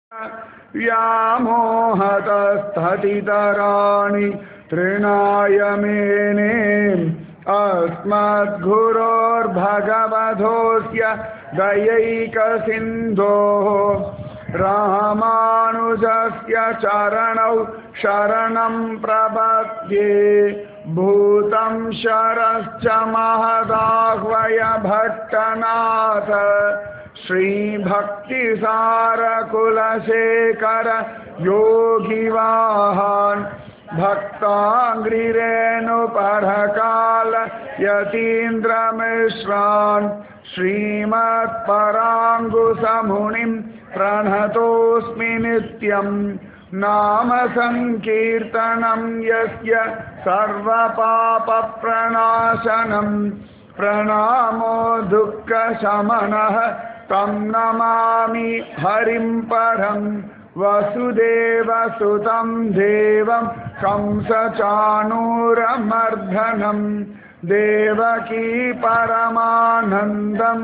व्यामोहतस्ततितराणि तृणाय मेने अस्मद्गुरोर्भगवधोऽस्य दयैकसिन्धोः रामानुजस्य चरणौ शरणं प्रपद्ये भूतं शरश्च महदाह्वय भट्टनाथ श्रीभक्तिसारकुलशेखर योगिवाहान् भक्ताङ्घ्रिरेणुपरकाल यतीन्द्रमिश्रान् श्रीमत्पराङ्गुसमुनिं प्रणतोऽस्मि नित्यम् नाम सङ्कीर्तनं यस्य सर्वपापप्रणाशनम् प्रणामो दुःखशमनः तं नमामि हरिं परं वसुदेवसुतं देवं कंसचाणूरमर्धनं देवकी परमानन्दम्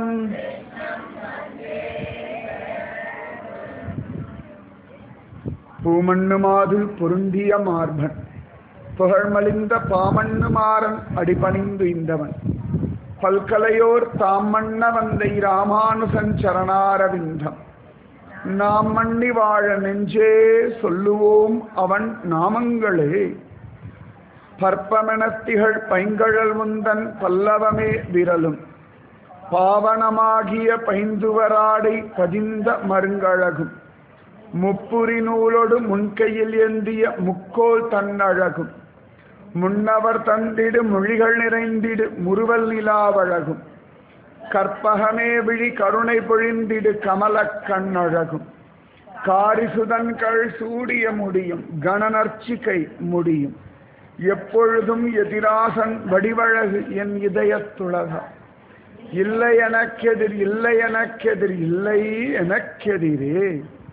பூமண்ணுமாது பொருந்திய மார்பன் புகழ்மலிந்த பாமண்ணுமாறன் அடிபணிந்து இந்தவன் பல்கலையோர் தாம் மன்ன வந்தை ராமானுசன் சரணாரவிந்தம் நாம் மண்ணி வாழ நெஞ்சே சொல்லுவோம் அவன் நாமங்களே பற்பமெனத்திகள் பைங்கழல் முந்தன் பல்லவமே விரலும் பாவனமாகிய பைந்துவராடை பதிந்த மருங்கழகும் முப்புரி நூலோடு முன்கையில் ஏந்திய முக்கோல் தன்னழகும் முன்னவர் தந்திடு மொழிகள் நிறைந்திடு முறுவல் நிலாவழகும் கற்பகமே விழி கருணை பொழிந்திடு கமலக் கண்ணழகும் காரிசுதன்கள் சூடிய முடியும் கணநர்ச்சிகை முடியும் எப்பொழுதும் எதிராசன் வடிவழகு என் இதயத்துலக இல்லை எனக்கெதிர் இல்லை எனக்கெதிர் இல்லை எனக்கெதிரே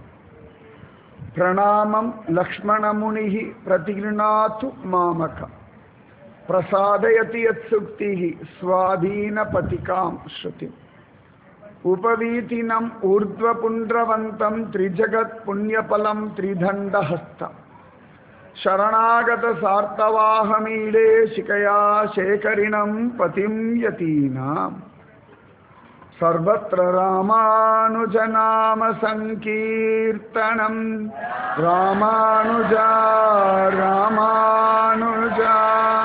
प्रणामं लक्ष्मणमुनिः प्रतिगृह्णातु मामकम् प्रसादयति यत्सुक्तिः स्वाधीनपतिकां श्रुतिम् उपवीतिनम् ऊर्ध्वपुण्ड्रवन्तं त्रिजगत्पुण्यफलं त्रिदण्डहस्तम् शरणागतसार्तवाहमीडे शिकया शेखरिणं पतिं यतीनाम् सर्वत्र रामानुजनाम सङ्कीर्तनं रामानुजा ராமானுஜா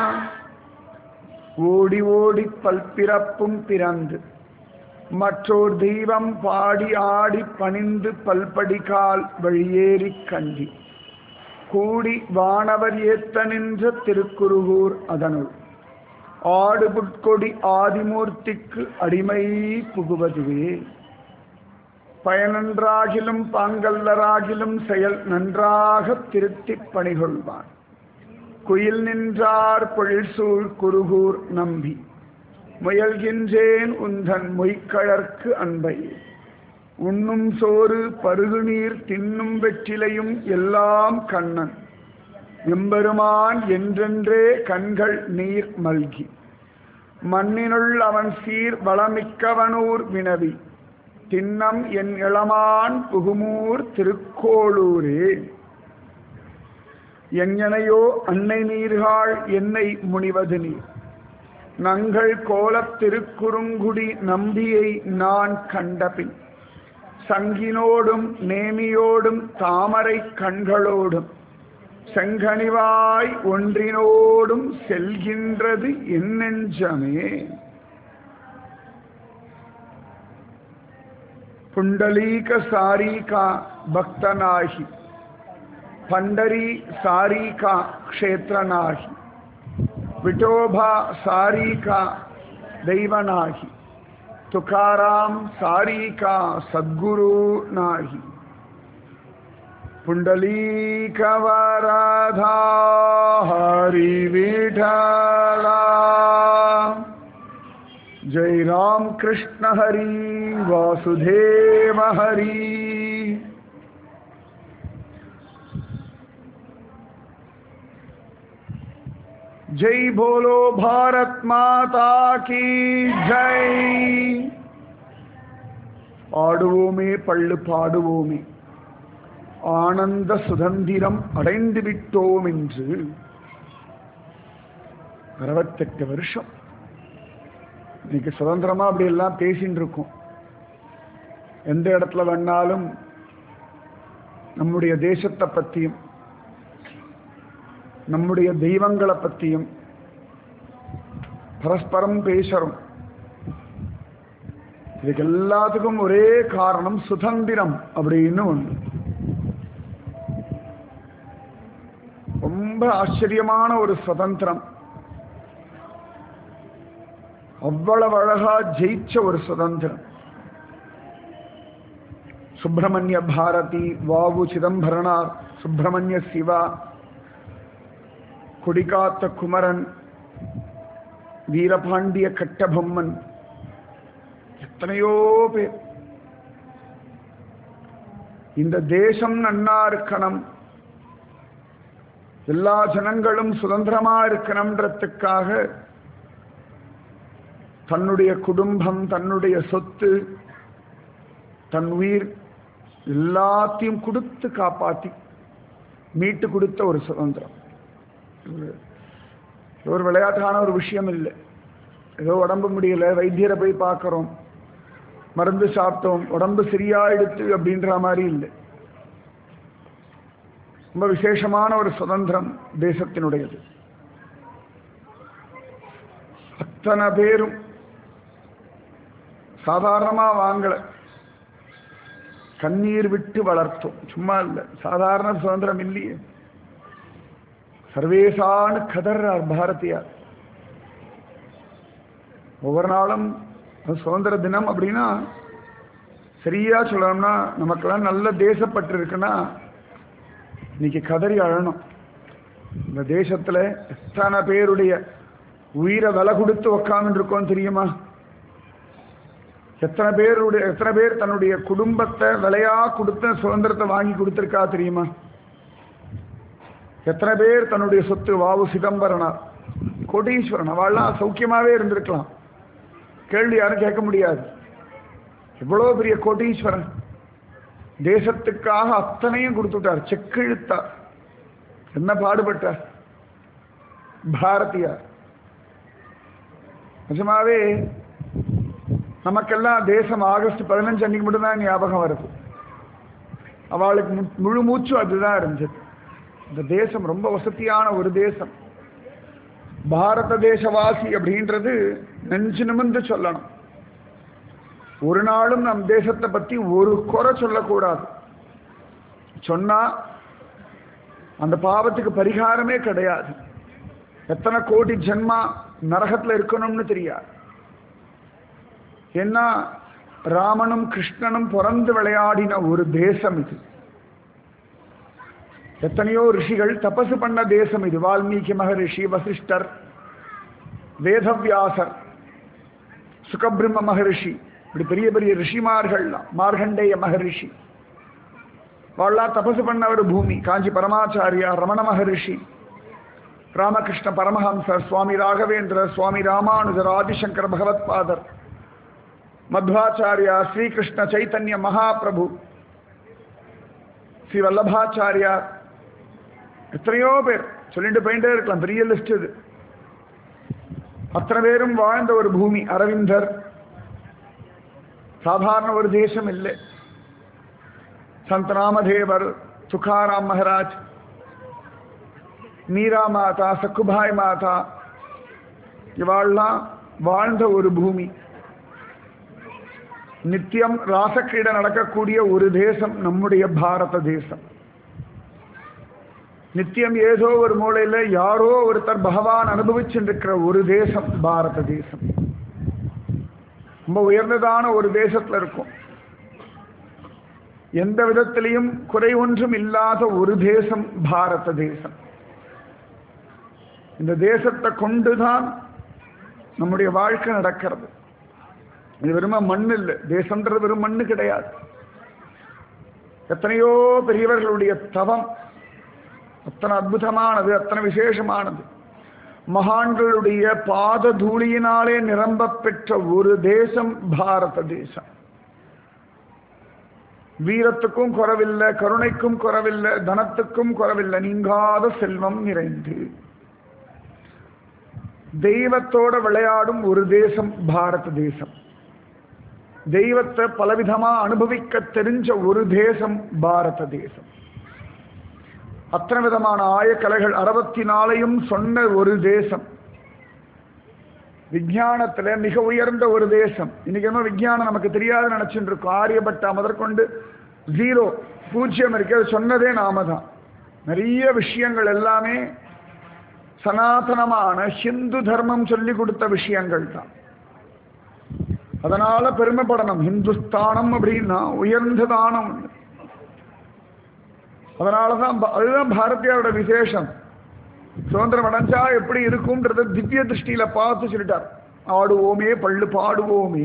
ஓடி ஓடி பல்பிறப்பும் பிறந்து மற்றோர் தெய்வம் பாடி ஆடி பணிந்து பல்படிகால் வழியேறி கண்டி கூடி வானவர் ஏத்த நின்ற திருக்குருகூர் அதனுள் ஆடு புட்கொடி ஆதிமூர்த்திக்கு அடிமை புகுவதுவே பயனன்றாகிலும் பாங்கல்லராகிலும் செயல் நன்றாக திருத்திப் பணிகொள்வான் குயில் நின்றார் பொழில்சூழ் குருகூர் நம்பி முயல்கின்றேன் உந்தன் மொய்க்கழற்கு அன்பை உண்ணும் சோறு பருகுநீர் தின்னும் வெற்றிலையும் எல்லாம் கண்ணன் எம்பெருமான் என்றென்றே கண்கள் நீர் மல்கி மண்ணினுள் அவன் சீர் வளமிக்கவனூர் வினவி தின்னம் என் இளமான் புகுமூர் திருக்கோளூரே எங்கனையோ அன்னை நீர்காள் என்னை முனிவது நீர் நங்கள் கோலத் திருக்குறுங்குடி நம்பியை நான் கண்டபின் சங்கினோடும் நேமியோடும் தாமரை கண்களோடும் செங்கனிவாய் ஒன்றினோடும் செல்கின்றது என் நெஞ்சமே पुंडलीक सारी का भक्त नाही पंडरी सारी का क्षेत्र नाही विठोबा सारी का दैव नाही तुकाराम सारी का सद्गुरु नाही पुंडलीक वराधा हरी विठला जय राम कृष्ण हरि वासुदेव हरि जय बोलो भारत माता की जय ஆடுவோமே பள்ளு பாடுவோமே ஆனந்த சுதந்திரம் அடைந்து விட்டோம் என்று அறுபத்தெட்டு வருஷம் இன்னைக்கு சுதந்திரமா அப்படி எல்லாம் பேசின்னு இருக்கோம் எந்த இடத்துல வேணாலும் நம்முடைய தேசத்தை பற்றியும் நம்முடைய தெய்வங்களை பற்றியும் பரஸ்பரம் பேசுறோம் இதுக்கு எல்லாத்துக்கும் ஒரே காரணம் சுதந்திரம் அப்படின்னு ஒன்று ரொம்ப ஆச்சரியமான ஒரு சுதந்திரம் அவ்வளவு அழகா ஜெயிச்ச ஒரு சுதந்திரம் சுப்பிரமணிய பாரதி வாவு சிதம்பரனார் சுப்பிரமணிய சிவா கொடிகாத்த குமரன் வீரபாண்டிய கட்டபொம்மன் எத்தனையோ பேர் இந்த தேசம் நன்னா இருக்கணும் எல்லா ஜனங்களும் சுதந்திரமா இருக்கணும்ன்றதுக்காக தன்னுடைய குடும்பம் தன்னுடைய சொத்து தன் உயிர் எல்லாத்தையும் கொடுத்து காப்பாத்தி மீட்டு கொடுத்த ஒரு சுதந்திரம் இது ஒரு விளையாட்டான ஒரு விஷயம் இல்லை ஏதோ உடம்பு முடியல வைத்தியரை போய் பார்க்குறோம் மருந்து சாப்பிட்டோம் உடம்பு சரியாயிடுத்து அப்படின்ற மாதிரி இல்லை ரொம்ப விசேஷமான ஒரு சுதந்திரம் தேசத்தினுடையது அத்தனை பேரும் சாதாரணமா வாங்கல கண்ணீர் விட்டு வளர்த்தோம் சும்மா இல்லை சாதாரண சுதந்திரம் இல்லையே சர்வேசான்னு கதர்றார் பாரதியார் ஒவ்வொரு நாளும் அது சுதந்திர தினம் அப்படின்னா சரியா சொல்லணும்னா நமக்கெல்லாம் நல்ல தேசப்பட்டு இருக்குன்னா இன்னைக்கு கதறி அழணும் இந்த தேசத்துல எத்தனை பேருடைய உயிரை விலை கொடுத்து உக்காந்து இருக்கோம் தெரியுமா எத்தனை பேருடைய எத்தனை பேர் தன்னுடைய குடும்பத்தை விலையா கொடுத்த சுதந்திரத்தை வாங்கி கொடுத்துருக்கா தெரியுமா எத்தனை பேர் தன்னுடைய சொத்து வாவு சிதம்பரனார் கோடீஸ்வரன் அவள்லாம் சௌக்கியமாவே இருந்திருக்கலாம் கேள்வி யாரும் கேட்க முடியாது எவ்வளோ பெரிய கோடீஸ்வரன் தேசத்துக்காக அத்தனையும் கொடுத்துட்டார் செக்கிழுத்தார் என்ன பாடுபட்டார் பாரதியார் நிஜமாவே நமக்கெல்லாம் தேசம் ஆகஸ்ட் பதினஞ்சு அன்னைக்கு மட்டும்தான் ஞாபகம் வருது அவளுக்கு மு- முழு மூச்சும் அதுதான் இருந்தது இந்த தேசம் ரொம்ப வசதியான ஒரு தேசம் பாரத தேசவாசி அப்படின்றது நெஞ்சு நிமிர்ந்து சொல்லணும் ஒரு நாளும் நம் தேசத்தை பத்தி ஒரு குறை சொல்லக்கூடாது சொன்னா அந்த பாவத்துக்கு பரிகாரமே கிடையாது எத்தனை கோடி ஜென்மா நரகத்துல இருக்கணும்னு தெரியாது ஏன்னா ராமனும் கிருஷ்ணனும் பிறந்து விளையாடின ஒரு தேசம் இது எத்தனையோ ரிஷிகள் தபசு பண்ண தேசம் இது வால்மீகி மகரிஷி வசிஷ்டர் வேதவியாசர் சுகபிரம்ம மகரிஷி இப்படி பெரிய பெரிய ரிஷிமார்கள்லாம் மார்கண்டேய மகரிஷி வாழலாம் தபசு பண்ண ஒரு பூமி காஞ்சி பரமாச்சாரியா ரமண மகரிஷி ராமகிருஷ்ண பரமஹம்சர் சுவாமி ராகவேந்திரர் சுவாமி ராமானுஜர் ஆதிசங்கர பகவத்பாதர் மத்வாச்சாரியா ஸ்ரீகிருஷ்ண சைத்தன்ய மகாபிரபு ஸ்ரீ வல்லபாச்சாரியா எத்தனையோ பேர் சொல்லிட்டு போயிட்டே இருக்கலாம் பெரிய லிஸ்ட் இது அத்தனை பேரும் வாழ்ந்த ஒரு பூமி அரவிந்தர் சாதாரண ஒரு தேசம் இல்லை சந்த் ராமதேவர் துகாராம் மகராஜ் மீரா மாதா சக்குபாய் மாதா இவாள்லாம் வாழ்ந்த ஒரு பூமி நித்தியம் ராசக்கிரீடை நடக்கக்கூடிய ஒரு தேசம் நம்முடைய பாரத தேசம் நித்தியம் ஏதோ ஒரு மூலையில யாரோ ஒருத்தர் பகவான் அனுபவிச்சுருக்கிற ஒரு தேசம் பாரத தேசம் ரொம்ப உயர்ந்ததான ஒரு தேசத்துல இருக்கும் எந்த விதத்திலையும் குறை ஒன்றும் இல்லாத ஒரு தேசம் பாரத தேசம் இந்த தேசத்தை கொண்டுதான் நம்முடைய வாழ்க்கை நடக்கிறது இது வெறும மண் இல்லை தேசம்ன்றது வெறும் மண்ணு கிடையாது எத்தனையோ பெரியவர்களுடைய தவம் அத்தனை அற்புதமானது அத்தனை விசேஷமானது மகான்களுடைய பாத தூளியினாலே நிரம்ப பெற்ற ஒரு தேசம் பாரத தேசம் வீரத்துக்கும் குறவில்லை கருணைக்கும் குறவில்லை தனத்துக்கும் குறவில்லை நீங்காத செல்வம் நிறைந்து தெய்வத்தோட விளையாடும் ஒரு தேசம் பாரத தேசம் தெய்வத்தை பலவிதமா அனுபவிக்க தெரிஞ்ச ஒரு தேசம் பாரத தேசம் அத்தனை விதமான ஆயக்கலைகள் அறுபத்தி நாளையும் சொன்ன ஒரு தேசம் விஞ்ஞானத்துல மிக உயர்ந்த ஒரு தேசம் இன்னைக்கு என்ன விஞ்ஞானம் நமக்கு தெரியாத நினைச்சுட்டு இருக்கோம் ஆரியப்பட்டா முதற்கொண்டு ஜீரோ பூஜ்ஜியம் இருக்கு அது சொன்னதே நாம தான் நிறைய விஷயங்கள் எல்லாமே சனாதனமான ஹிந்து தர்மம் சொல்லி கொடுத்த விஷயங்கள் தான் அதனால பெருமைப்படணும் ஹிந்துஸ்தானம் அப்படின்னா உயர்ந்ததான ஒண்ணு அதனாலதான் பா- அதுதான் பாரதியாரோட விசேஷம் சுதந்திரம் அடைஞ்சா எப்படி இருக்கும்ன்றத திவ்ய திருஷ்டியில பார்த்து சொல்லிட்டார் ஆடுவோமே பள்ளு பாடுவோமே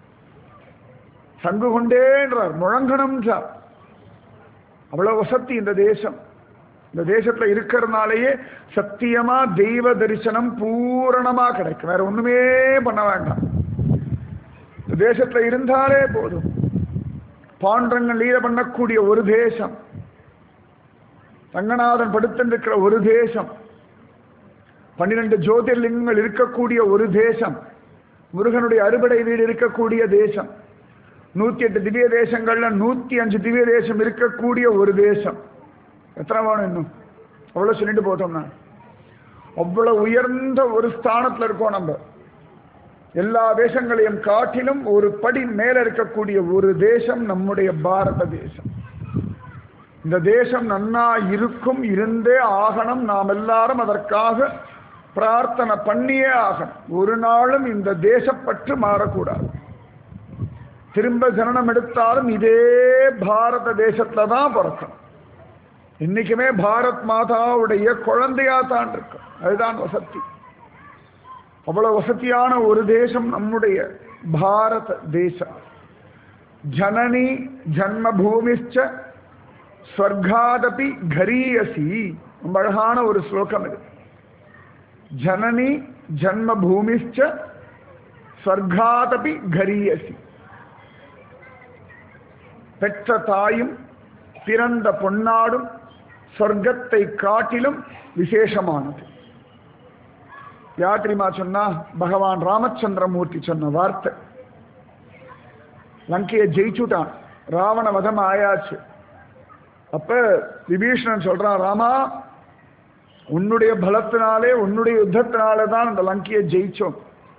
சங்கு கொண்டேன்றார் முழங்கணும்ன்றார் அவ்வளவு வசதி இந்த தேசம் இந்த தேசத்துல இருக்கிறதுனாலயே சத்தியமா தெய்வ தரிசனம் பூரணமா கிடைக்கும் வேற ஒண்ணுமே பண்ண வேண்டாம் இந்த தேசத்துல இருந்தாலே போதும் பாண்டரங்கன் லீல பண்ணக்கூடிய ஒரு தேசம் ரங்கநாதன் படுத்திருக்கிற ஒரு தேசம் பன்னிரண்டு ஜோதிர்லிங்கங்கள் இருக்கக்கூடிய ஒரு தேசம் முருகனுடைய அறுபடை வீடு இருக்கக்கூடிய தேசம் நூத்தி எட்டு திவ்ய தேசங்கள்ல நூத்தி அஞ்சு திவ்ய தேசம் இருக்கக்கூடிய ஒரு தேசம் எத்தனை வேணும் இன்னும் அவ்வளவு சொல்லிட்டு போட்டோம்னா அவ்வளவு உயர்ந்த ஒரு ஸ்தானத்துல இருக்கோம் நம்ம எல்லா தேசங்களையும் காட்டிலும் ஒரு படி மேல இருக்கக்கூடிய ஒரு தேசம் நம்முடைய பாரத தேசம் இந்த தேசம் நன்னா இருக்கும் இருந்தே ஆகணும் நாம் எல்லாரும் அதற்காக பிரார்த்தனை பண்ணியே ஆகணும் ஒரு நாளும் இந்த தேசப்பற்று மாறக்கூடாது திரும்ப ஜனனம் எடுத்தாலும் இதே பாரத தேசத்துல தான் பிறக்கணும் இன்னைக்குமே பாரத் மாதாவுடைய குழந்தையா தான் இருக்கும் அதுதான் வசதி அவ்வளவு வசதியான ஒரு தேசம் நம்முடைய பாரத தேசம் ஜனனி ஜன்மபூமிச்ச ஸ்வர்காதபி கரீயசி ரொம்ப அழகான ஒரு ஸ்லோகம் இது ஜனனி ஜன்மபூமிச்ச ஸ்வர்காதபி கரீயசி பெற்ற தாயும் பிறந்த பொன்னாடும் சொர்க்கத்தை காட்டிலும் விசேஷமானது யார் தெரியுமா சொன்னா பகவான் ராமச்சந்திரமூர்த்தி சொன்ன வார்த்தை லங்கையை ஜெயிச்சுட்டான் ராவண வதம் ஆயாச்சு அப்ப விபீஷணன் சொல்றான் ராமா உன்னுடைய பலத்தினாலே உன்னுடைய யுத்தத்தினாலே தான் இந்த லங்கையை ஜெயிச்சோம்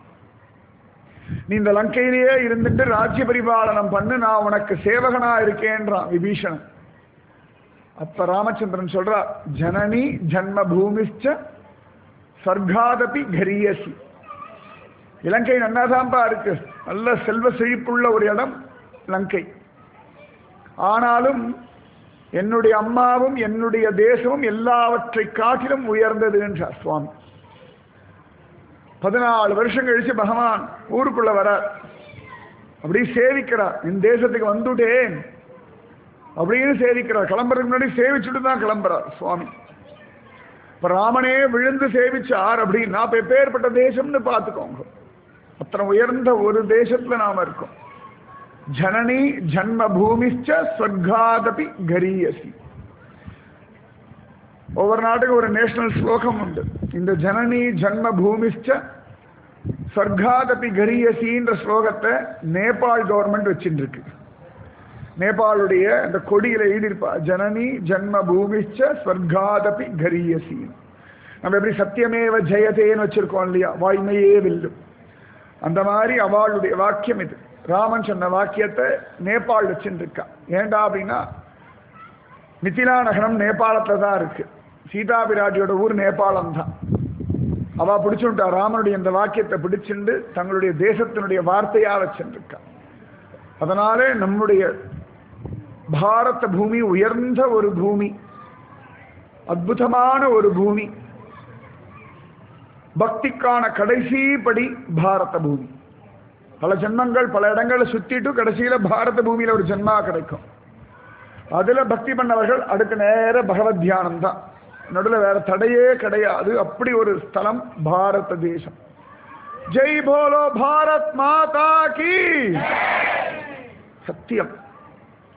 நீ இந்த லங்கையிலேயே இருந்துட்டு ராஜ்ய பரிபாலனம் பண்ணு நான் உனக்கு சேவகனா இருக்கேன்றான் விபீஷணன் அப்ப ராமச்சந்திரன் சொல்றா ஜனனி ஜன்ம பூமிச்ச சர்க்காதபி கரியசி இலங்கை நன்னாதான்பா இருக்கு நல்ல செல்வ செழிப்புள்ள ஒரு இடம் லங்கை ஆனாலும் என்னுடைய அம்மாவும் என்னுடைய தேசமும் எல்லாவற்றை காட்டிலும் உயர்ந்தது என்றார் சுவாமி பதினாலு வருஷம் கழிச்சு பகவான் ஊருக்குள்ள வரார் அப்படி சேவிக்கிறார் என் தேசத்துக்கு வந்துட்டேன் அப்படின்னு சேவிக்கிறார் கிளம்புறதுக்கு முன்னாடி சேவிச்சுட்டு தான் கிளம்புறார் சுவாமி இப்ப ராமனே விழுந்து சேவிச்சார் அப்படின்னா இப்ப எப்பேற்பட்ட தேசம்னு பார்த்துக்கோங்க அத்தனை உயர்ந்த ஒரு தேசத்துல நாம இருக்கோம் ஜனனி ஜன்ம பூமிச்ச ஸ்வர்காதபி கரியசி ஒவ்வொரு நாட்டுக்கு ஒரு நேஷனல் ஸ்லோகம் உண்டு இந்த ஜனனி ஜன்ம பூமிச்ச ஸ்வர்காதபி கரியசின்ற ஸ்லோகத்தை நேபாள் கவர்மெண்ட் வச்சுட்டு இருக்கு நேபாளுடைய அந்த கொடியில எழுதியிருப்பா ஜனனி ஜன்ம பூமிச்ச ஸ்வர்காதபி கரியசி நம்ம எப்படி சத்தியமேவ ஜெயதேன்னு வச்சிருக்கோம் இல்லையா வாய்மையே வெல்லும் அந்த மாதிரி அவளுடைய வாக்கியம் இது ராமன் சொன்ன வாக்கியத்தை நேபாள் வச்சுட்டு இருக்கா ஏண்டா அப்படின்னா மிதிலா நகரம் நேபாளத்துல தான் இருக்கு சீதா பிராட்டியோட ஊர் நேபாளம் தான் அவ பிடிச்சுட்டா ராமனுடைய இந்த வாக்கியத்தை பிடிச்சிண்டு தங்களுடைய தேசத்தினுடைய வார்த்தையா வச்சுருக்கா அதனாலே நம்முடைய பாரத பூமி உயர்ந்த ஒரு பூமி அற்புதமான ஒரு பூமி பக்திக்கான கடைசி படி பாரத பூமி பல ஜென்மங்கள் பல இடங்களை சுத்திட்டு கடைசியில பாரத பூமியில ஒரு ஜென்மா கிடைக்கும் அதுல பக்தி பண்ணவர்கள் அடுத்த நேர பகவத் தியானம் தான் நடுவில் வேற தடையே கிடையாது அப்படி ஒரு ஸ்தலம் பாரத தேசம் ஜெய் போலோ பாரத் மாதா கி சத்தியம்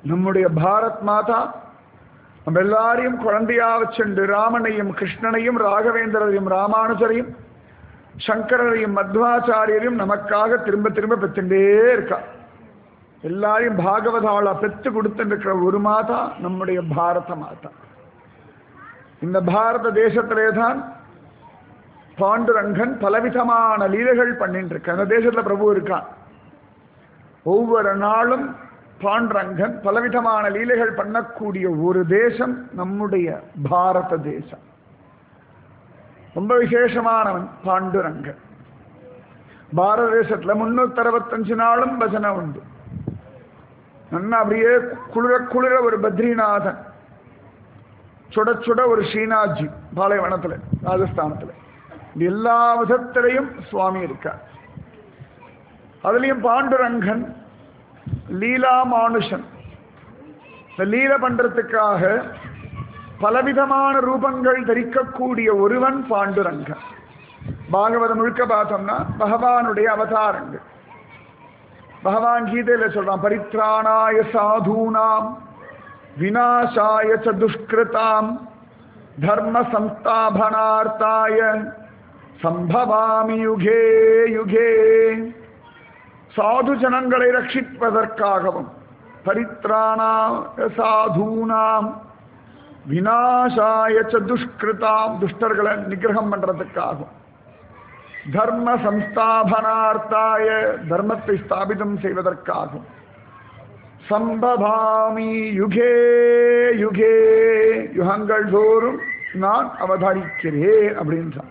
நம்முடைய பாரத் மாதா நம்ம எல்லாரையும் குழந்தையா வச்சுண்டு ராமனையும் கிருஷ்ணனையும் ராகவேந்திரரையும் ராமானுஜரையும் சங்கரரையும் மத்வாச்சாரியரையும் நமக்காக திரும்ப திரும்ப பெற்றுட்டே இருக்கா எல்லாரையும் பாகவதாளா பெத்து கொடுத்துருக்கிற ஒரு மாதா நம்முடைய பாரத மாதா இந்த பாரத தேசத்திலே தான் பாண்டுரங்கன் பலவிதமான லீலைகள் பண்ணிட்டு இருக்க அந்த தேசத்துல பிரபு இருக்கான் ஒவ்வொரு நாளும் பாண்டுரங்கன் பலவிதமான லீலைகள் பண்ணக்கூடிய ஒரு தேசம் நம்முடைய பாரத தேசம் ரொம்ப விசேஷமானவன் பாண்டுரங்கன் பாரத தேசத்துல முன்னூத்தி அறுபத்தஞ்சு நாளும் பஜனை உண்டு நல்லா அப்படியே குளிர குளிர ஒரு பத்ரிநாதன் சுட சுட ஒரு ஸ்ரீநாத்ஜி பாலைவனத்துல ராஜஸ்தானத்துல இது எல்லா விதத்திலையும் சுவாமி இருக்கார் அதுலயும் பாண்டுரங்கன் லீலா மானுஷன் இந்த லீல பண்றதுக்காக பலவிதமான ரூபங்கள் தரிக்கக்கூடிய ஒருவன் பாண்டுரங்கன் பாகவதம் முழுக்க பார்த்தோம்னா பகவானுடைய அவதாரங்கள் பகவான் கீதையில சொல்றான் பரித்ராணாய சாதூனாம் விநாசாய ச துஷ்கிருதாம் தர்ம சம்ஸ்தாபனார்த்தாய சம்பவாமி யுகே யுகே சாது ஜனங்களை ரட்சிப்பதற்காகவும் பரித்ராணாய சாதூனாம் விநாசாய ச துஷ்கிருதாம் துஷ்டர்களை நிகிரகம் பண்றதுக்காகும் தர்ம சம்ஸ்தாபனார்த்தாய தர்மத்தை ஸ்தாபிதம் செய்வதற்காகும் சம்பவாமி யுகே யுகே யுகங்கள் தோறும் நான் அவதரிக்கிறேன் அப்படின்றான்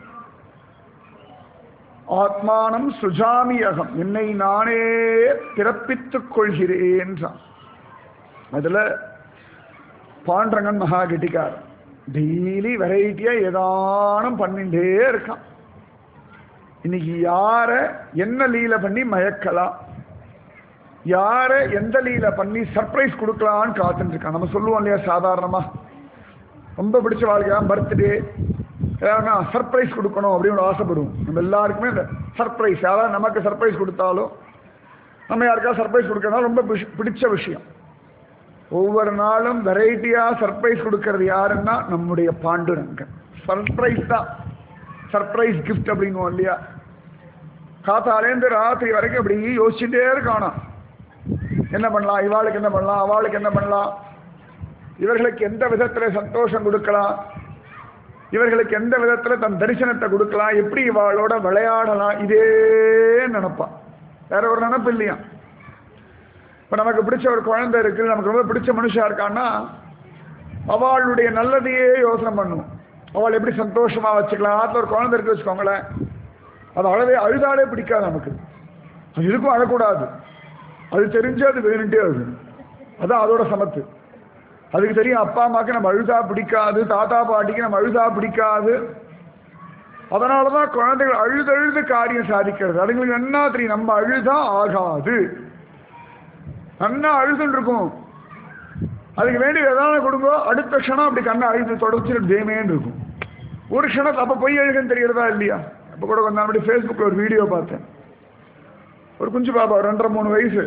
ஆத்மானம் சுஜாமியகம் என்னை நானே பிறப்பித்துக் கொள்கிறேன் அதுல பாண்டரங்கன் மகா கெட்டிக்கார் டெய்லி வெரைட்டியா ஏதானும் பண்ணிட்டே இருக்கான் இன்னைக்கு யார என்ன லீல பண்ணி மயக்கலாம் யார எந்த லீல பண்ணி சர்ப்ரைஸ் கொடுக்கலான்னு காத்துட்டு இருக்கான் நம்ம சொல்லுவோம் இல்லையா சாதாரணமா ரொம்ப பிடிச்ச வாழ்க்கையா பர்த்டே ஏன்னா சர்ப்ரைஸ் கொடுக்கணும் அப்படின்னு ஆசைப்படுவோம் நம்ம எல்லாருக்குமே இந்த சர்ப்ரைஸ் யாராவது நமக்கு சர்ப்ரைஸ் கொடுத்தாலும் நம்ம யாருக்காவது சர்ப்ரைஸ் கொடுக்கறதுனால ரொம்ப பிடிச்ச- பிடிச்ச விஷயம் ஒவ்வொரு நாளும் வெரைட்டியா சர்ப்ரைஸ் கொடுக்கறது யாருன்னா நம்முடைய பாண்டுரங்கன் சர்ப்ரைஸ் தான் சர்ப்ரைஸ் கிஃப்ட் அப்படிங்குவோம் இல்லையா காத்தாலேருந்து ராத்திரி வரைக்கும் அப்படி யோசிச்சுட்டே இருக்கானா என்ன பண்ணலாம் இவாளுக்கு என்ன பண்ணலாம் அவளுக்கு என்ன பண்ணலாம் இவர்களுக்கு எந்த விதத்துல சந்தோஷம் கொடுக்கலாம் இவர்களுக்கு எந்த விதத்துல தன் தரிசனத்தை கொடுக்கலாம் எப்படி இவாளோட விளையாடலாம் இதே நினைப்பான் வேற ஒரு நினப்பு இல்லையா இப்ப நமக்கு பிடிச்ச ஒரு குழந்தை இருக்கு நமக்கு ரொம்ப பிடிச்ச மனுஷா இருக்கான்னா அவளுடைய நல்லதையே யோசனை பண்ணுவோம் அவள் எப்படி சந்தோஷமா வச்சுக்கலாம் ஆத்துல ஒரு குழந்தை இருக்கு வச்சுக்கோங்களேன் அது அழவே அழுதாலே பிடிக்காது நமக்கு அது இருக்கும் அழக்கூடாது அது தெரிஞ்சு அது வேணுட்டே அது அதான் அதோட சமத்து அதுக்கு தெரியும் அப்பா அம்மாக்கு நம்ம அழுதா பிடிக்காது தாத்தா பாட்டிக்கு நம்ம அழுதா பிடிக்காது அதனால தான் குழந்தைகள் அழுது அழுது காரியம் சாதிக்கிறது அதுங்களுக்கு என்ன தெரியும் நம்ம அழுதா ஆகாது நன்னா அழுதுன்னு இருக்கும் அதுக்கு வேண்டிய எதாவது கொடுங்க அடுத்த க்ஷணம் அப்படி கண்ணை அழுது தொடச்சிட்டு தேமேன்னு இருக்கும் ஒரு க்ஷணம் அப்போ பொய் அழுகன்னு தெரியறதா இல்லையா அப்போ கூட கொஞ்சம் அப்படி ஃபேஸ்புக்கில் ஒரு வீடியோ பார்த்தேன் ஒரு குஞ்சு பாப்பா ஒரு ரெண்டரை மூணு வயசு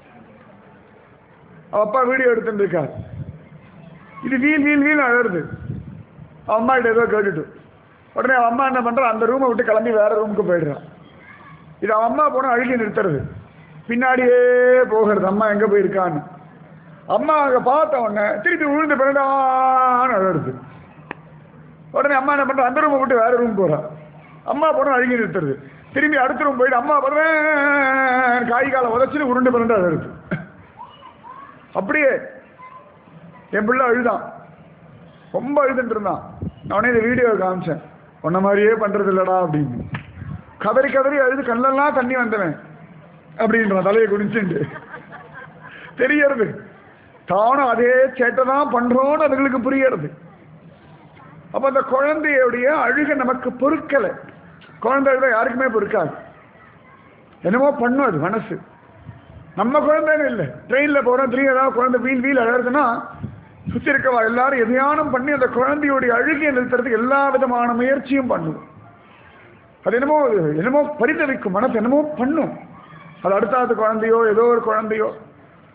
அவ அப்பா வீடியோ எடுத்துட்டு இருக்கார் இது வீல் வீல் வீல் அழறது அவன் அம்மா கிட்ட ஏதோ கேட்டுட்டு உடனே அவன் அம்மா என்ன பண்றா அந்த ரூமை விட்டு கிளம்பி வேற ரூமுக்கு போயிடுறான் இது அவன் அம்மா போனா அழுகி நிறுத்துறது பின்னாடியே போகிறது அம்மா எங்க போயிருக்கான்னு அம்மா அங்க பார்த்த உடனே திருப்பி விழுந்து பிறந்தான்னு அழறது உடனே அம்மா என்ன பண்றா அந்த ரூமை விட்டு வேற ரூம் போறா அம்மா போனா அழுகி நிறுத்துறது திரும்பி அடுத்த ரூம் போயிட்டு அம்மா பிறந்தேன் காய் காலை உதச்சிட்டு உருண்டு பிறந்து அழறது அப்படியே என் பிள்ளை அழுதான் ரொம்ப அழுதுட்டு இருந்தான் நானே இந்த வீடியோ காமிச்சேன் உன்ன மாதிரியே பண்றது இல்லடா அப்படின்னு கதறி கதறி அழுது கண்ணெல்லாம் தண்ணி வந்தவன் அப்படின்றான் தலையை குடிச்சுட்டு தெரியறது தானும் அதே சேட்டை தான் பண்றோம்னு அதுங்களுக்கு புரியறது அப்ப அந்த குழந்தையுடைய அழுக நமக்கு பொறுக்கலை குழந்தை அழுத யாருக்குமே பொறுக்காது என்னமோ பண்ணும் அது மனசு நம்ம குழந்தைன்னு இல்லை ட்ரெயின்ல போறோம் திரும்பி ஏதாவது குழந்தை வீல் வீல் அழகுதுன்னா சுத்தி இருக்கவா எல்லாரும் எதையானும் பண்ணி அந்த குழந்தையுடைய அழுகையை நிறுத்துறதுக்கு எல்லா விதமான முயற்சியும் பண்ணுவோம் அது என்னமோ என்னமோ பரிதவிக்கும் மனசு என்னமோ பண்ணும் அது அடுத்தாது குழந்தையோ ஏதோ ஒரு குழந்தையோ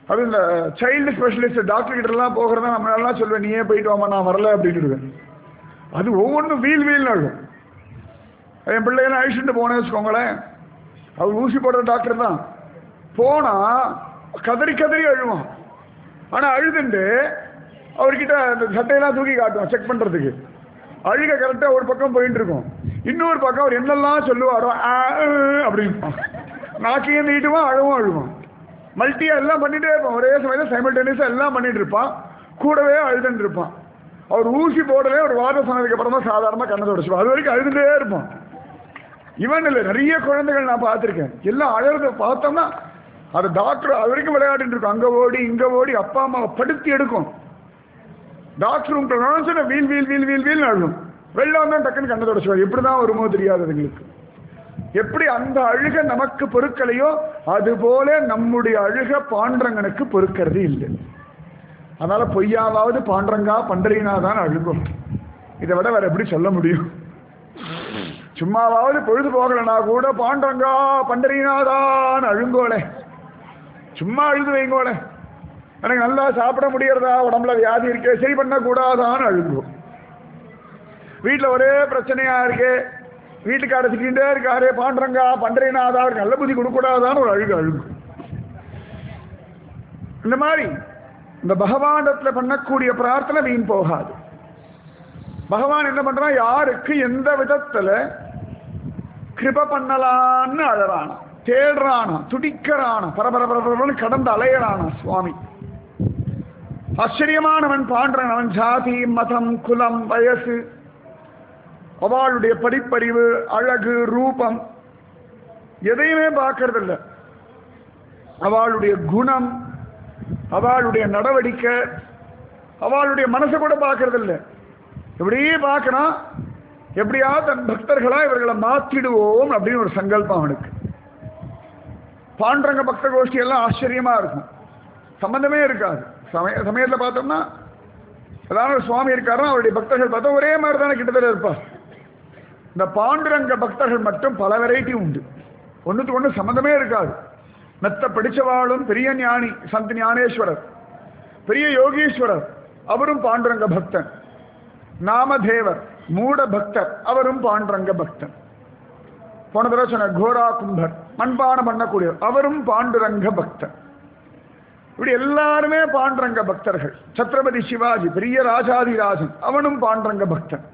அது இந்த சைல்டு ஸ்பெஷலிஸ்ட் டாக்டர் கிட்ட எல்லாம் போகிறதா நம்ம எல்லாம் சொல்லுவேன் நீயே போயிட்டு வாமா நான் வரல அப்படின்னுடுவேன் அது ஒவ்வொன்றும் வீல் வீல் அழும் என் பிள்ளைகளை அழிச்சுட்டு போனேன்னு வச்சுக்கோங்களேன் அவர் ஊசி போடுற டாக்டர் தான் போனா கதறி கதறி அழுவான் ஆனா அழுதுண்டு அவர்கிட்ட அந்த சட்டையெல்லாம் தூக்கி காட்டுவோம் செக் பண்றதுக்கு அழுக கரெக்டா ஒரு பக்கம் போயிட்டு இருக்கும் இன்னொரு பக்கம் அவர் என்னெல்லாம் சொல்லுவாரோ ஆ, உ, அப்படின்பான் நாக்கையும் நீட்டுவான் அழுவும் அழுவான் மல்டியா எல்லாம் பண்ணிட்டே இருப்பான் ஒரே சமயத்தில் சைமல்டேனியஸா எல்லாம் பண்ணிட்டு இருப்பான் கூடவே அழுதுன்னு இருப்பான் அவர் ஊசி போடவே ஒரு வாரம் சொன்னதுக்கு அப்புறம் தான் சாதாரணமா கண்ணை தொடச்சுப்பான் அது வரைக்கும் அழுதுட்டே இருப்பான் இவன் இல்லை நிறைய குழந்தைகள் நான் பார்த்துருக்கேன் எல்லாம் அழறத பார்த்தோம்னா அது டாக்டர் அது வரைக்கும் விளையாடிட்டு இருக்கும் அங்க ஓடி இங்க ஓடி அப்பா அம்மாவை படுத்தி எடுக்கும் டாக்டர் உங்களுக்கு வீல் வீல் வீல் வீல் வீல் அழுகும் வெள்ளம் தான் டக்குன்னு கண்ணை தொடச்சுவார் எப்படி தான் வருமோ தெரியாது அதுங்களுக்கு எப்படி அந்த அழுக நமக்கு பொறுக்கலையோ அதுபோல நம்முடைய அழுக பாண்டரங்கனுக்கு பொறுக்கிறது இல்லை அதனால பொய்யாவது பாண்டரங்கா பண்டறினா தான் அழுகும் இதை விட வேற எப்படி சொல்ல முடியும் சும்மாவாவது பொழுது போகலனா கூட பாண்டரங்கா பண்டறினாதான் அழுங்கோலே சும்மா அழுது வைங்கோலே எனக்கு நல்லா சாப்பிட முடியறதா உடம்புல வியாதி இருக்கே சரி பண்ண கூடாதான்னு அழுங்கும் வீட்டில் ஒரே பிரச்சனையா இருக்கு வீட்டுக்கார திட்டிகிட்டே இருக்காரு பாண்டரங்கா பண்டறினாதா அவருக்கு நல்ல புத்தி கொடுக்கூடாதான்னு ஒரு அழுகு அழுகும் இந்த மாதிரி இந்த பகவானிடத்துல பண்ணக்கூடிய பிரார்த்தனை வீண் போகாது பகவான் என்ன பண்றான் யாருக்கு எந்த விதத்துல கிருப பண்ணலான்னு அழறானா தேடுறானா துடிக்கிறானா பரபர பரபரன்னு கடந்து அலையறானா சுவாமி ஆச்சரியமானவன் பாண்டவன் அவன் ஜாதி மதம் குலம் வயசு அவளுடைய படிப்பறிவு அழகு ரூபம் எதையுமே பார்க்கறதில்ல அவளுடைய குணம் அவளுடைய நடவடிக்கை அவளுடைய மனசை கூட பார்க்கறதில்ல இப்படியே பார்க்கறான் எப்படியா தன் பக்தர்களா இவர்களை மாத்திடுவோம் அப்படின்னு ஒரு சங்கல்பம் அவனுக்கு பாண்டரங்க பக்த கோஷ்டி எல்லாம் ஆச்சரியமா இருக்கும் சம்பந்தமே இருக்காது சமய சமயத்தில் பார்த்தோம்னா அதாவது ஒரு சுவாமி இருக்காருன்னா அவருடைய பக்தர்கள் பார்த்தா ஒரே மாதிரி தானே கிட்டத்தட்ட இருப்பார் இந்த பாண்டுரங்க பக்தர்கள் மட்டும் பல வெரைட்டி உண்டு ஒன்றுக்கு ஒன்று சம்மந்தமே இருக்காது மெத்த படிச்சவாளும் பெரிய ஞானி சந்த் ஞானேஸ்வரர் பெரிய யோகீஸ்வரர் அவரும் பாண்டுரங்க பக்தன் நாமதேவர் மூட பக்தர் அவரும் பாண்டுரங்க பக்தன் போன தடவை சொன்ன கோரா கும்பர் மண்பானம் பண்ணக்கூடியவர் அவரும் பாண்டுரங்க பக்தன் இப்படி எல்லாருமே பாண்டுரங்க பக்தர்கள் சத்ரபதி சிவாஜி பெரிய ராஜாதிராஜன் அவனும் பாண்டுரங்க பக்தன்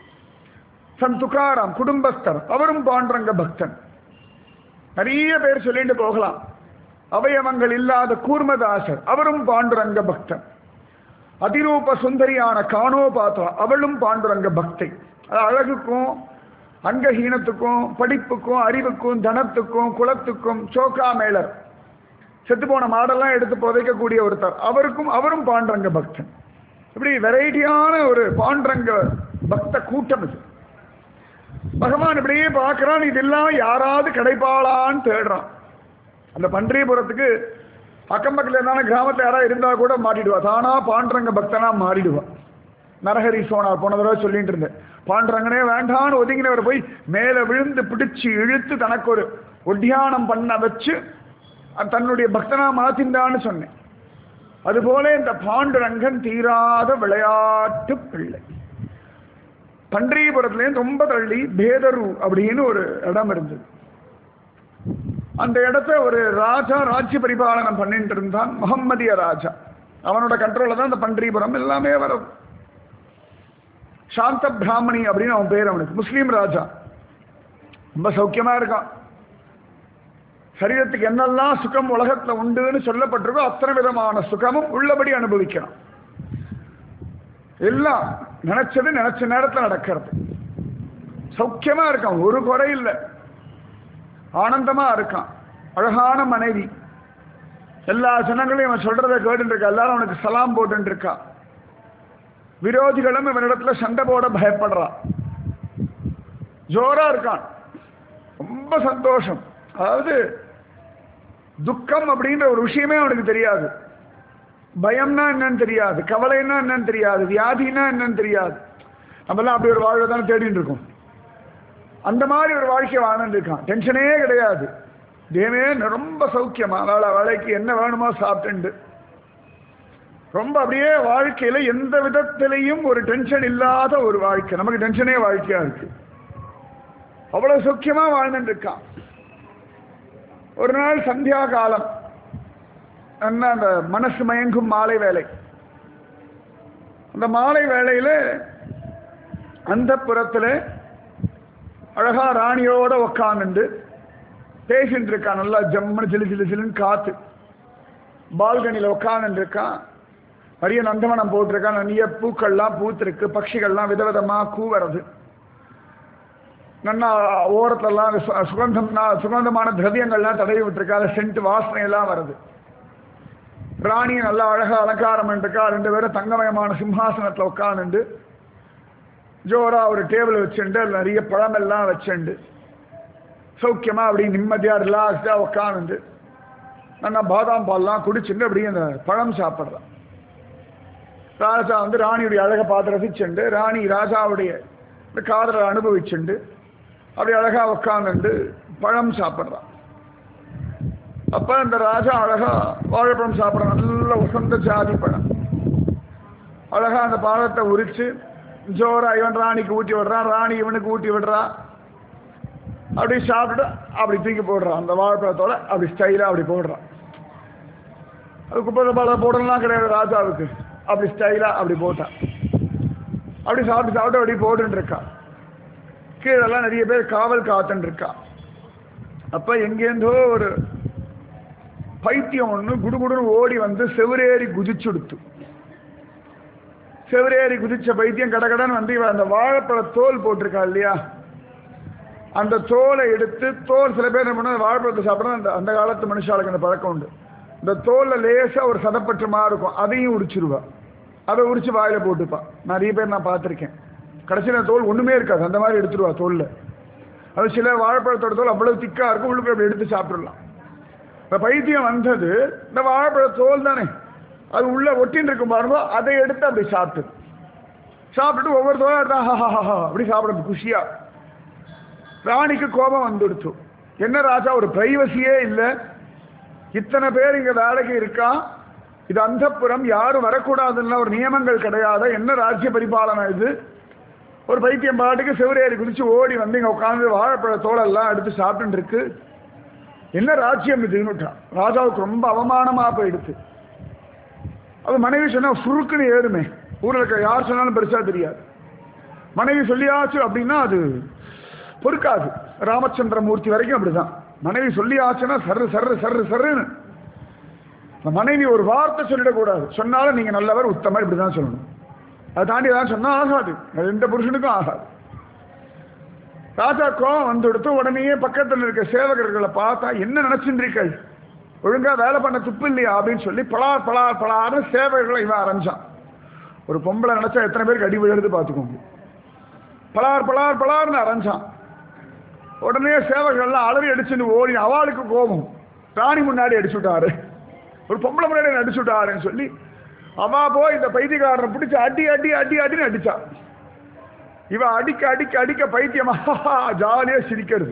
சன் துக்காராம் குடும்பஸ்தர் அவரும் பாண்டுரங்க பக்தன் நிறைய பேர் சொல்லிட்டு போகலாம் அவயவங்கள் இல்லாத கூர்மதாசர் அவரும் பாண்டுரங்க பக்தன் அதிரூப சுந்தரியான காணோபாத்ரா அவளும் பாண்டுரங்க பக்தை அது அழகுக்கும் அங்கஹீனத்துக்கும் படிப்புக்கும் அறிவுக்கும் தனத்துக்கும் குலத்துக்கும் சோக்கா மேலர் செத்து போன மாடெல்லாம் எடுத்து புதைக்கக்கூடிய ஒருத்தர் அவருக்கும் அவரும் பாண்டரங்க பக்தன் இப்படி வெரைட்டியான ஒரு பாண்டரங்க பக்த கூட்டம் இது பகவான் இப்படியே பார்க்கறான் இதெல்லாம் யாராவது கிடைப்பாளான்னு தேடுறான் அந்த பன்றியபுரத்துக்கு அக்கம் பக்கத்தில் இருந்தாலும் கிராமத்தில் யாராவது இருந்தா கூட மாட்டிடுவா தானா பாண்டரங்க பக்தனா மாறிடுவா நரஹரி சோனார் போன தடவை சொல்லிட்டு இருந்தேன் பாண்டரங்கனே வேண்டான்னு ஒதுங்கினவர் போய் மேலே விழுந்து பிடிச்சு இழுத்து தனக்கு ஒரு ஒட்டியானம் பண்ண வச்சு அது தன்னுடைய பக்தனா மாத்தின்றான்னு சொன்னேன் அதுபோல இந்த பாண்டுரங்கன் தீராத விளையாட்டு பிள்ளை பன்றியபுரத்துலேருந்து ரொம்ப தள்ளி பேதரு அப்படின்னு ஒரு இடம் இருந்தது அந்த இடத்த ஒரு ராஜா ராஜ்ய பரிபாலனம் பண்ணிட்டு இருந்தான் முகம்மதிய ராஜா அவனோட கண்ட்ரோல தான் இந்த பன்றிபுரம் எல்லாமே வரும் சாந்த பிராமணி அப்படின்னு அவன் பேர் அவனுக்கு முஸ்லீம் ராஜா ரொம்ப சௌக்கியமா இருக்கான் சரீரத்துக்கு என்னெல்லாம் சுகம் உலகத்துல உண்டுன்னு சொல்லப்பட்டிருக்கோ அத்தனை விதமான சுகமும் உள்ளபடி அனுபவிக்கிறான் எல்லாம் நினைச்சது நினைச்ச நேரத்தில் நடக்கிறது சௌக்கியமா இருக்கான் ஒரு குறை இல்லை ஆனந்தமா இருக்கான் அழகான மனைவி எல்லா ஜனங்களையும் அவன் சொல்றதை கேட்டு இருக்கா எல்லாரும் அவனுக்கு சலாம் போட்டு இருக்கா விரோதிகளும் இவனிடத்துல சண்டை போட பயப்படுறான் ஜோரா இருக்கான் ரொம்ப சந்தோஷம் அதாவது துக்கம் அப்படின்ற ஒரு விஷயமே அவனுக்கு தெரியாது பயம்னா என்னன்னு தெரியாது கவலைன்னா என்னன்னு தெரியாது வியாதினா என்னன்னு தெரியாது நம்மலாம் அப்படி ஒரு வாழ்வை தானே தேடிட்டு இருக்கோம் அந்த மாதிரி ஒரு வாழ்க்கை வாழ்ந்துட்டு இருக்கான் டென்ஷனே கிடையாது தேவே ரொம்ப சௌக்கியமா வேலை வேலைக்கு என்ன வேணுமோ சாப்பிட்டுண்டு ரொம்ப அப்படியே வாழ்க்கையில எந்த விதத்திலையும் ஒரு டென்ஷன் இல்லாத ஒரு வாழ்க்கை நமக்கு டென்ஷனே வாழ்க்கையா இருக்கு அவ்வளவு சௌக்கியமா வாழ்ந்துட்டு இருக்கான் ஒரு நாள் சந்தியா காலம் என்ன அந்த மனசு மயங்கும் மாலை வேலை அந்த மாலை வேளையில அந்த புறத்துல அழகா ராணியோட உக்காந்துண்டு பேசிட்டு இருக்கான் நல்லா ஜம்முன்னு சிலு சிலு சிலுன்னு காத்து பால்கனியில் உட்காந்துட்டு இருக்கான் நிறைய நந்தவனம் போட்டிருக்கான் நிறைய பூக்கள்லாம் பூத்திருக்கு பட்சிகள்லாம் விதவிதமா கூவறது நல்லா ஓரத்துலலாம் சு- சுகந்தம் சுகந்தமான திரவியங்கள்லாம் தடவி விட்டுருக்கா அந்த சென்ட் வாசனை எல்லாம் வருது ராணி நல்லா அழகா அலங்காரம் பண்ணிருக்கா ரெண்டு பேரும் தங்கமயமான சிம்ஹாசனத்துல உட்காந்துண்டு ஜோரா ஒரு டேபிள் வச்சுண்டு அதுல நிறைய பழமெல்லாம் வச்சுண்டு சௌக்கியமா அப்படி நிம்மதியா ரிலாக்ஸ்டா உட்காந்துண்டு நல்லா பாதாம் பால்லாம் குடிச்சுண்டு அப்படியே அந்த பழம் சாப்பிட்றான் ராஜா வந்து ராணியுடைய அழகை பார்த்து ரசிச்சுண்டு ராணி ராஜாவுடைய இந்த காதலை அனுபவிச்சுண்டு அப்படி அழகா உட்காந்துண்டு பழம் சாப்பிட்றான் அப்ப இந்த ராஜா அழகா வாழைப்பழம் சாப்பிட்றான் நல்ல உசந்த ஜாதி பழம் அழகா அந்த பழத்தை உரிச்சு ஜோரா இவன் ராணிக்கு ஊட்டி விடுறான் ராணி இவனுக்கு ஊட்டி விடுறா அப்படி சாப்பிட்டு அப்படி தூக்கி போடுறான் அந்த வாழைப்பழத்தோட அப்படி ஸ்டைலா அப்படி போடுறான் அது குப்பை பழம் போடலாம் கிடையாது ராஜாவுக்கு அப்படி ஸ்டைலா அப்படி போட்டான் அப்படி சாப்பிட்டு சாப்பிட்டு அப்படி போட்டுன்னு இருக்கான் கீழெல்லாம் நிறைய பேர் காவல் காத்துன்னு இருக்கா அப்ப எங்கேருந்தோ ஒரு பைத்தியம் ஒண்ணு குடுகுடுன்னு ஓடி வந்து செவரேறி குதிச்சுடுத்து செவரேறி குதிச்ச பைத்தியம் கடகடன்னு வந்து இவன் அந்த வாழைப்பழ தோல் போட்டிருக்கா இல்லையா அந்த தோலை எடுத்து தோல் சில பேர் என்ன பண்ணா வாழைப்பழத்தை சாப்பிடணும் அந்த அந்த காலத்து மனுஷாளுக்கு அந்த பழக்கம் உண்டு இந்த தோல்ல லேசா ஒரு சதப்பற்று மாதிரி இருக்கும் அதையும் உரிச்சிருவா அதை உரிச்சு வாயில போட்டுப்பா நிறைய பேர் நான் பார்த்திருக்கேன் கடைசியில் அந்த தோல் ஒண்ணுமே இருக்காது அந்த மாதிரி எடுத்துருவா தோல்ல அது சில வாழைப்பழத்தோட தோல் அவ்வளவு திக்கா இருக்கும் உள்ளுக்கு அப்படி எடுத்து சாப்பிடலாம் இந்த பைத்தியம் வந்தது இந்த வாழைப்பழ தோல் தானே அது உள்ள ஒட்டின்னு இருக்கும் பாருங்க அதை எடுத்து அப்படி சாப்பிட்டு சாப்பிட்டுட்டு ஒவ்வொரு தோலும் எடுத்தா ஹா ஹா ஹா அப்படி சாப்பிடுறது குஷியா ராணிக்கு கோபம் வந்துடுச்சு என்ன ராஜா ஒரு பிரைவசியே இல்லை இத்தனை பேர் இங்க வேலைக்கு இருக்கா இது அந்தப்புறம் யாரும் வரக்கூடாதுன்னா ஒரு நியமங்கள் கிடையாது என்ன ராஜ்ய பரிபாலனை இது ஒரு பைத்தியம் பாட்டுக்கு செவரேறி குதிச்சு ஓடி வந்து இங்க உட்காந்து வாழைப்பழ தோலெல்லாம் எடுத்து சாப்பிட்டு இருக்கு என்ன ராஜ்யம் இதுன்னுட்டான் ராஜாவுக்கு ரொம்ப அவமானமா போயிடுச்சு அது மனைவி சொன்னா சுருக்குன்னு ஏறுமே ஊரில் இருக்க யார் சொன்னாலும் பெருசா தெரியாது மனைவி சொல்லியாச்சு அப்படின்னா அது பொறுக்காது ராமச்சந்திரமூர்த்தி வரைக்கும் அப்படிதான் மனைவி சொல்லியாச்சுன்னா சர்ரு சர்ரு சர்ரு சர்ருன்னு அந்த மனைவி ஒரு வார்த்தை சொல்லிடக்கூடாது சொன்னாலும் நீங்க நல்லவர் உத்தமர் இப்படிதான் சொல்லணும் அதை தாண்டி ஏதாவது சொன்னா ஆகாது அது எந்த புருஷனுக்கும் ஆகாது ராஜா கோவம் வந்து எடுத்து உடனேயே பக்கத்தில் இருக்க சேவகர்களை பார்த்தா என்ன நினைச்சிருக்கீர்கள் ஒழுங்கா வேலை பண்ண துப்பு இல்லையா அப்படின்னு சொல்லி பலார் பலார் பலார்னு சேவகர்களை இவன் அரைஞ்சான் ஒரு பொம்பளை நினைச்சா எத்தனை பேருக்கு அடி விழுது பார்த்துக்கோங்க பலார் பலார் பலார்னு அரைஞ்சான் உடனே சேவகர்கள்லாம் அலறி அடிச்சுட்டு ஓடி அவளுக்கு கோபம் ராணி முன்னாடி அடிச்சு விட்டாரு ஒரு பொம்பளை முன்னாடி அடிச்சு விட்டாருன்னு சொல்லி அவா போய் இந்த பைத்தியக்காரனை பிடிச்சு அடி அடி அடி அடின்னு அடிச்சா இவ அடிக்க அடிக்க அடிக்க பைத்தியமா ஜாலியா சிரிக்கிறது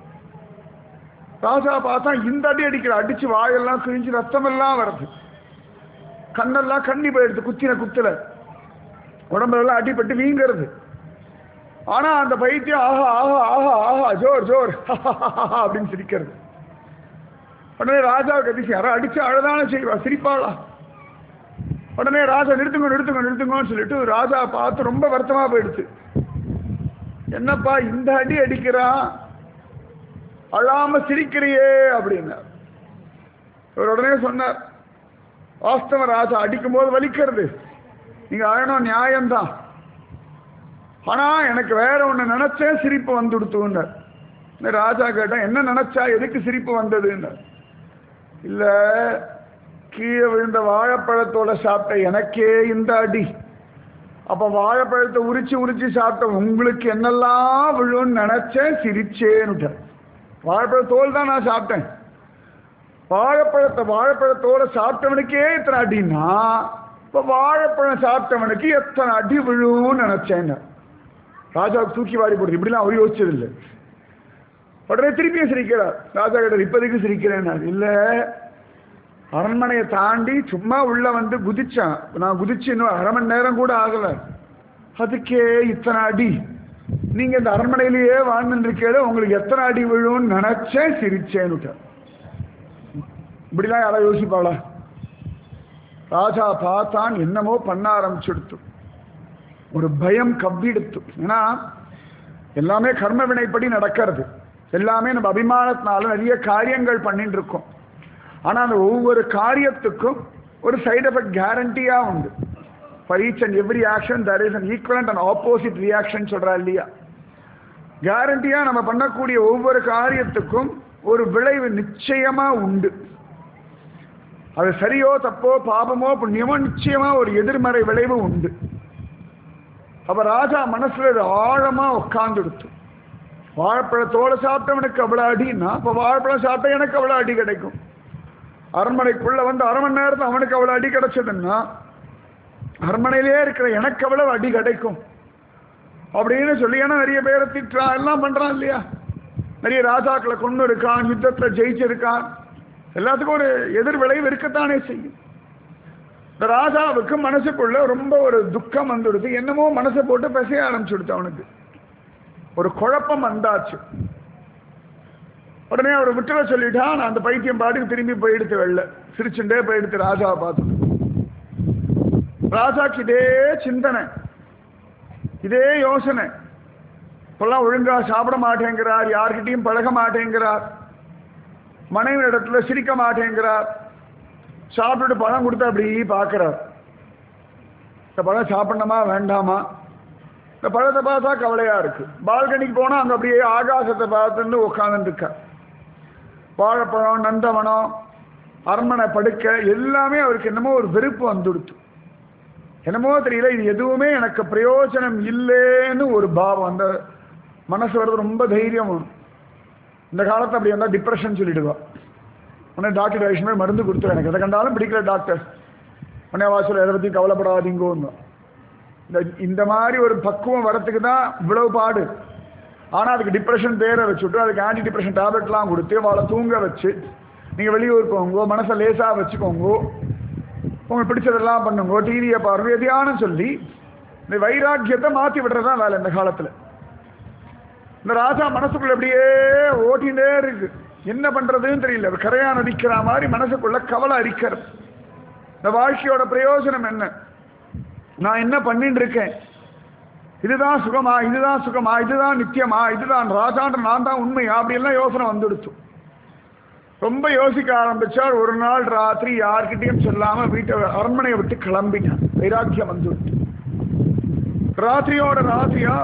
ராஜா பார்த்தா இந்த அடி அடிக்கிற அடிச்சு வாயெல்லாம் கிழிஞ்சு ரத்தம் எல்லாம் வருது கண்ணெல்லாம் கண்ணி போயிடுது குத்தின குத்துல உடம்புல அடிபட்டு வீங்கிறது ஆனா அந்த பைத்தியம் ஆஹா ஆஹா ஆஹா ஆஹா ஜோர் ஜோர் அப்படின்னு சிரிக்கிறது உடனே ராஜாவுக்கு அதிசயம் யாரோ அடிச்சு அழதான செய்வா சிரிப்பாளா உடனே ராஜா நிறுத்துங்க நிறுத்துங்க நிறுத்துங்கன்னு சொல்லிட்டு ராஜா பார்த்து ரொம்ப வருத்தமா போயிடுச்சு என்னப்பா இந்த அடி அடிக்கிறான் அழாம சிரிக்கிறியே அப்படின்னார் இவர் உடனே சொன்னார் வாஸ்தவ ராஜா அடிக்கும் போது வலிக்கிறது நீங்க அழணும் நியாயம்தான் ஆனா எனக்கு வேற ஒண்ணு நினைச்சேன் சிரிப்பு வந்து கொடுத்துன்னார் இந்த ராஜா கேட்டேன் என்ன நினைச்சா எதுக்கு சிரிப்பு வந்ததுன்னார் இல்ல கீழே விழுந்த வாழைப்பழத்தோட சாப்பிட்ட எனக்கே இந்த அடி அப்ப வாழைப்பழத்தை உரிச்சு உரிச்சு சாப்பிட்ட உங்களுக்கு என்னெல்லாம் விழுன்னு நினைச்சேன் சிரிச்சேன்னு வாழைப்பழ தோல் தான் நான் சாப்பிட்டேன் வாழைப்பழத்தை வாழைப்பழத்தோட சாப்பிட்டவனுக்கே இத்தனை அடின்னா இப்ப வாழைப்பழம் சாப்பிட்டவனுக்கு எத்தனை அடி விழுன்னு நினைச்சேன் ராஜாவுக்கு தூக்கி வாரி போடுது இப்படிலாம் அவர் யோசிச்சதில்லை உடனே திருப்பியும் சிரிக்கிறார் ராஜா கிட்ட இப்போதைக்கு சிரிக்கிறேன் இல்ல அரண்மனையை தாண்டி சும்மா உள்ள வந்து குதிச்சான் நான் குதிச்சு இன்னும் அரை மணி நேரம் கூட ஆகல அதுக்கே இத்தனை அடி நீங்க இந்த அரண்மனையிலேயே வாழ்ந்துருக்கேட உங்களுக்கு எத்தனை அடி விழும்னு நினைச்சேன் சிரிச்சேன்னு இப்படிலாம் யாராவது யோசிப்பாளா ராஜா பார்த்தான் என்னமோ பண்ண ஆரம்பிச்சுடுத்து ஒரு பயம் கவ்விடுத்து ஏன்னா எல்லாமே கர்ம வினைப்படி நடக்கிறது எல்லாமே நம்ம அபிமானத்தினால நிறைய காரியங்கள் பண்ணிட்டு இருக்கோம் ஆனா அந்த ஒவ்வொரு காரியத்துக்கும் ஒரு சைடு எஃபெக்ட் கேரண்டியா உண்டு for each and every action there is an equivalent and opposite reaction சொல்றா இல்லையா கேரண்டியா நம்ம பண்ணக்கூடிய ஒவ்வொரு காரியத்துக்கும் ஒரு விளைவு நிச்சயமா உண்டு அது சரியோ தப்போ பாபமோ புண்ணியமோ நிச்சயமா ஒரு எதிர்மறை விளைவு உண்டு அப்ப ராஜா மனசுல இது ஆழமா உட்காந்துடுத்து வாழைப்பழத்தோட சாப்பிட்டவனுக்கு அவ்வளவு அடின்னா அப்ப வாழைப்பழம் சாப்பிட்டா எனக்கு அவ்வளவு அடி கிடைக்கும் அரண்மனைக்குள்ள வந்து அரை மணி நேரத்துல அவனுக்கு அவ்வளவு அடி கிடைச்சதுன்னா அரண்மனையிலே இருக்கிற எனக்கு அவ்வளவு அடி கிடைக்கும் அப்படின்னு சொல்லி ஏன்னா நிறைய பேரை திட்டுறான் எல்லாம் பண்றான் இல்லையா நிறைய ராஜாக்களை கொண்டு இருக்கான் யுத்தத்துல ஜெயிச்சிருக்கான் எல்லாத்துக்கும் ஒரு எதிர் விளைவு இருக்கத்தானே செய்யும் இந்த ராஜாவுக்கு மனசுக்குள்ள ரொம்ப ஒரு துக்கம் வந்துடுது என்னமோ மனசை போட்டு பிசைய ஆரம்பிச்சுடுது அவனுக்கு ஒரு குழப்பம் வந்தாச்சு உடனே அவர் விட்டுற சொல்லிட்டான் நான் அந்த பைத்தியம் பாட்டுக்கு திரும்பி போயிடுத்து வெளில சிரிச்சுட்டே போயிடுத்து ராஜாவை பார்த்து ராஜாக்கு இதே சிந்தனை இதே யோசனை இப்பெல்லாம் ஒழுங்கா சாப்பிட மாட்டேங்கிறார் யார்கிட்டயும் பழக மாட்டேங்கிறார் மனைவி இடத்துல சிரிக்க மாட்டேங்கிறார் சாப்பிட்டுட்டு பழம் கொடுத்தா அப்படி பார்க்கிறார் இந்த பழம் சாப்பிடணுமா வேண்டாமா இந்த பழத்தை பார்த்தா கவலையா இருக்கு பால்கனிக்கு போனா அங்க அப்படியே ஆகாசத்தை பார்த்துட்டு உட்காந்துட்டு இருக்க வாழைப்பழம் நந்தவனம் அரண்மனை படுக்க எல்லாமே அவருக்கு என்னமோ ஒரு வெறுப்பு வந்துடுத்து என்னமோ தெரியல இது எதுவுமே எனக்கு பிரயோஜனம் இல்லைன்னு ஒரு பாவம் அந்த மனசு வர்றது ரொம்ப தைரியம் வரும். இந்த காலத்துல அப்படி வந்தா டிப்ரெஷன் சொல்லிடுவா உடனே டாக்டர் வைஷ்ணவ மருந்து கொடுத்துரு எனக்கு எதை கண்டாலும் பிடிக்கல டாக்டர் உடனே வாசல் எதை பத்தி கவலைப்படாதீங்கோன்னு இந்த இந்த மாதிரி ஒரு பக்குவம் வரத்துக்கு தான் இவ்வளவு பாடு ஆனா அதுக்கு டிப்ரெஷன் பேரை வச்சுட்டு அதுக்கு ஆன்டி டிப்ரெஷன் டேப்லெட்லாம் கொடுத்து அவளை தூங்க வச்சு நீங்க வெளியூர் போங்க மனசை லேசா வச்சுக்கோங்க உங்களுக்கு பிடிச்சதெல்லாம் பண்ணுங்க டிவியை பாருங்க எதையானு சொல்லி இந்த வைராக்கியத்தை மாத்தி விடுறதுதான் வேலை இந்த காலத்துல இந்த ராஜா மனசுக்குள்ள அப்படியே ஓட்டிகிட்டே இருக்கு என்ன பண்றதுன்னு தெரியல கரையா நதிக்கிற மாதிரி மனசுக்குள்ள கவலை அரிக்கிறது இந்த வாழ்க்கையோட பிரயோஜனம் என்ன நான் என்ன பண்ணிட்டு இருக்கேன் இதுதான் சுகமா இதுதான் சுகமா இதுதான் நித்தியமா இதுதான் ராஜான்ற நான் தான் உண்மையா அப்படியெல்லாம் யோசனை வந்துடுச்சு ரொம்ப யோசிக்க ஆரம்பிச்சால் ஒரு நாள் ராத்திரி யார்கிட்டயும் சொல்லாம வீட்டை அரண்மனையை விட்டு கிளம்பிட்டான் வைராக்கியம் வந்துடுச்சு ராத்திரியோட ராத்திரியா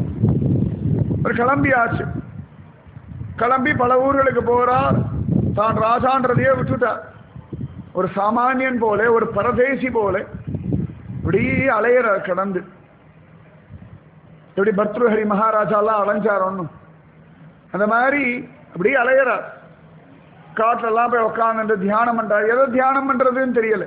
ஒரு கிளம்பியாச்சு கிளம்பி பல ஊர்களுக்கு போறார் தான் ராஜான்றதையே விட்டுட்டார் ஒரு சாமானியன் போல ஒரு பரதேசி போல இப்படி அலையிறார் கடந்து எப்படி பர்த்ருஹரி மகாராஜாலாம் அலைஞ்சார் ஒன்றும் அந்த மாதிரி அப்படி அலையிறார் காட்டிலெல்லாம் போய் உட்காந்து தியானம் பண்றார் எதை தியானம் பண்றதுன்னு தெரியல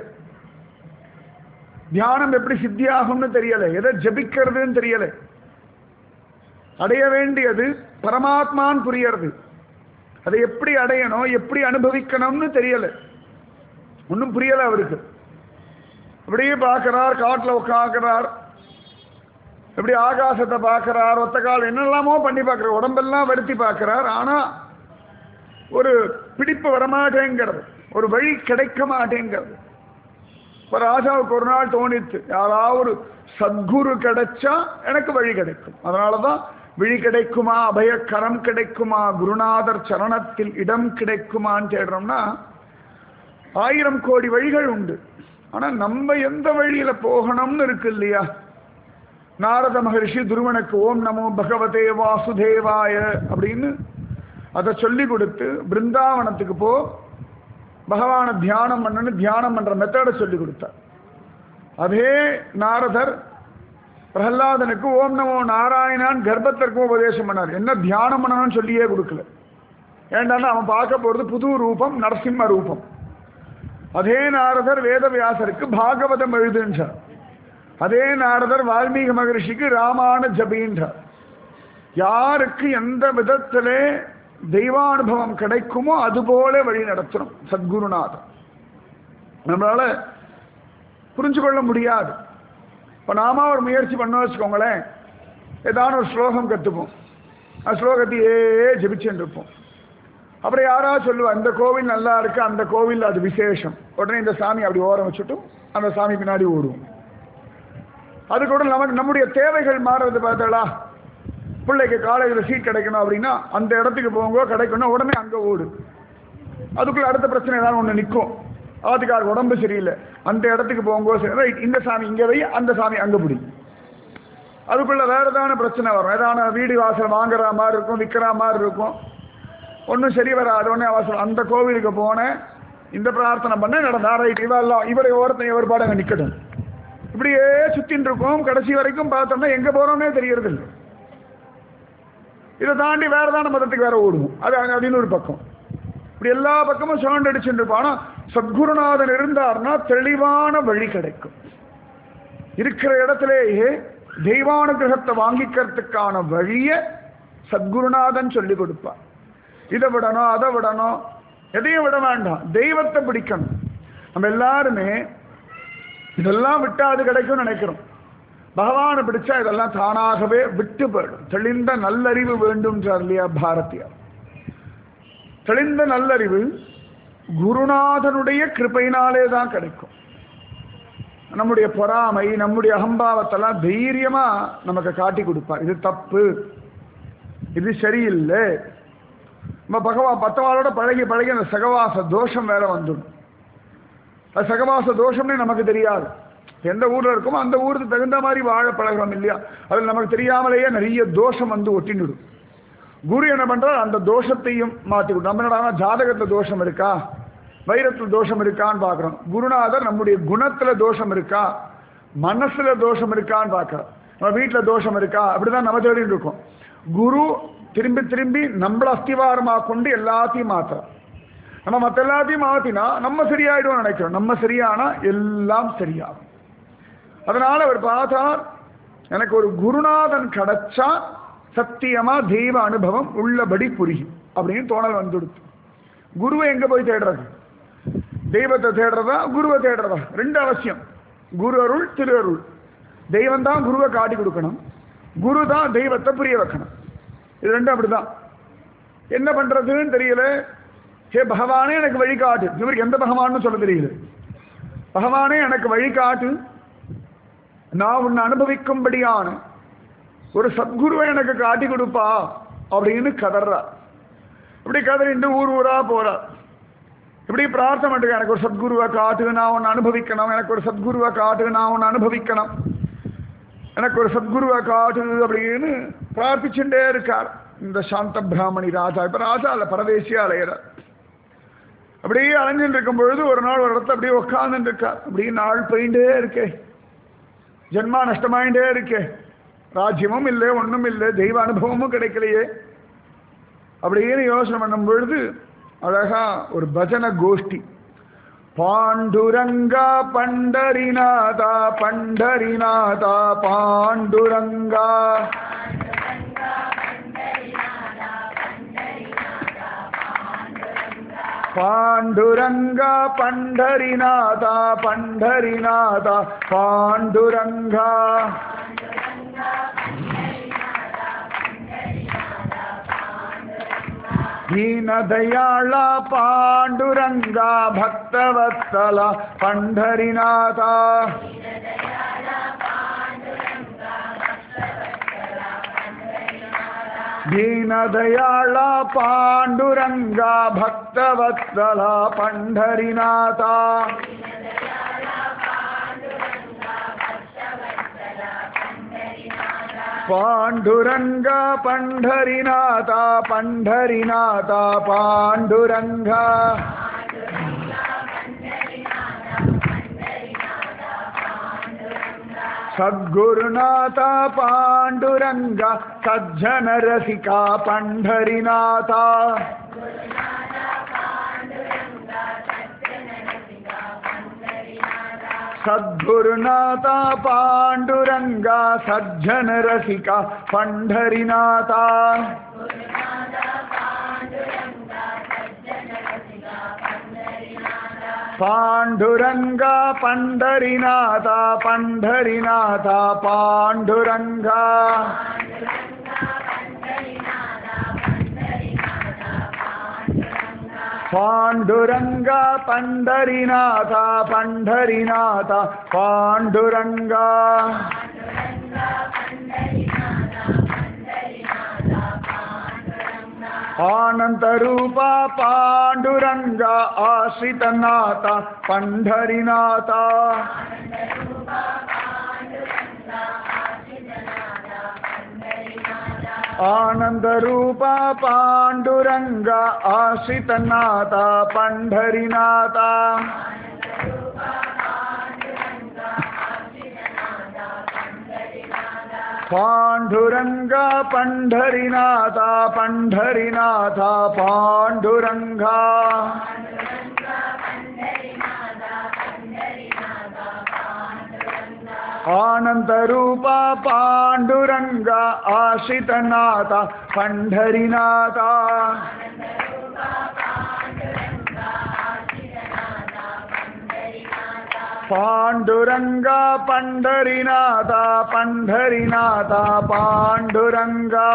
தியானம் எப்படி சித்தியாகும்னு தெரியல எதை ஜபிக்கிறதுன்னு தெரியல அடைய வேண்டியது பரமாத்மான்னு புரியறது அதை எப்படி அடையணும் எப்படி அனுபவிக்கணும்னு தெரியல ஒன்றும் புரியல அவருக்கு அப்படியே பார்க்கிறார் காட்டில் உட்காக்கிறார் எப்படி ஆகாசத்தை பார்க்கிறார் ஒத்த கால் என்னெல்லாமோ பண்ணி பார்க்கிறார் உடம்பெல்லாம் வருத்தி பார்க்கிறார் ஆனா ஒரு பிடிப்பு வரமாட்டேங்கிறது ஒரு வழி கிடைக்க மாட்டேங்கிறது இப்போ ராஜாவுக்கு ஒரு நாள் தோணித்து யாராவது ஒரு சத்குரு கிடைச்சா எனக்கு வழி கிடைக்கும் அதனால தான் விழி கிடைக்குமா அபயக்கரம் கிடைக்குமா குருநாதர் சரணத்தில் இடம் கிடைக்குமான்னு தேடுறோம்னா ஆயிரம் கோடி வழிகள் உண்டு ஆனா நம்ம எந்த வழியில போகணும்னு இருக்கு இல்லையா நாரத மகரிஷி துருவனுக்கு ஓம் நமோ பகவதே வாசுதேவாய அப்படின்னு அதை சொல்லி கொடுத்து பிருந்தாவனத்துக்கு போ பகவானை தியானம் பண்ணு தியானம் பண்ற மெத்தடை சொல்லி கொடுத்தார் அதே நாரதர் பிரகலாதனுக்கு ஓம் நமோ நாராயணான் கர்ப்பத்திற்கும் உபதேசம் பண்ணார் என்ன தியானம் பண்ணணும்னு சொல்லியே கொடுக்கல ஏண்டான்னா அவன் பார்க்க போறது புது ரூபம் நரசிம்ம ரூபம் அதே நாரதர் வேதவியாசருக்கு பாகவதம் எழுதுன்றார் அதே நாரதர் வால்மீகி மகரிஷிக்கு ராமான ஜபின்றார் யாருக்கு எந்த விதத்திலே தெய்வானுபவம் கிடைக்குமோ அதுபோல வழி நடத்தணும் சத்குருநாதன் நம்மளால புரிஞ்சு கொள்ள முடியாது இப்போ நாம ஒரு முயற்சி பண்ண வச்சுக்கோங்களேன் ஏதான ஒரு ஸ்லோகம் கற்றுப்போம் அந்த ஸ்லோகத்தையே ஜெபிச்சுட்டு இருப்போம் அப்புறம் யாராவது சொல்லுவா இந்த கோவில் நல்லா இருக்கு அந்த கோவில் அது விசேஷம் உடனே இந்த சாமி அப்படி ஓரம் வச்சுட்டும் அந்த சாமி பின்னாடி ஓடுவோம் அது கூட நமக்கு நம்முடைய தேவைகள் மாறுறது பார்த்தலா பிள்ளைக்கு காலேஜில் சீட் கிடைக்கணும் அப்படின்னா அந்த இடத்துக்கு போங்க கிடைக்கணும் உடனே அங்கே ஓடு அதுக்குள்ள அடுத்த பிரச்சனை ஏதாவது ஒன்று நிற்கும் ஆத்துக்கார் உடம்பு சரியில்லை அந்த இடத்துக்கு போங்க சரி ரைட் இந்த சாமி இங்கே வை அந்த சாமி அங்கே பிடி அதுக்குள்ள வேற ஏதான பிரச்சனை வரும் ஏதான வீடு வாசல் வாங்குற மாதிரி இருக்கும் விற்கிற மாதிரி இருக்கும் ஒன்றும் சரி வராது உடனே அவசரம் அந்த கோவிலுக்கு போனேன் இந்த பிரார்த்தனை பண்ண நடந்தா ரைட் இவெல்லாம் இவரை ஒருத்தன் இவர் பாடம் அங்கே நிற்கட்டும் இப்படியே சுத்தின்னு இருக்கோம் கடைசி வரைக்கும் பார்த்தோம்னா எங்க போறோம்னே தெரியறது இல்லை இதை தாண்டி வேற தான மதத்துக்கு வேற ஓடுவோம் அது அங்க அப்படின்னு ஒரு பக்கம் இப்படி எல்லா பக்கமும் சவுண்ட் அடிச்சுட்டு இருப்போம் ஆனா சத்குருநாதன் இருந்தார்னா தெளிவான வழி கிடைக்கும் இருக்கிற இடத்திலேயே தெய்வானுகிரகத்தை வாங்கிக்கிறதுக்கான வழியை சத்குருநாதன் சொல்லி கொடுப்பார் இதை விடணும் அதை விடணும் எதையும் விட வேண்டாம் தெய்வத்தை பிடிக்கணும் நம்ம எல்லாருமே இதெல்லாம் விட்டா அது கிடைக்கும்னு நினைக்கிறோம் பகவானை பிடிச்சா இதெல்லாம் தானாகவே விட்டு போயிடும் தெளிந்த நல்லறிவு வேண்டும்ன்றார் இல்லையா பாரதியார் தெளிந்த நல்லறிவு குருநாதனுடைய கிருபையினாலே தான் கிடைக்கும் நம்முடைய பொறாமை நம்முடைய அகம்பாவத்தெல்லாம் தைரியமா நமக்கு காட்டி கொடுப்பார் இது தப்பு இது சரியில்லை நம்ம பகவா பத்தவாளோட பழகி பழகி அந்த சகவாச தோஷம் வேற வந்துடும் அது சகவாச தோஷம்னே நமக்கு தெரியாது எந்த ஊர்ல இருக்கோமோ அந்த ஊருக்கு தகுந்த மாதிரி வாழ பழகிறோம் இல்லையா அதில் நமக்கு தெரியாமலேயே நிறைய தோஷம் வந்து ஒட்டின்னுடும் குரு என்ன பண்றார் அந்த தோஷத்தையும் மாற்றி விடும் நம்ம என்னடா ஜாதகத்துல தோஷம் இருக்கா வைரத்துல தோஷம் இருக்கான்னு பார்க்குறோம் குருநாதர் நம்முடைய குணத்துல தோஷம் இருக்கா மனசுல தோஷம் இருக்கான்னு பார்க்குறோம் நம்ம வீட்டில் தோஷம் இருக்கா அப்படிதான் நம்ம தேடிட்டு இருக்கோம் குரு திரும்பி திரும்பி நம்மள அஸ்திவாரமாக கொண்டு எல்லாத்தையும் மாத்துறோம் நம்ம மற்ற எல்லாத்தையும் மாத்தினா நம்ம சரியாயிடும் நினைக்கிறோம் நம்ம சரியானா எல்லாம் சரியாகும் அதனால அவர் பார்த்தார் எனக்கு ஒரு குருநாதன் கிடைச்சா சத்தியமா தெய்வ அனுபவம் உள்ளபடி புரியும் அப்படின்னு தோணல் வந்துடுத்து குருவை எங்க போய் தேடுறது தெய்வத்தை தேடுறதா குருவை தேடுறதா ரெண்டு அவசியம் குரு அருள் திரு அருள் தெய்வம் தான் குருவை காட்டி கொடுக்கணும் குரு தான் தெய்வத்தை புரிய வைக்கணும் இது ரெண்டும் அப்படிதான் என்ன பண்றதுன்னு தெரியல ஹே பகவானே எனக்கு வழிகாட்டு இவருக்கு எந்த பகவான்னு சொல்ல தெரியல பகவானே எனக்கு வழிகாட்டு நான் உன்னை அனுபவிக்கும்படியான ஒரு சத்குருவை எனக்கு காட்டி கொடுப்பா அப்படின்னு கதறா இப்படி கதறிண்டு ஊர் ஊரா போறா இப்படி பிரார்த்தனை பண்ணுங்க எனக்கு ஒரு சத்குருவை காட்டு நான் உன்னை அனுபவிக்கணும் எனக்கு ஒரு சத்குருவை காட்டு நான் உன்னை அனுபவிக்கணும் எனக்கு ஒரு சத்குருவை காட்டு அப்படின்னு பிரார்த்திச்சுட்டே இருக்கார் இந்த சாந்த பிராமணி ராஜா இப்ப ராஜா இல்ல பரதேசியா அலையிறார் அப்படியே அலைஞ்சுட்டு இருக்கும் பொழுது ஒரு நாள் ஒரு இடத்துல அப்படியே உட்கார்ந்துட்டு இருக்கார் அப்படியே நாள் போயிட்டே இருக்கே ஜென்மா நஷ்டமாயிட்டே இருக்கே ராஜ்யமும் இல்லை ஒண்ணும் இல்லை தெய்வ அனுபவமும் கிடைக்கலையே அப்படின்னு யோசனை பண்ணும் பொழுது அழகா ஒரு பஜன கோஷ்டி பாண்டுரங்கா பண்டரிநாதா பண்டரிநாதா பாண்டுரங்கா பாண்டுரங்கா பண்டரிநாதா பண்டரிநாதா பாண்டுரங்கா ದೀನದಯಾಳ ಪಾಂಡುರಂಗ ಭಕ್ತವತ್ಸಲ ಪಂಢರಿನಾಥ ದೀನದಯಾಳ ಪಾಂಡುರಂಗ ಭಕ್ತವತ್ಸಲ ಪಂಢರಿನಾಥ ಪಾಂಡುರಂಗ ಪಂಢರಿನಾಥ ಪಂಢರಿನಾಥ ಪಾಂಡುರಂಗ ಸದ್ಗುರುನಾಥ ಪಾಂಡುರಂಗ ಸಜ್ಜನ ರಸಿಕ ಪಂಢರಿನಾಥ ಸದ್ಗುರುನಾಥ ಪಾಂಡುರಂಗ ಸಜ್ಜನ ರಸಿಕ ಪಂಢರಿನಾಥ पाण्डुरङ्गा पण्ढरिनाथा पण्ढरिनाथा पाण्डुरङ्गा पाण्डुरङ्गा पण्ढरिनाथा पण्ढरिनाथा पाण्डुरङ्गा आनन्तरूपा पाण्डुरङ्गा आश्रितनाथा पण्ढरिनाथा आनन्दरूपा पाण्डुरङ्गा आश्रितनाथा पण्ढरिनाथा पाण्डुरङ्गा पण्ढरिनाथा पण्ढरिनाथा पाण्डुरङ्गा आनन्दरूपा पाण्डुरङ्गा आश्रितनाथा पण्ढरिनाथा पाण्डुरङ्गा पण्ढरिनाथा पण्ढरिनाथा पाण्डुरङ्गा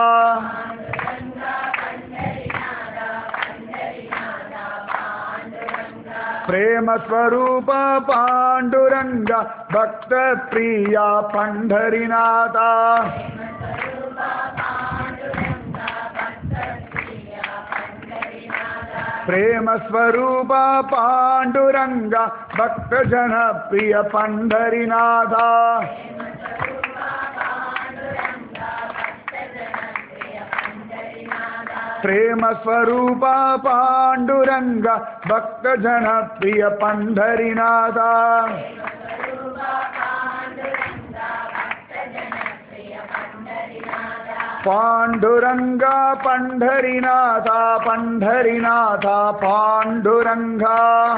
प्रेमस्वरूप पाण्डुरङ्ग भक्तप्रिया पण्ढरिनाथा प्रेमस्वरूप पाण्डुरङ्ग भक्तजनप्रिय पण्ढरिनाथा प्रेमस्वरूप पाण्डुरङ्ग भक्तजनप्रिय पण्ढरिनाथा पाण्डुरङ्गा पण्ढरिनाथा पण्ढरिनाथा पाण्डुरङ्गा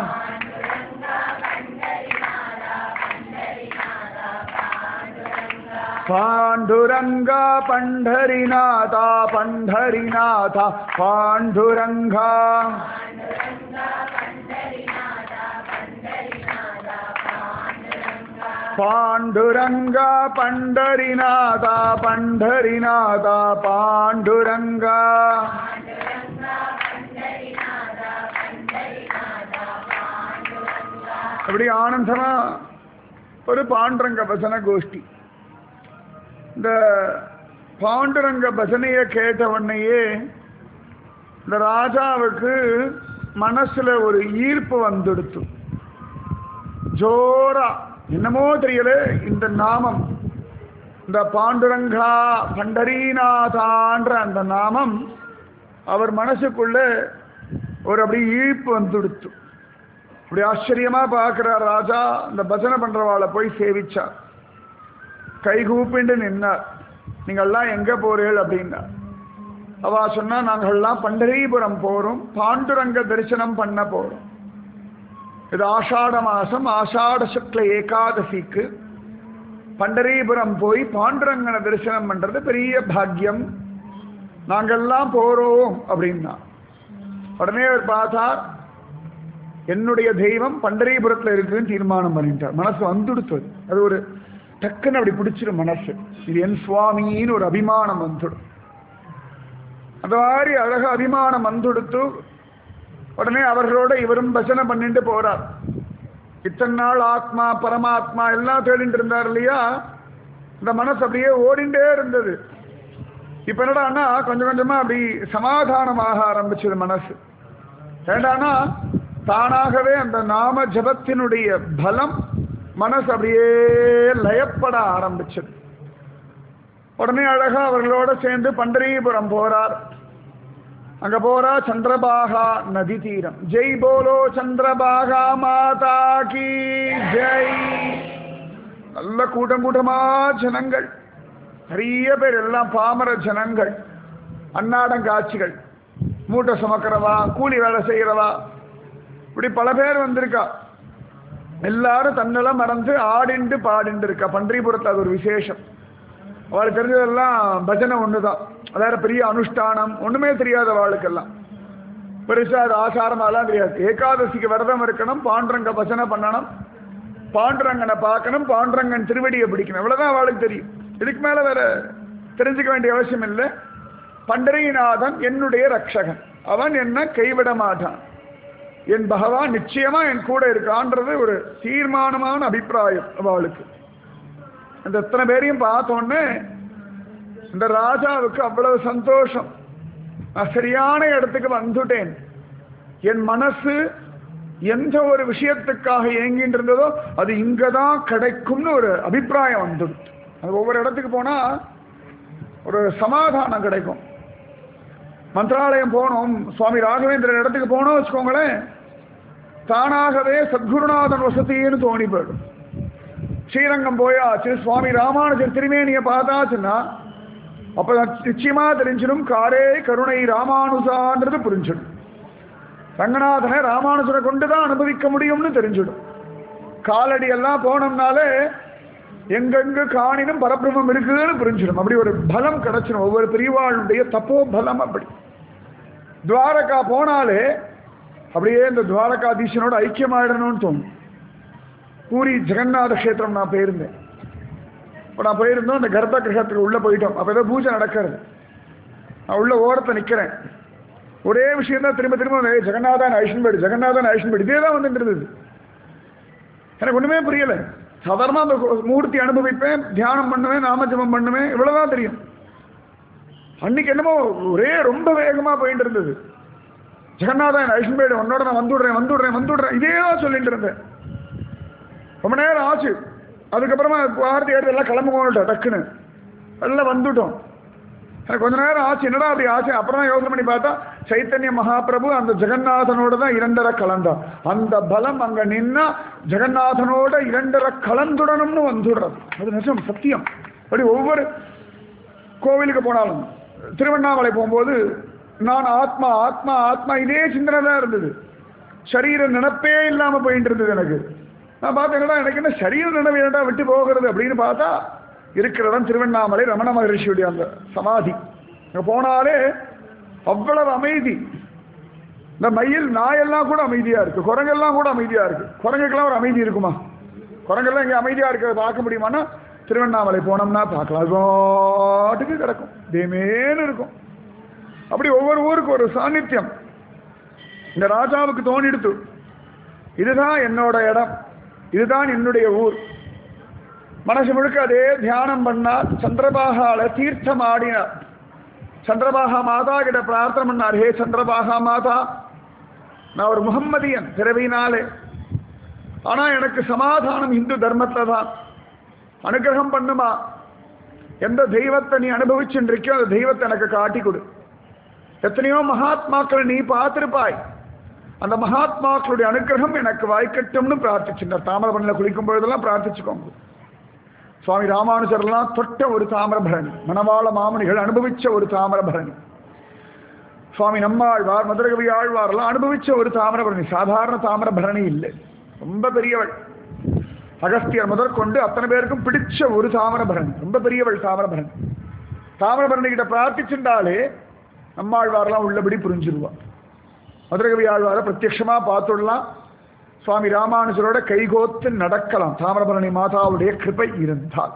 पाण्डुरङ्गा पण्ढरिनाथा पण्ढरिनाथा पाण्डुरङ्गा पाण्डुरङ्गा पण्ढरिनाथा पण्ढरिनाथा पाण्डुरङ्गा அப்படி ஆனந்தமா ஒரு பாண்டுரங்க பஜன கோஷ்டி இந்த பாண்டுரங்க பஜனையை கேட்ட உடனேயே இந்த ராஜாவுக்கு மனசுல ஒரு ஈர்ப்பு வந்துடுத்து ஜோரா என்னமோ தெரியல இந்த நாமம் இந்த பாண்டுரங்கா பண்டரீநாதான்ற அந்த நாமம் அவர் மனசுக்குள்ள ஒரு அப்படி ஈர்ப்பு வந்துடுத்து அப்படி ஆச்சரியமா பார்க்கிறார் ராஜா இந்த பஜனை பண்றவாளை போய் சேவிச்சார் கைகூப்பிண்டு நின்னார் நீங்கள்லாம் எங்க போறீர்கள் அப்படின்னா அவ சொன்னா நாங்கள்லாம் பண்டரீபுரம் போறோம் பாண்டுரங்க தரிசனம் பண்ண போறோம் இது ஆஷாட மாசம் ஆஷாட சுக்ல ஏகாதசிக்கு பண்டரீபுரம் போய் பாண்டுரங்கனை தரிசனம் பண்றது பெரிய பாக்கியம் நாங்கெல்லாம் போறோம் அப்படின்னா உடனே அவர் பார்த்தார் என்னுடைய தெய்வம் பண்டரீபுரத்துல இருக்குன்னு தீர்மானம் பண்ணிட்டார் மனசு வந்துடுத்தது அது ஒரு டக்குன்னு அப்படி பிடிச்சிடும் மனசு இது என் சுவாமின்னு ஒரு அபிமானம் வந்துடும் அந்த மாதிரி அழக அபிமானம் வந்துடுத்து உடனே அவர்களோட இவரும் பஜனை பண்ணிட்டு போறார் இத்தனை நாள் ஆத்மா பரமாத்மா எல்லாம் தேடிட்டு இருந்தார் இல்லையா இந்த மனசு அப்படியே ஓடிண்டே இருந்தது இப்ப என்னடான்னா கொஞ்சம் கொஞ்சமா அப்படி சமாதானமாக ஆரம்பிச்சது மனசு ஏண்டானா தானாகவே அந்த நாம ஜபத்தினுடைய பலம் மனசு அப்படியே லயப்பட ஆரம்பிச்சது உடனே அழகா அவர்களோட சேர்ந்து பண்டரீபுரம் போறார் அங்க போறா சந்திரபாகா நதி தீரம் ஜெய் போலோ சந்திரபாகா மாதா கி ஜெய் நல்ல கூட்டம் கூட்டமா ஜனங்கள் நிறைய பேர் எல்லாம் பாமர ஜனங்கள் அன்னாடங்காட்சிகள் மூட்டை சுமக்கிறவா கூலி வேலை செய்கிறவா இப்படி பல பேர் வந்திருக்கா எல்லாரும் தன்னெல்லாம் மறந்து ஆடிண்டு பாடிண்டு இருக்கா பன்றிபுரத்தில் அது ஒரு விசேஷம் அவளுக்கு தெரிஞ்சதெல்லாம் பஜனை ஒன்று தான் வேற பெரிய அனுஷ்டானம் ஒன்றுமே தெரியாத அவளுக்கெல்லாம் பெருசா அது ஆசாரம் அதெல்லாம் தெரியாது ஏகாதசிக்கு விரதம் இருக்கணும் பாண்டுரங்க பஜனை பண்ணணும் பாண்டுரங்கனை பார்க்கணும் பாண்டுரங்கன் திருவடியை பிடிக்கணும் இவ்வளவுதான் அவளுக்கு தெரியும் இதுக்கு மேல வேற தெரிஞ்சுக்க வேண்டிய அவசியம் இல்லை பண்டரிநாதன் என்னுடைய ரக்ஷகன் அவன் என்ன கைவிட மாட்டான் என் பகவான் நிச்சயமா என் கூட இருக்கான்றது ஒரு தீர்மானமான அபிப்பிராயம் அவளுக்கு அந்த எத்தனை பேரையும் பார்த்தோன்னே இந்த ராஜாவுக்கு அவ்வளவு சந்தோஷம் நான் சரியான இடத்துக்கு வந்துட்டேன் என் மனசு எந்த ஒரு விஷயத்துக்காக ஏங்கிட்டு இருந்ததோ அது இங்கதான் கிடைக்கும்னு ஒரு அபிப்பிராயம் வந்துடும் அது ஒவ்வொரு இடத்துக்கு போனா ஒரு சமாதானம் கிடைக்கும் மந்திராலயம் போனோம் சுவாமி ராகவேந்திரன் இடத்துக்கு போனோம் வச்சுக்கோங்களேன் தானாகவே சத்குருநாதன் வசதின்னு தோணி போயிடும் ஸ்ரீரங்கம் போயாச்சு சுவாமி ராமானுஜர் திருமேனியை பார்த்தாச்சுன்னா அப்ப நிச்சயமா தெரிஞ்சிடும் காரே கருணை ராமானுஜான்றது புரிஞ்சிடும் ரங்கநாதனை ராமானுஜரை கொண்டுதான் அனுபவிக்க முடியும்னு தெரிஞ்சிடும் காலடி எல்லாம் போனோம்னாலே எங்கெங்கு காணினும் பரபிரமம் இருக்குதுன்னு புரிஞ்சிடும் அப்படி ஒரு பலம் கிடைச்சிடும் ஒவ்வொரு பிரிவாளுடைய தப்போ பலம் அப்படி துவாரகா போனாலே அப்படியே இந்த துவாரகாதீசனோட ஐக்கியமாயிடணும்னு தோணும் பூரி ஜெகநாத கஷேத்திரம் நான் போயிருந்தேன் இப்போ நான் போயிருந்தோம் அந்த கர்ப்ப கிரகத்துக்கு உள்ளே போயிட்டோம் அப்போ ஏதோ பூஜை நடக்கிறது நான் உள்ள ஓரத்தை நிற்கிறேன் ஒரே விஷயம் தான் திரும்ப திரும்ப வந்து, "ஏய், ஜெகநாதன் ஐஷன்பேடு ஜெகநாதன் ஐஷன்பேடு இதே தான் வந்துட்டு இருந்தது எனக்கு ஒன்றுமே புரியலை சாதாரணமாக அந்த மூர்த்தி அனுபவிப்பேன் தியானம் பண்ணுவேன் நாமஜபம் பண்ணுவேன் இவ்வளவுதான் தெரியும் அன்னைக்கு என்னமோ ஒரே ரொம்ப வேகமாக போயிட்டு இருந்தது ஜெகநாதன் ஐஷன்பேடு உன்னோட நான் வந்துடுறேன் வந்துடுறேன் வந்துடுறேன் இதே தான் சொல்லிட்டு இருந்தேன் ரொம்ப நேரம் ஆச்சு அதுக்கப்புறமா வார்த்தை எடுத்து எல்லாம் கிளம்புவோம் டக்குன்னு எல்லாம் வந்துட்டோம் எனக்கு கொஞ்ச நேரம் ஆச்சு என்னடா அப்படி ஆச்சு அப்புறம் தான் யோசனை பண்ணி பார்த்தா சைத்தன்ய மகாபிரபு அந்த ஜெகநாதனோட தான் இரண்டரை கலந்தான் அந்த பலம் அங்க நின்னா ஜெகநாதனோட இரண்டரை கலந்துடணும்னு வந்துடுறது அது நிஜம் சத்தியம் அப்படி ஒவ்வொரு கோவிலுக்கு போனாலும் திருவண்ணாமலை போகும்போது நான் ஆத்மா ஆத்மா ஆத்மா இதே சிந்தனை தான் இருந்தது சரீர நினப்பே இல்லாம போயிட்டு இருந்தது எனக்கு நான் பார்த்தேன் என்னடா எனக்கு என்ன சரீர நினைவு என்னடா விட்டு போகிறது அப்படின்னு பார்த்தா இருக்கிற இடம் திருவண்ணாமலை ரமண மகரிஷியுடைய அந்த சமாதி அங்க போனாலே அவ்வளவு அமைதி இந்த மயில் நாயெல்லாம் கூட அமைதியா இருக்கு குரங்கெல்லாம் கூட அமைதியா இருக்கு குரங்குக்கெல்லாம் ஒரு அமைதி இருக்குமா குரங்கெல்லாம் இங்க அமைதியா இருக்கிறத பார்க்க முடியுமான்னா திருவண்ணாமலை போனோம்னா பார்க்கலாம் அது பாட்டுக்கு கிடக்கும் தேமேன்னு இருக்கும் அப்படி ஒவ்வொரு ஊருக்கு ஒரு சாநித்தியம் இந்த ராஜாவுக்கு தோணிடுத்து இதுதான் என்னோட இடம் இதுதான் என்னுடைய ஊர் மனசு முழுக்க அதே தியானம் பண்ணார் சந்திரபாகால தீர்த்தம் ஆடினார் சந்திரபாகா மாதா கிட்ட பிரார்த்தனை பண்ணார் ஹே சந்திரபாகா மாதா நான் ஒரு முகம்மதியன் பிறவினாலே ஆனா எனக்கு சமாதானம் இந்து தர்மத்துல தான் அனுகிரகம் பண்ணுமா எந்த தெய்வத்தை நீ அனுபவிச்சுருக்கியோ அந்த தெய்வத்தை எனக்கு காட்டி கொடு எத்தனையோ மகாத்மாக்களை நீ பார்த்திருப்பாய் அந்த மகாத்மாக்களுடைய அனுகிரகம் எனக்கு வாய்க்கட்டும்னு பிரார்த்திச்சுட்டார் தாமிரபரணியில் குளிக்கும் பொழுதெல்லாம் பிரார்த்திச்சுக்கோங்க சுவாமி ராமானுஜர்லாம் தொட்ட ஒரு தாமிரபரணி மணவாள மாமுனிகள் அனுபவிச்ச ஒரு தாமிரபரணி சுவாமி நம்மாழ்வார் மதுரகவி ஆழ்வார்லாம் அனுபவிச்ச ஒரு தாமிரபரணி சாதாரண தாமிரபரணி இல்லை ரொம்ப பெரியவள் அகஸ்தியர் முதற்கொண்டு அத்தனை பேருக்கும் பிடிச்ச ஒரு தாமிரபரணி ரொம்ப பெரியவள் தாமிரபரணி தாமிரபரணி கிட்ட பிரார்த்திச்சுட்டாலே நம்மாழ்வார்லாம் உள்ளபடி புரிஞ்சிருவா மதுரகவி ஆழ்வாரை பிரத்யட்சமா பார்த்துடலாம் சுவாமி ராமானுஜரோட கைகோத்து நடக்கலாம் தாமிரபரணி மாதாவுடைய கிருபை இருந்தால்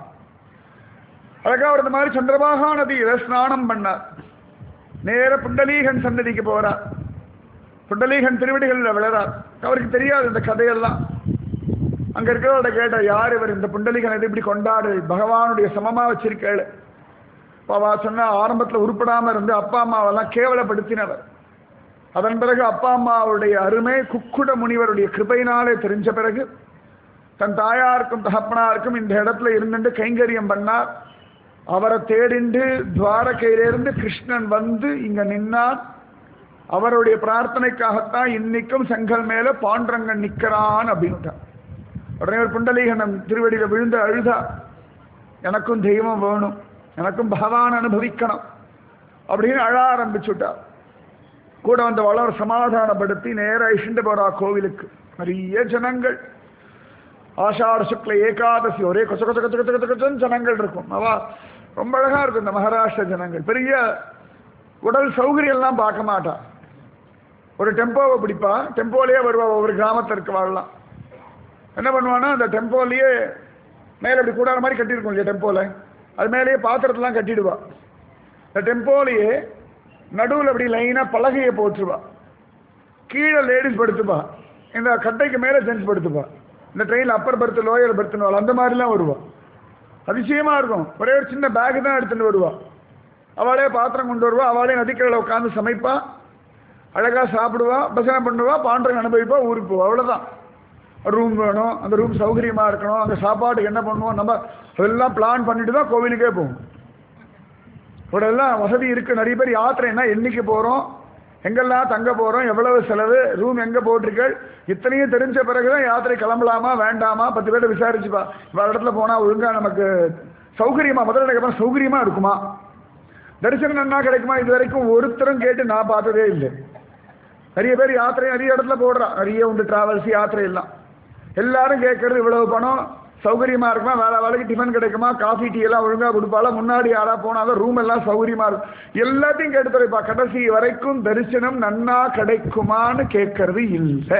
அழகா அவர் இந்த மாதிரி சந்திரபாகா நதியில ஸ்நானம் பண்ணார் நேர புண்டலீகன் சன்னதிக்கு போறார் புண்டலீகன் திருவடிகளில் விழறார் அவருக்கு தெரியாது இந்த கதையெல்லாம் அங்க இருக்கிறவட கேட்ட யார் இவர் இந்த புண்டலீகன் எது இப்படி கொண்டாடு பகவானுடைய சமமா வச்சிருக்கேள் அவ சொன்ன ஆரம்பத்துல உருப்படாம இருந்து அப்பா அம்மாவெல்லாம் கேவலப்படுத்தினவர் அதன் பிறகு அப்பா அம்மாவுடைய அருமை குக்குட முனிவருடைய கிருபையினாலே தெரிஞ்ச பிறகு தன் தாயாருக்கும் தகப்பனாருக்கும் இந்த இடத்துல இருந்துட்டு கைங்கரியம் பண்ணார் அவரை தேடிண்டு துவாரகையிலிருந்து கிருஷ்ணன் வந்து இங்க நின்னார் அவருடைய பிரார்த்தனைக்காகத்தான் இன்னைக்கும் செங்கல் மேல பாண்டரங்கன் நிக்கிறான் அப்படின்னுட்டார் உடனே ஒரு புண்டலீகனம் திருவடியில விழுந்து அழுதா எனக்கும் தெய்வம் வேணும் எனக்கும் பகவான் அனுபவிக்கணும் அப்படின்னு அழ ஆரம்பிச்சுட்டார் கூட வந்த வளர் சமாதானப்படுத்தி நேர இஷிண்டு போறா கோவிலுக்கு நிறைய ஜனங்கள் ஆஷாட சுக்ல ஏகாதசி ஒரே கொச்ச கொச்ச கொச்ச கொச்ச கொச்ச கொச்சன்னு ஜனங்கள் இருக்கும் அவா ரொம்ப அழகா இருக்கும் இந்த மகாராஷ்டிர ஜனங்கள் பெரிய உடல் சௌகரியம் எல்லாம் பார்க்க மாட்டா ஒரு டெம்போவை பிடிப்பா டெம்போலயே வருவா ஒவ்வொரு கிராமத்திற்கு வாழலாம் என்ன பண்ணுவான்னா அந்த டெம்போலயே மேலே இப்படி கூடாத மாதிரி கட்டியிருக்கும் இல்லையா டெம்போல அது மேலேயே பாத்திரத்தெல்லாம் கட்டிடுவா இந்த டெம்போலயே நடுவில் அப்படி லைனாக பலகையை போட்டுருவா கீழே லேடிஸ் படுத்துப்பா இந்த கட்டைக்கு மேலே ஜென்ஸ் படுத்துப்பா இந்த ட்ரெயினில் அப்பர் பர்த் லோயர் பர்த்னு அந்த மாதிரிலாம் வருவா அதிசயமா இருக்கும் ஒரே ஒரு சின்ன பேக் தான் எடுத்துட்டு வருவா அவளே பாத்திரம் கொண்டு வருவா அவளே நதிக்கரையில் உட்காந்து சமைப்பா அழகா சாப்பிடுவா பசனை பண்ணுவா பாண்டவங்க அனுபவிப்பா ஊருக்கு போவா அவ்வளோதான் ரூம் வேணும் அந்த ரூம் சௌகரியமா இருக்கணும் அந்த சாப்பாட்டுக்கு என்ன பண்ணுவோம் நம்ம அதெல்லாம் பிளான் பண்ணிட்டு தான் கோவிலுக்கே போவோம் இப்படி எல்லாம் வசதி இருக்கு நிறைய பேர் யாத்திரைன்னா என்னைக்கு போறோம் எங்கெல்லாம் தங்க போறோம் எவ்வளவு செலவு ரூம் எங்க போட்டிருக்கள் இத்தனையும் தெரிஞ்ச பிறகுதான் யாத்திரை கிளம்பலாமா வேண்டாமா பத்து பேர்ட்ட விசாரிச்சுப்பா வேற இடத்துல போனா ஒழுங்கா நமக்கு சௌகரியமா முதல்ல அப்புறம் சௌகரியமா இருக்குமா தரிசனம் நன்னா கிடைக்குமா இது வரைக்கும் ஒருத்தரும் கேட்டு நான் பார்த்ததே இல்லை நிறைய பேர் யாத்திரை நிறைய இடத்துல போடுறா நிறைய உண்டு டிராவல்ஸ் யாத்திரை எல்லாம் எல்லாரும் கேட்கறது இவ்வளவு பணம் சௌகரியமா இருக்குமா வேலை வேலைக்கு டிஃபன் கிடைக்குமா காஃபி டீ எல்லாம் ஒழுங்கா கொடுப்பால முன்னாடி யாரா போனாலும் ரூம் எல்லாம் சௌகரியமா இருக்கும் எல்லாத்தையும் கேட்டு துறைப்பா கடைசி வரைக்கும் தரிசனம் நன்னா கிடைக்குமான்னு கேட்கறது இல்லை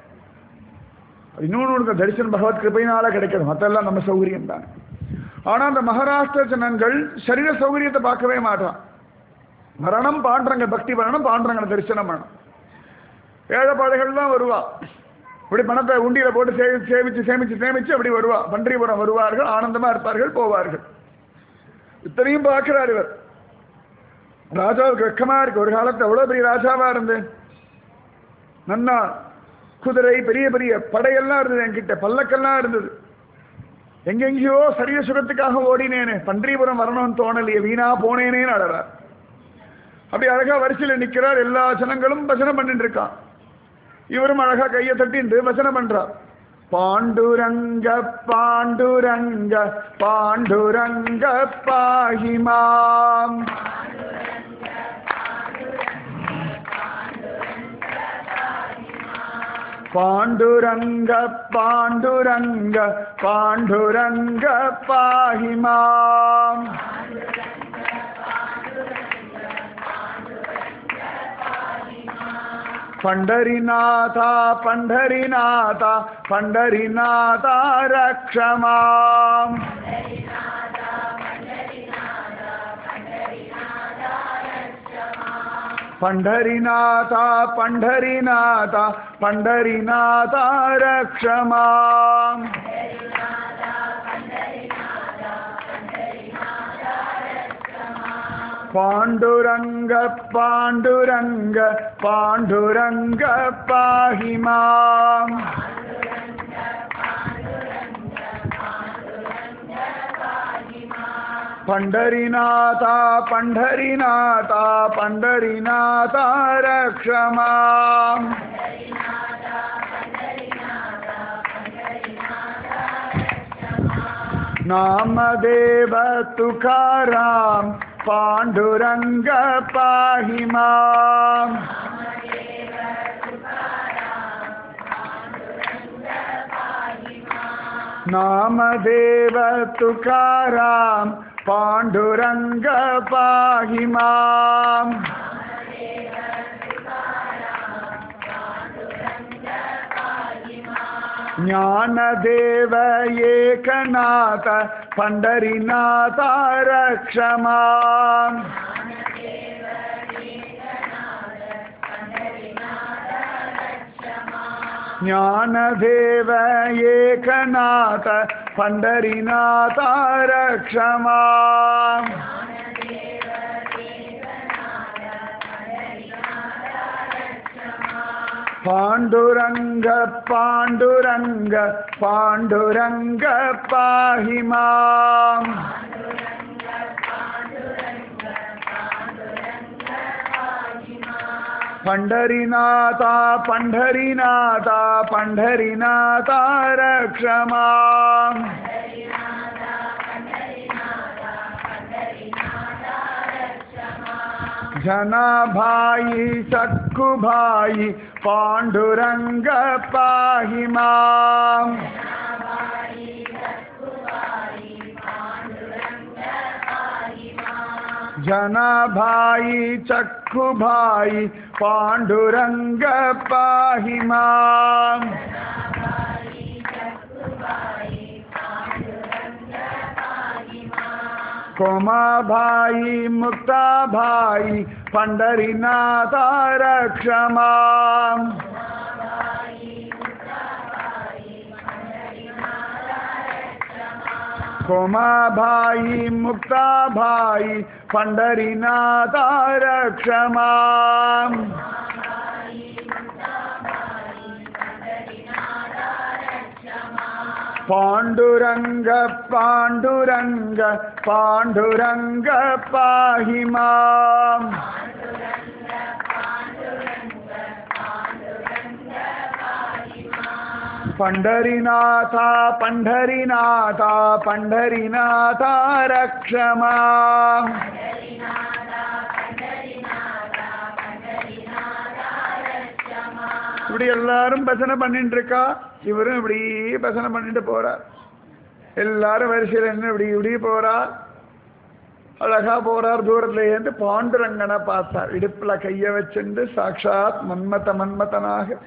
இன்னொன்று உனக்கு தரிசனம் பகவத் கிருபையினால கிடைக்கிறது மற்றெல்லாம் நம்ம சௌகரியம் தான் ஆனா அந்த மகாராஷ்டிர ஜனங்கள் சரீர சௌகரியத்தை பார்க்கவே மாட்டான் மரணம் பாண்டுறங்க பக்தி பண்ணணும் பாண்டுறங்க தரிசனம் பண்ணணும் ஏழைப்பாடுகள் தான் வருவா இப்படி பணத்தை உண்டியில போட்டு சேமிச்சு சேமிச்சு சேமிச்சு சேமிச்சு அப்படி வருவா பன்றிபுரம் வருவார்கள் ஆனந்தமா இருப்பார்கள் போவார்கள் இத்தனையும் பார்க்கிறார் இவர் ராஜாவுக்கு வெக்கமா இருக்கு ஒரு காலத்துல எவ்வளவு பெரிய ராஜாவா இருந்து நன்னா குதிரை பெரிய பெரிய படையெல்லாம் இருந்தது என்கிட்ட பல்லக்கெல்லாம் இருந்தது எங்கெங்கேயோ சரீர சுகத்துக்காக ஓடினேனே பன்றிபுரம் வரணும்னு தோணலையே வீணா போனேனேன்னு அழறார் அப்படி அழகா வரிசையில் நிற்கிறார் எல்லா ஜனங்களும் பஜனை பண்ணிட்டு இருக்கான் இவரும் அழகா கையை தட்டிண்டு வசனம் பண்றார் பாண்டுரங்க பாண்டுரங்க பாண்டுரங்க பாகிமாம் பாண்டுரங்க பாண்டுரங்க பாண்டுரங்க பாகிமாம் पंढरीनाथा पंढरीनाथा पंढरीनाथा रक्ष माम् पंढरीनाथा पंढरीनाथा पंढरीनाथा रक्ष माम् पाण्डुरङ्ग पाण्डुरङ्ग पाण्डुरङ्ग पाहि माम् पण्ढरीनाथा पण्ढरीनाथा पण्ढरीनाथा रक्ष माम् नामदेव तुकाराम पाण्डुरङ्ग पाहि माम् नामदेव तुकाराम पाण्डुरङ्ग पाहि माम् ज्ञानदेव एकनाथ पण्डरीनाथ रक्ष माम् ज्ञानदेव एकनाथ पण्डरीनाथ रक्ष माम् पाण्डुरङ्ग पाण्डुरङ्ग पाण्डुरङ्ग पाहि माम् पण्ढरीनाथा पण्ढरीनाथा पण्ढरीनाथा रक्ष माम् जनाभाई सक्कुभाई पाण्डुरङ्ग पाहि माम् जनाभाई चक्षुभाई पाण्डुरङ्ग पाहि माम् कोमाभाई मुक्ताभाई पंडरीनाथ रक्ष माम् कोमाभाई मुक्ताभाई पंडरीनाथ रक्ष माम् पाण्डुरङ्ग पाण्डुरङ्ग पाण्डुरङ्ग पाहि माम् पण्ढरीनाथा पण्ढरीनाथा पण्ढरीनाथा रक्ष माम् இப்படி எல்லாரும் பஜனை பண்ணிட்டு இருக்கா இவரும் இப்படி பஜனை பண்ணிட்டு போறார் எல்லாரும் வரிசையில் என்ன இப்படி இப்படி போறார் அழகா போறார் தூரத்துல இருந்து பாண்டுரங்கனை பார்த்தார் இடுப்புல கைய வச்சுண்டு சாட்சாத் மன்மத மன்மதனாக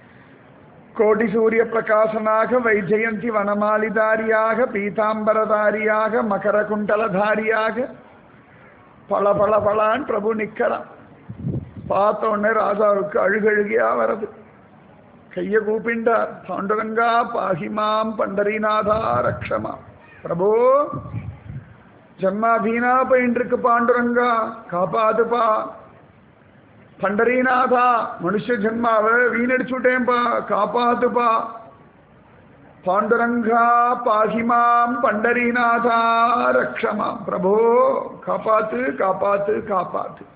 கோடி சூரிய பிரகாசனாக வைஜெயந்தி வனமாலிதாரியாக பீதாம்பரதாரியாக மகர குண்டலதாரியாக பல பல பலான் பிரபு நிக்கிறான் பார்த்த உடனே ராஜாவுக்கு அழுகழுகியா வருது கைய கூப்பிண்டார் பாண்டுரங்கா பாகிமாம் பண்டரிநாதா ரக்ஷமா பிரபு ஜன்மா வீணா போயின்னு இருக்கு பாண்டுரங்கா காப்பாதுப்பா பண்டரிநாதா மனுஷ ஜென்மாவை வீணடிச்சுட்டேன்பா காப்பாத்துப்பா பாண்டுரங்கா பாகிமாம் பண்டரிநாதா ரக்ஷமாம் பிரபோ காப்பாத்து காப்பாத்து காப்பாத்து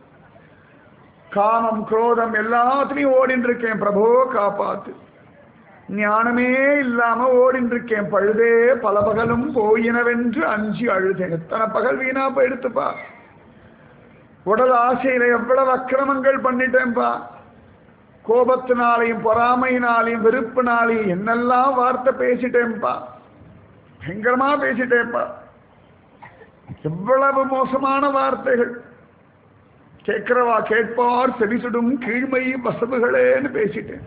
காமம் குரோதம் எல்லாத்துலயும் ஓடின்னு இருக்கேன் பிரபோ காப்பாத்து ஞானமே இல்லாம ஓடின்னு இருக்கேன் பழுதே பல பகலும் போயினவென்று அஞ்சு அழுதேன் எத்தனை பகல் வீணா போயிடுத்துப்பா உடல் ஆசையில எவ்வளவு அக்கிரமங்கள் பண்ணிட்டேன்பா கோபத்தினாலையும் பொறாமையினாலையும் வெறுப்பினாலையும் என்னெல்லாம் வார்த்தை பேசிட்டேன்பா பயங்கரமா பேசிட்டேன்பா எவ்வளவு மோசமான வார்த்தைகள் கேட்கிறவா கேட்பார் செவிசுடும் கீழ்மை வசவுகளேன்னு பேசிட்டேன்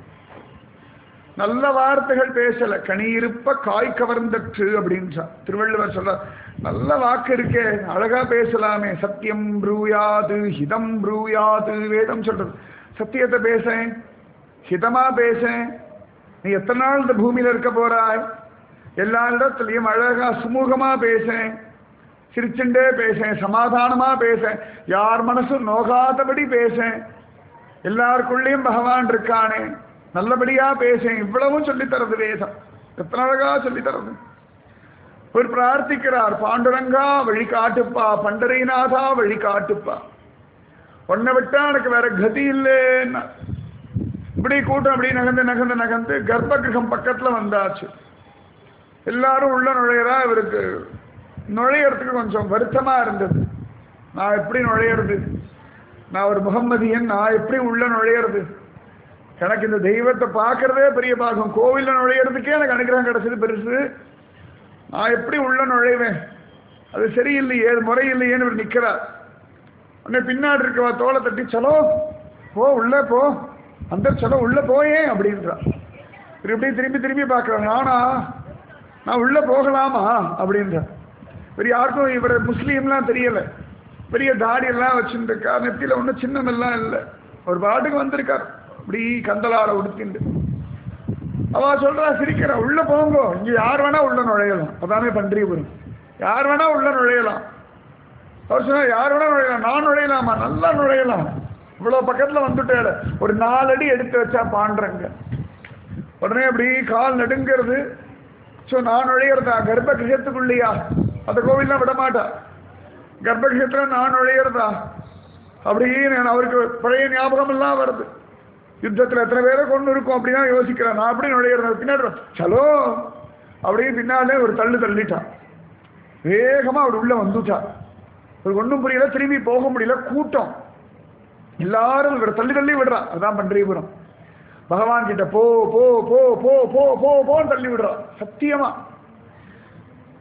நல்ல வார்த்தைகள் பேசல கனி இருப்ப காய் கவர்ந்தற்று அப்படின்றா திருவள்ளுவர் சொல்ற நல்ல வாக்கு இருக்கே அழகா பேசலாமே சத்தியம் ப்ரூயாது ஹிதம் ப்ரூயாது வேதம் சொல்றது சத்தியத்தை பேசேன் ஹிதமா பேசேன் நீ எத்தனை நாள் இந்த பூமியில இருக்க போறாய் எல்லா இடத்துலயும் அழகா சுமூகமா பேசேன் சிரிச்சுண்டே பேசேன் சமாதானமா பேசேன் யார் மனசும் நோகாதபடி பேசேன் எல்லாருக்குள்ளேயும் பகவான் இருக்கானே நல்லபடியா பேசேன் இவ்வளவும் சொல்லித்தரது வேதம் எத்தனை அழகா சொல்லித்தரது ஒரு பிரார்த்திக்கிறார் பாண்டுரங்கா வழி காட்டுப்பா பண்டரிநாதா வழி காட்டுப்பா உன்னை விட்டா எனக்கு வேற கதி இல்லைன்னா இப்படி கூட்டம் அப்படி நகர்ந்து நகர்ந்து நகர்ந்து கர்ப்ப கிரகம் பக்கத்துல வந்தாச்சு எல்லாரும் உள்ள நுழையிறா இவருக்கு நுழையறதுக்கு கொஞ்சம் வருத்தமா இருந்தது நான் எப்படி நுழையிறது நான் ஒரு முகம்மதியன் நான் எப்படி உள்ள நுழையிறது எனக்கு இந்த தெய்வத்தை பார்க்கறதே பெரிய பாகம் கோவில்ல நுழையிறதுக்கே எனக்கு அனுகிரகம் கிடைச்சது பெருசு நான் எப்படி உள்ள நுழைவேன் அது சரியில்லையே அது முறையில்லையேன்னு இவர் நிற்கிறார் உடனே பின்னாடி இருக்கவா தோலை தட்டி சலோ போ உள்ள போ அந்த சலோ உள்ள போயே அப்படின்றா இவர் இப்படி திரும்பி திரும்பி பார்க்குறாங்க நானா நான் உள்ள போகலாமா அப்படின்றா இவர் யாருக்கும் இவர் முஸ்லீம்லாம் தெரியல பெரிய தாடி எல்லாம் வச்சுருக்கா நெத்தியில ஒன்றும் சின்னமெல்லாம் இல்லை ஒரு பாட்டுக்கு வந்திருக்கார் இப்படி கந்தலார உடுத்திண்டு அவ சொல்றா சிரிக்கிறா உள்ள போங்கோ இங்க யார் வேணா உள்ள நுழையலாம் அதானே பன்றியபுரம் யார் வேணா உள்ள நுழையலாம் அவர் சொன்னா யார் வேணா நுழையலாம் நான் நுழையலாமா நல்லா நுழையலாம் இவ்வளவு பக்கத்துல வந்துட்டேன் ஒரு நாலடி எடுத்து வச்சா பாண்டுறங்க உடனே அப்படி கால் நடுங்கிறது ஸோ நான் நுழையிறதா கர்ப்ப கிரகத்துக்குள்ளையா அந்த கோவில்லாம் விட மாட்டா கர்ப்ப கிரகத்துல நான் நுழையிறதா அப்படின்னு அவருக்கு பழைய ஞாபகம் எல்லாம் வருது யுத்தத்தில் எத்தனை பேரை கொண்டு இருக்கும் அப்படின்னா யோசிக்கிறேன் நான் அப்படி நுழையிறது பின்னாடி சலோ அப்படியே பின்னாலே ஒரு தள்ளு தள்ளிட்டான் வேகமாக அவர் உள்ள வந்துட்டா ஒரு ஒன்றும் புரியல திரும்பி போக முடியல கூட்டம் எல்லாரும் இவரை தள்ளி தள்ளி விடுறா அதான் பன்றியபுரம் பகவான் கிட்ட போ போ போ போ போ போ போன்னு தள்ளி விடுறா சத்தியமா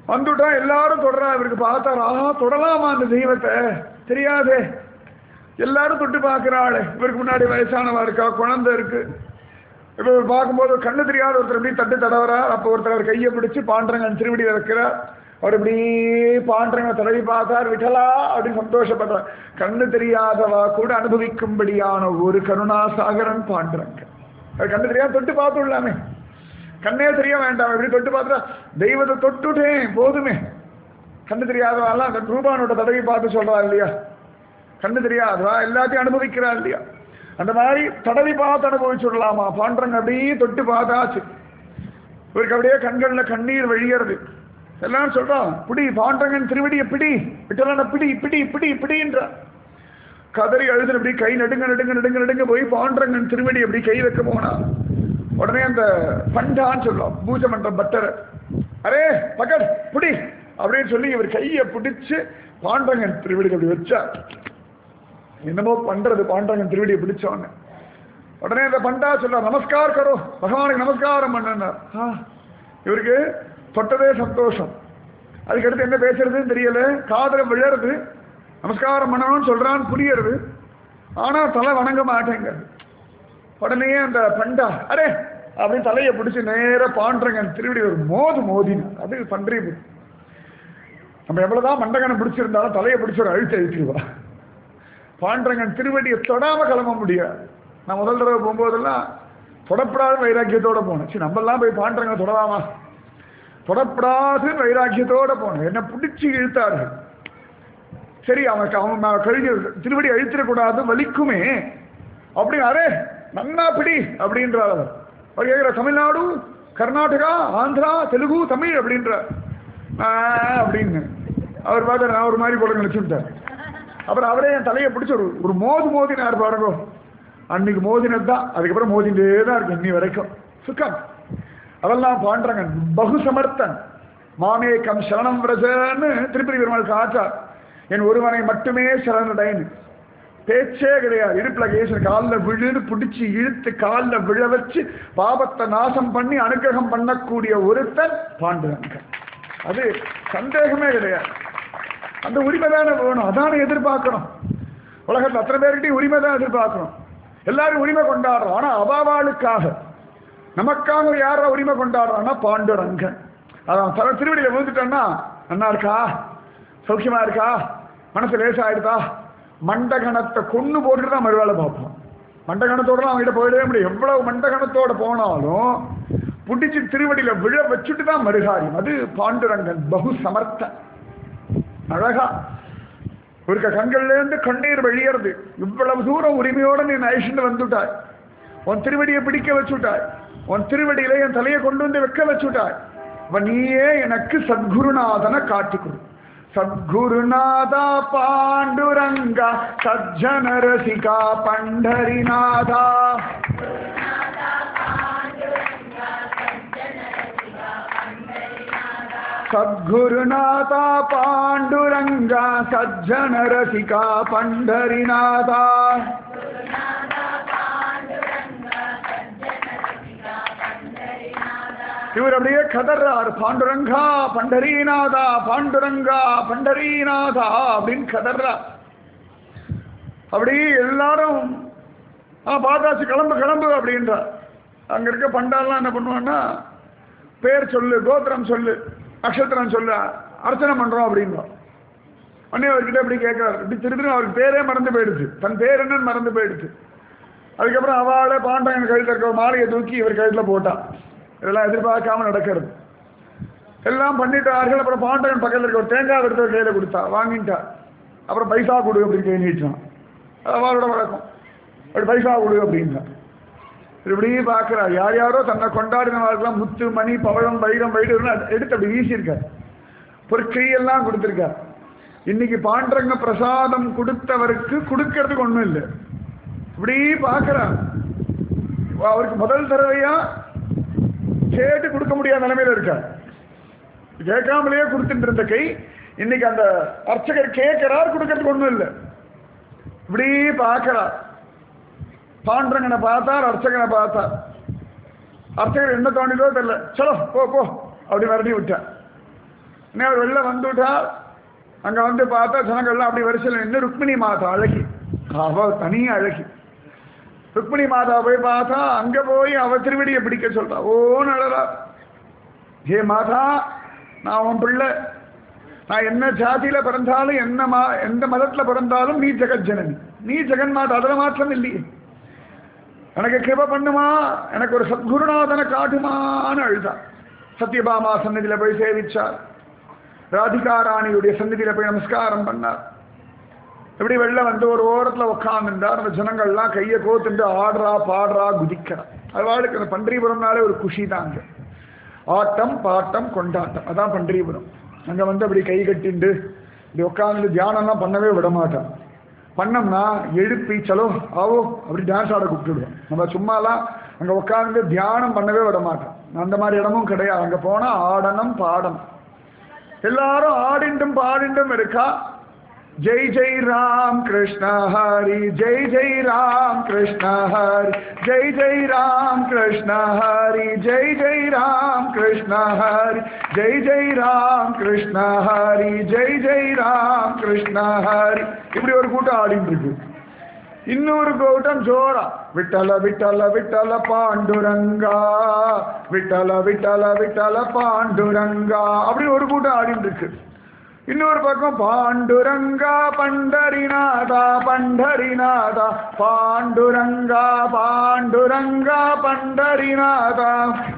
வந்துட்டா எல்லாரும் தொடரா இவருக்கு பார்த்தார் ஆஹா தொடலாமா அந்த தெய்வத்தை தெரியாதே எல்லாரும் தொட்டு பார்க்கிறாள் இவருக்கு முன்னாடி வயசானவா இருக்கா குழந்தை இருக்கு இப்ப இவர் பார்க்கும்போது கண்ணு தெரியாத ஒருத்தர் இப்படி தட்டு தடவறார் அப்போ ஒருத்தர் அவர் கையை பிடிச்சு பாண்டரங்கன் திருவடி வைக்கிறார் அவர் இப்படி பாண்டரங்க தடவி பார்த்தார் விட்டலா அப்படின்னு சந்தோஷப்படுறார் கண்ணு தெரியாதவா கூட அனுபவிக்கும்படியான ஒரு கருணாசாகரன் பாண்டரங்க அவர் கண்ணு தெரியாத தொட்டு பார்த்துடலாமே கண்ணே தெரிய வேண்டாம் இப்படி தொட்டு பார்த்தா தெய்வத்தை தொட்டுட்டேன் போதுமே கண்ணு தெரியாதவாலாம் அந்த ரூபானோட தடவி பார்த்து சொல்றா இல்லையா கண்ணு தெரியாதவா எல்லாத்தையும் அனுபவிக்கிறா இல்லையா அந்த மாதிரி தடவி பார்த்து அனுபவிச்சுடலாமா பாண்டரங்க அப்படியே தொட்டு பார்த்தாச்சு இவருக்கு அப்படியே கண்கள்ல கண்ணீர் வழியறது எல்லாரும் சொல்றான் பிடி பாண்டரங்கன் திருவடியை பிடி விட்டலான பிடி பிடி பிடி பிடின்ற கதறி அழுது அப்படி கை நடுங்க நடுங்க நடுங்க நடுங்க போய் பாண்டரங்கன் திருவடி அப்படி கை வைக்க போனா உடனே அந்த பண்டான்னு சொல்லுவோம் பூஜை மன்ற பட்டர் அரே பக்கட் புடி அப்படின்னு சொல்லி இவர் கையை பிடிச்சு பாண்டரங்கன் திருவடி அப்படி வச்சா என்னமோ பண்றது பாண்டரங்கன் திருவடியை பிடிச்சவன உடனே இந்த பண்டா சொல்ல நமஸ்கார் கரோ பகவானுக்கு நமஸ்காரம் பண்ணார் இவருக்கு தொட்டதே சந்தோஷம் அதுக்கடுத்து என்ன பேசுறதுன்னு தெரியல காதல விழறது நமஸ்காரம் பண்ணணும்னு சொல்றான்னு புரியறது ஆனா தலை வணங்க மாட்டேங்கிறது உடனே அந்த பண்டா அரே அப்படின்னு தலையை பிடிச்சி நேர பாண்டரங்கன் திருவடி ஒரு மோது மோதினார் அது பன்றி நம்ம எவ்வளவுதான் மண்டகனை பிடிச்சிருந்தாலும் தலையை பிடிச்சி ஒரு அழுத்து அழுத்திடுவா பாண்டரங்கன் திருவடியை தொடாம கிளம்ப முடியாது நான் முதல் தடவை போகும்போதெல்லாம் தொடப்படாத வைராக்கியத்தோட போனேன் சரி நம்மெல்லாம் போய் பாண்டரங்க தொடலாமா தொடப்படாது வைராக்கியத்தோட போனேன் என்ன பிடிச்சி இழுத்தார்கள் சரி அவனுக்கு அவன் நான் கழுவி திருவடி அழித்திடக்கூடாது வலிக்குமே அப்படி அரே நன்னா பிடி அப்படின்றார் அவர் அவர் கேட்குற தமிழ்நாடு கர்நாடகா ஆந்திரா தெலுங்கு தமிழ் அப்படின்றார் அப்படின்னு அவர் பார்த்து நான் ஒரு மாதிரி போட நினைச்சுட்டார் அப்புறம் அவரே என் தலையை பிடிச்சி ஒரு ஒரு மோது மோதினார் பாருங்க அன்னைக்கு மோதினது தான் அதுக்கப்புறம் மோதிண்டே தான் இருக்கு இன்னி வரைக்கும் சுக்கம் அதெல்லாம் பாண்டங்க பகு சமர்த்தன் மாமேக்கம் சரணம் விரஜன்னு திருப்பதி பெருமாள் காட்டார் என் ஒருவனை மட்டுமே சரணடைன்னு பேச்சே கிடையாது இடுப்புல கேசன் காலில் விழுந்து பிடிச்சி இழுத்து காலில் விழ வச்சு பாபத்தை நாசம் பண்ணி அனுகிரகம் பண்ணக்கூடிய ஒருத்தன் பாண்டுரங்கன் அது சந்தேகமே கிடையாது அந்த உரிமை தானே வேணும் அதானே எதிர்பார்க்கணும் உலகத்தில் அத்தனை பேர்கிட்டையும் உரிமை தான் எதிர்பார்க்கணும் எல்லாரும் உரிமை கொண்டாடுறோம் ஆனா அபாவாளுக்காக நமக்காக யாரா உரிமை கொண்டாடுறான்னா பாண்டுரங்கன் அதான் தர திருவடியில விழுந்துட்டோன்னா நல்லா இருக்கா சௌக்கியமா இருக்கா மனசு லேசாயிடுதா மண்டகணத்தை கொண்டு போட்டுட்டு தான் மறுவேளை பார்ப்போம் மண்டகணத்தோட அவங்ககிட்ட போயிடவே முடியும் எவ்வளவு மண்டகணத்தோட போனாலும் புடிச்சு திருவடியில விழ வச்சுட்டு தான் மறுகாரியம் அது பாண்டுரங்கன் பகு சமர்த்தன் அழகா ஒரு கண்கள்ல இருந்து கண்ணீர் வெளியறது இவ்வளவு தூரம் உரிமையோட நீ நைஷன் வந்துட்டாய் உன் திருவடியை பிடிக்க வச்சுட்டாய் உன் திருவடியில என் தலையை கொண்டு வந்து வைக்க வச்சுட்டாய் அப்ப நீயே எனக்கு சத்குருநாதனை காட்டிக்கொடு சத்குருநாதா பாண்டுரங்கா சஜ்ஜன ரசிகா பண்டரிநாதா சத்குருநாதா பாண்டுரங்கா சஜ்ஜன ரசிகா பண்டரிநாதா இவர் அப்படியே கதர்றார் பாண்டுரங்கா பண்டரீநாதா பாண்டுரங்கா பண்டரீநாதா அப்படின்னு கதர்றார் அப்படி எல்லாரும் ஆ பார்த்தாச்சு கிளம்பு கிளம்பு அப்படின்றார் அங்க இருக்க பண்டாலாம் என்ன பண்ணுவான்னா பேர் சொல்லு கோத்திரம் சொல்லு நட்சத்திரம் சொல்லு அர்ச்சனை பண்றோம் அப்படின்றோம் உடனே அவர்கிட்ட இப்படி கேட்கிறார் இப்படி திருப்பி அவருக்கு பேரே மறந்து போயிடுச்சு தன் பேர் என்னன்னு மறந்து போயிடுச்சு அதுக்கப்புறம் அவளே பாண்டவன் கழுத்தில் இருக்க ஒரு மாலையை தூக்கி இவர் கழுத்தில் போட்டான் இதெல்லாம் எதிர்பார்க்காம நடக்கிறது எல்லாம் பண்ணிட்டார்கள் அப்புறம் பாண்டவன் பக்கத்தில் இருக்க ஒரு தேங்காய் எடுத்து ஒரு கையில் கொடுத்தா வாங்கிட்டா அப்புறம் பைசா கொடு அப்படின்னு கை நீட்டான் அது அவளோட வழக்கம் அப்படி பைசா கொடு அப்படின்னா இப்படி பார்க்கிறா யார் யாரோ தன்னை கொண்டாடினவாருக்கெல்லாம் முத்து மணி பவழம் வைரம் வைரம் எடுத்து அப்படி வீசியிருக்கார் பொற்கையெல்லாம் கொடுத்துருக்கார் இன்னைக்கு பாண்டரங்க பிரசாதம் கொடுத்தவருக்கு கொடுக்கறதுக்கு ஒண்ணும் இல்லை இப்படி பார்க்கிறா அவருக்கு முதல் தடவையா கேட்டு கொடுக்க முடியாத நிலைமையில இருக்கார் கேட்காமலேயே கொடுத்துட்டு இருந்த கை இன்னைக்கு அந்த அர்ச்சகர் கேட்கிறார் கொடுக்கறதுக்கு ஒண்ணும் இல்லை இப்படி பார்க்கிறார் பாண்டரங்கனை பார்த்தார் அர்ச்சகனை பார்த்தார் அர்ச்சகர் என்ன தோண்டிதோ தெரியல சலோ போ போ அப்படி மறுபடியும் விட்டார் இன்னும் அவர் வெளில வந்துட்டா அங்க வந்து பார்த்தா ஜனங்கள்லாம் அப்படி வரிசையில் நின்று ருக்மிணி மாதா அழகி அவ தனி அழகி ருக்மிணி மாதா போய் பார்த்தா அங்க போய் அவ திருவடியை பிடிக்க சொல்றா ஓ நடரா ஹே மாதா நான் உன் பிள்ளை நான் என்ன ஜாதியில பிறந்தாலும் என்ன மா எந்த மதத்துல பிறந்தாலும் நீ ஜெகஜனனி நீ ஜெகன்மாதா அதுல மாற்றம் இல்லையே எனக்கு கிருப பண்ணுமா எனக்கு ஒரு சத்குருநாதனை காட்டுமான்னு அழுதா சத்யபாமா சன்னதியில போய் சேவிச்சார் ராதிகா ராணியுடைய சன்னதியில போய் நமஸ்காரம் பண்ணார் எப்படி வெளில வந்து ஒரு ஓரத்துல உட்காந்துருந்தார் அந்த ஜனங்கள்லாம் கையை கோத்துண்டு ஆடுறா பாடுறா குதிக்கிறா அவளுக்கு அந்த பன்றிபுரம்னாலே ஒரு குஷி தாங்க ஆட்டம் பாட்டம் கொண்டாட்டம் அதான் பன்றிபுரம் அங்க வந்து அப்படி கை கட்டிண்டு இப்படி உட்காந்து தியானம்லாம் பண்ணவே விட மாட்டான் பண்ணோம்னா எழுப்பி சலோ ஆவோ அப்படி டான்ஸ் ஆட கூப்பிட்டுடுவோம் நம்ம சும்மாலாம் அங்க உட்காந்து தியானம் பண்ணவே விட மாட்டோம் அந்த மாதிரி இடமும் கிடையாது அங்க போனா ஆடணும் பாடணும் எல்லாரும் ஆடிண்டும் பாடிண்டும் இருக்கா ஜெய் ஜெய் ராம் கிருஷ்ண ஹரி ஜெய் ஜெய் ராம் கிருஷ்ண ஹரி ஜெய் ஜெய் ராம் கிருஷ்ண ஹரி ஜெய் ஜெய் ராம் கிருஷ்ண ஹரி ஜெய் ஜெய் ராம் கிருஷ்ண ஹரி ஜெய் ஜெய் ராம் கிருஷ்ண ஹரி இப்படி ஒரு கூட்டம் ஆடிட்டு இருக்கு இன்னொரு கூட்டம் ஜோரா விட்டல விட்டல விட்டல பாண்டுரங்கா விட்டல விட்டல விட்டல பாண்டுரங்கா அப்படி ஒரு கூட்டம் ஆடிட்டு இருக்கு இன்னொரு பக்கம் பாண்டுரங்கா பண்டரிநாதா பண்டரிநாதா பாண்டுரங்கா பாண்டுரங்கா பண்டரிநாதா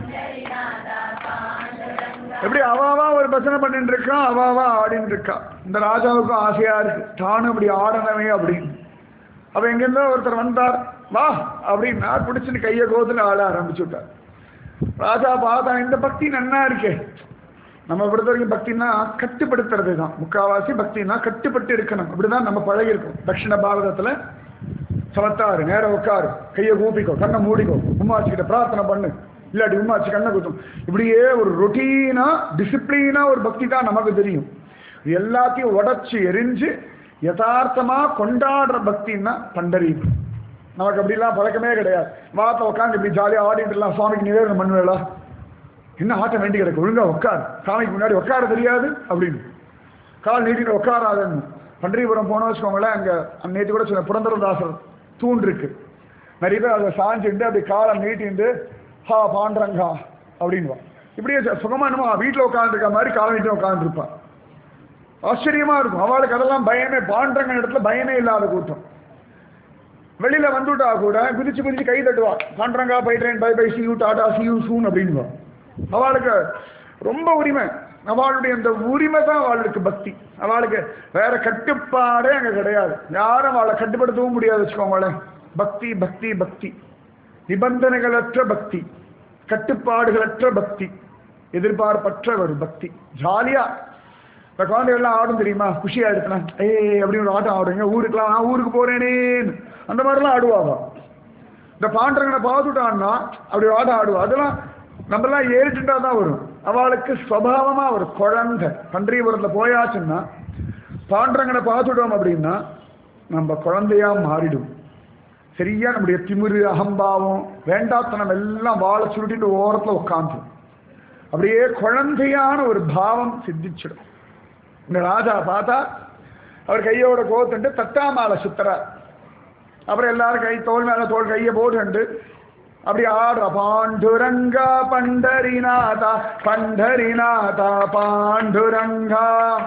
எப்படி அவாவா ஒரு பசனை பண்ணிட்டு இருக்கான் அவாவா ஆடிட்டு இருக்கா இந்த ராஜாவுக்கும் ஆசையா இருக்கு தானும் அப்படி ஆடணுமே அப்படின்னு அப்ப எங்கிருந்தோ ஒருத்தர் வந்தார் வா அப்படின்னா பிடிச்சிட்டு கையை கோத்துல ஆட ஆரம்பிச்சு விட்டார் ராஜா பார்த்தா இந்த பக்தி நன்னா இருக்கே நம்ம பொறுத்த வரைக்கும் பக்தினா கட்டுப்படுத்துறது தான் முக்காவாசி பக்தினா கட்டுப்பட்டு இருக்கணும் அப்படிதான் நம்ம பழகி இருக்கோம் தட்சிண பாரதத்துல சமத்தாரு நேரம் உட்காரு கையை கூப்பிக்கோ கண்ணை மூடிக்கோ உமாச்சிக்கிட்ட பிரார்த்தனை பண்ணு இல்லாட்டி உமாச்சு கண்ணை குத்தும் இப்படியே ஒரு ரொட்டீனா டிசிப்ளினா ஒரு பக்தி தான் நமக்கு தெரியும் இது எல்லாத்தையும் உடைச்சு எரிஞ்சு யதார்த்தமா கொண்டாடுற பக்தின்னா பண்டரீபுரம் நமக்கு அப்படிலாம் பழக்கமே கிடையாது வாத்த உட்காந்து இப்படி ஜாலியாக ஆடிட்டு எல்லாம் சுவாமிக்கு நிவேதனம் பண்ணுவேளா என்ன ஆட்டம் வேண்டி கிடக்கு ஒழுங்கா உட்கார் சாமிக்கு முன்னாடி உட்கார தெரியாது அப்படின்னு கால் நீட்டிட்டு உட்காராதன்னு பன்றிபுரம் போனோம் வச்சுக்கோங்களேன் அங்கே நேற்று கூட சொன்ன புரந்தரதாசர் தூண் இருக்கு நிறைய பேர் அதை சாஞ்சுட்டு அப்படி காலை நீட்டிண்டு ஹா பாண்டரங்கா அப்படின்வா இப்படியே ச- சுகமா என்னமோ வீட்டில் உட்காந்துருக்க மாதிரி காலை நீட்டி உட்காந்துருப்பான் ஆச்சரியமா இருக்கும் அவளுக்கு அதெல்லாம் பயமே பாண்டரங்க இடத்துல பயமே இல்லாத கூட்டம் வெளியில வந்துட்டா கூட குதிச்சு குதிச்சு கை தட்டுவா Panduranga bye train bye bye see you tata see you soon அப்படின்வா அவளுக்கு ரொம்ப உரிமை அவளுடைய அந்த உரிமை தான் அவளுக்கு பக்தி அவளுக்கு வேற கட்டுப்பாடே அங்க கிடையாது யாரும் அவளை கட்டுப்படுத்தவும் முடியாது வச்சுக்கோங்களேன் பக்தி பக்தி பக்தி நிபந்தனைகளற்ற பக்தி கட்டுப்பாடுகளற்ற பக்தி எதிர்பார்ப்பற்ற ஒரு பக்தி ஜாலியா இந்த குழந்தைகள்லாம் ஆடும் தெரியுமா குஷியா இருக்குன்னா ஏய் அப்படின்னு ஒரு ஆட்டம் ஆடுங்க ஊருக்குலாம் நான் ஊருக்கு போறேனேன்னு அந்த மாதிரிலாம் ஆடுவாவா இந்த பாண்டரங்கனை பார்த்துட்டான்னா அப்படி ஒரு ஆட்டம் ஆடுவா அதெல்லாம் நம்மலாம் ஏறிட்டுட்டா தான் வரும் அவளுக்கு ஸ்வபாவமா ஒரு குழந்தை பன்றியபுரத்துல போயாச்சுன்னா பாண்டரங்கனை பார்த்துட்டோம் அப்படின்னா நம்ம குழந்தையா மாறிடும் சரியா நம்முடைய திமிரு அகம்பாவம் வேண்டாத்தனம் எல்லாம் வாழை சுருட்டிட்டு ஓரத்துல உட்காந்து அப்படியே குழந்தையான ஒரு பாவம் சித்திச்சிடும் இந்த ராஜா பார்த்தா அவர் கையோட கோத்துண்டு தட்டாமாலை சுத்துறார் அப்புறம் எல்லாரும் கை தோல் மேல தோல் கையை போட்டுண்டு அப்படி ஆடுற பாண்டுரங்கா பண்டரிநாதா பண்டரிநாதா பாண்டுரங்கா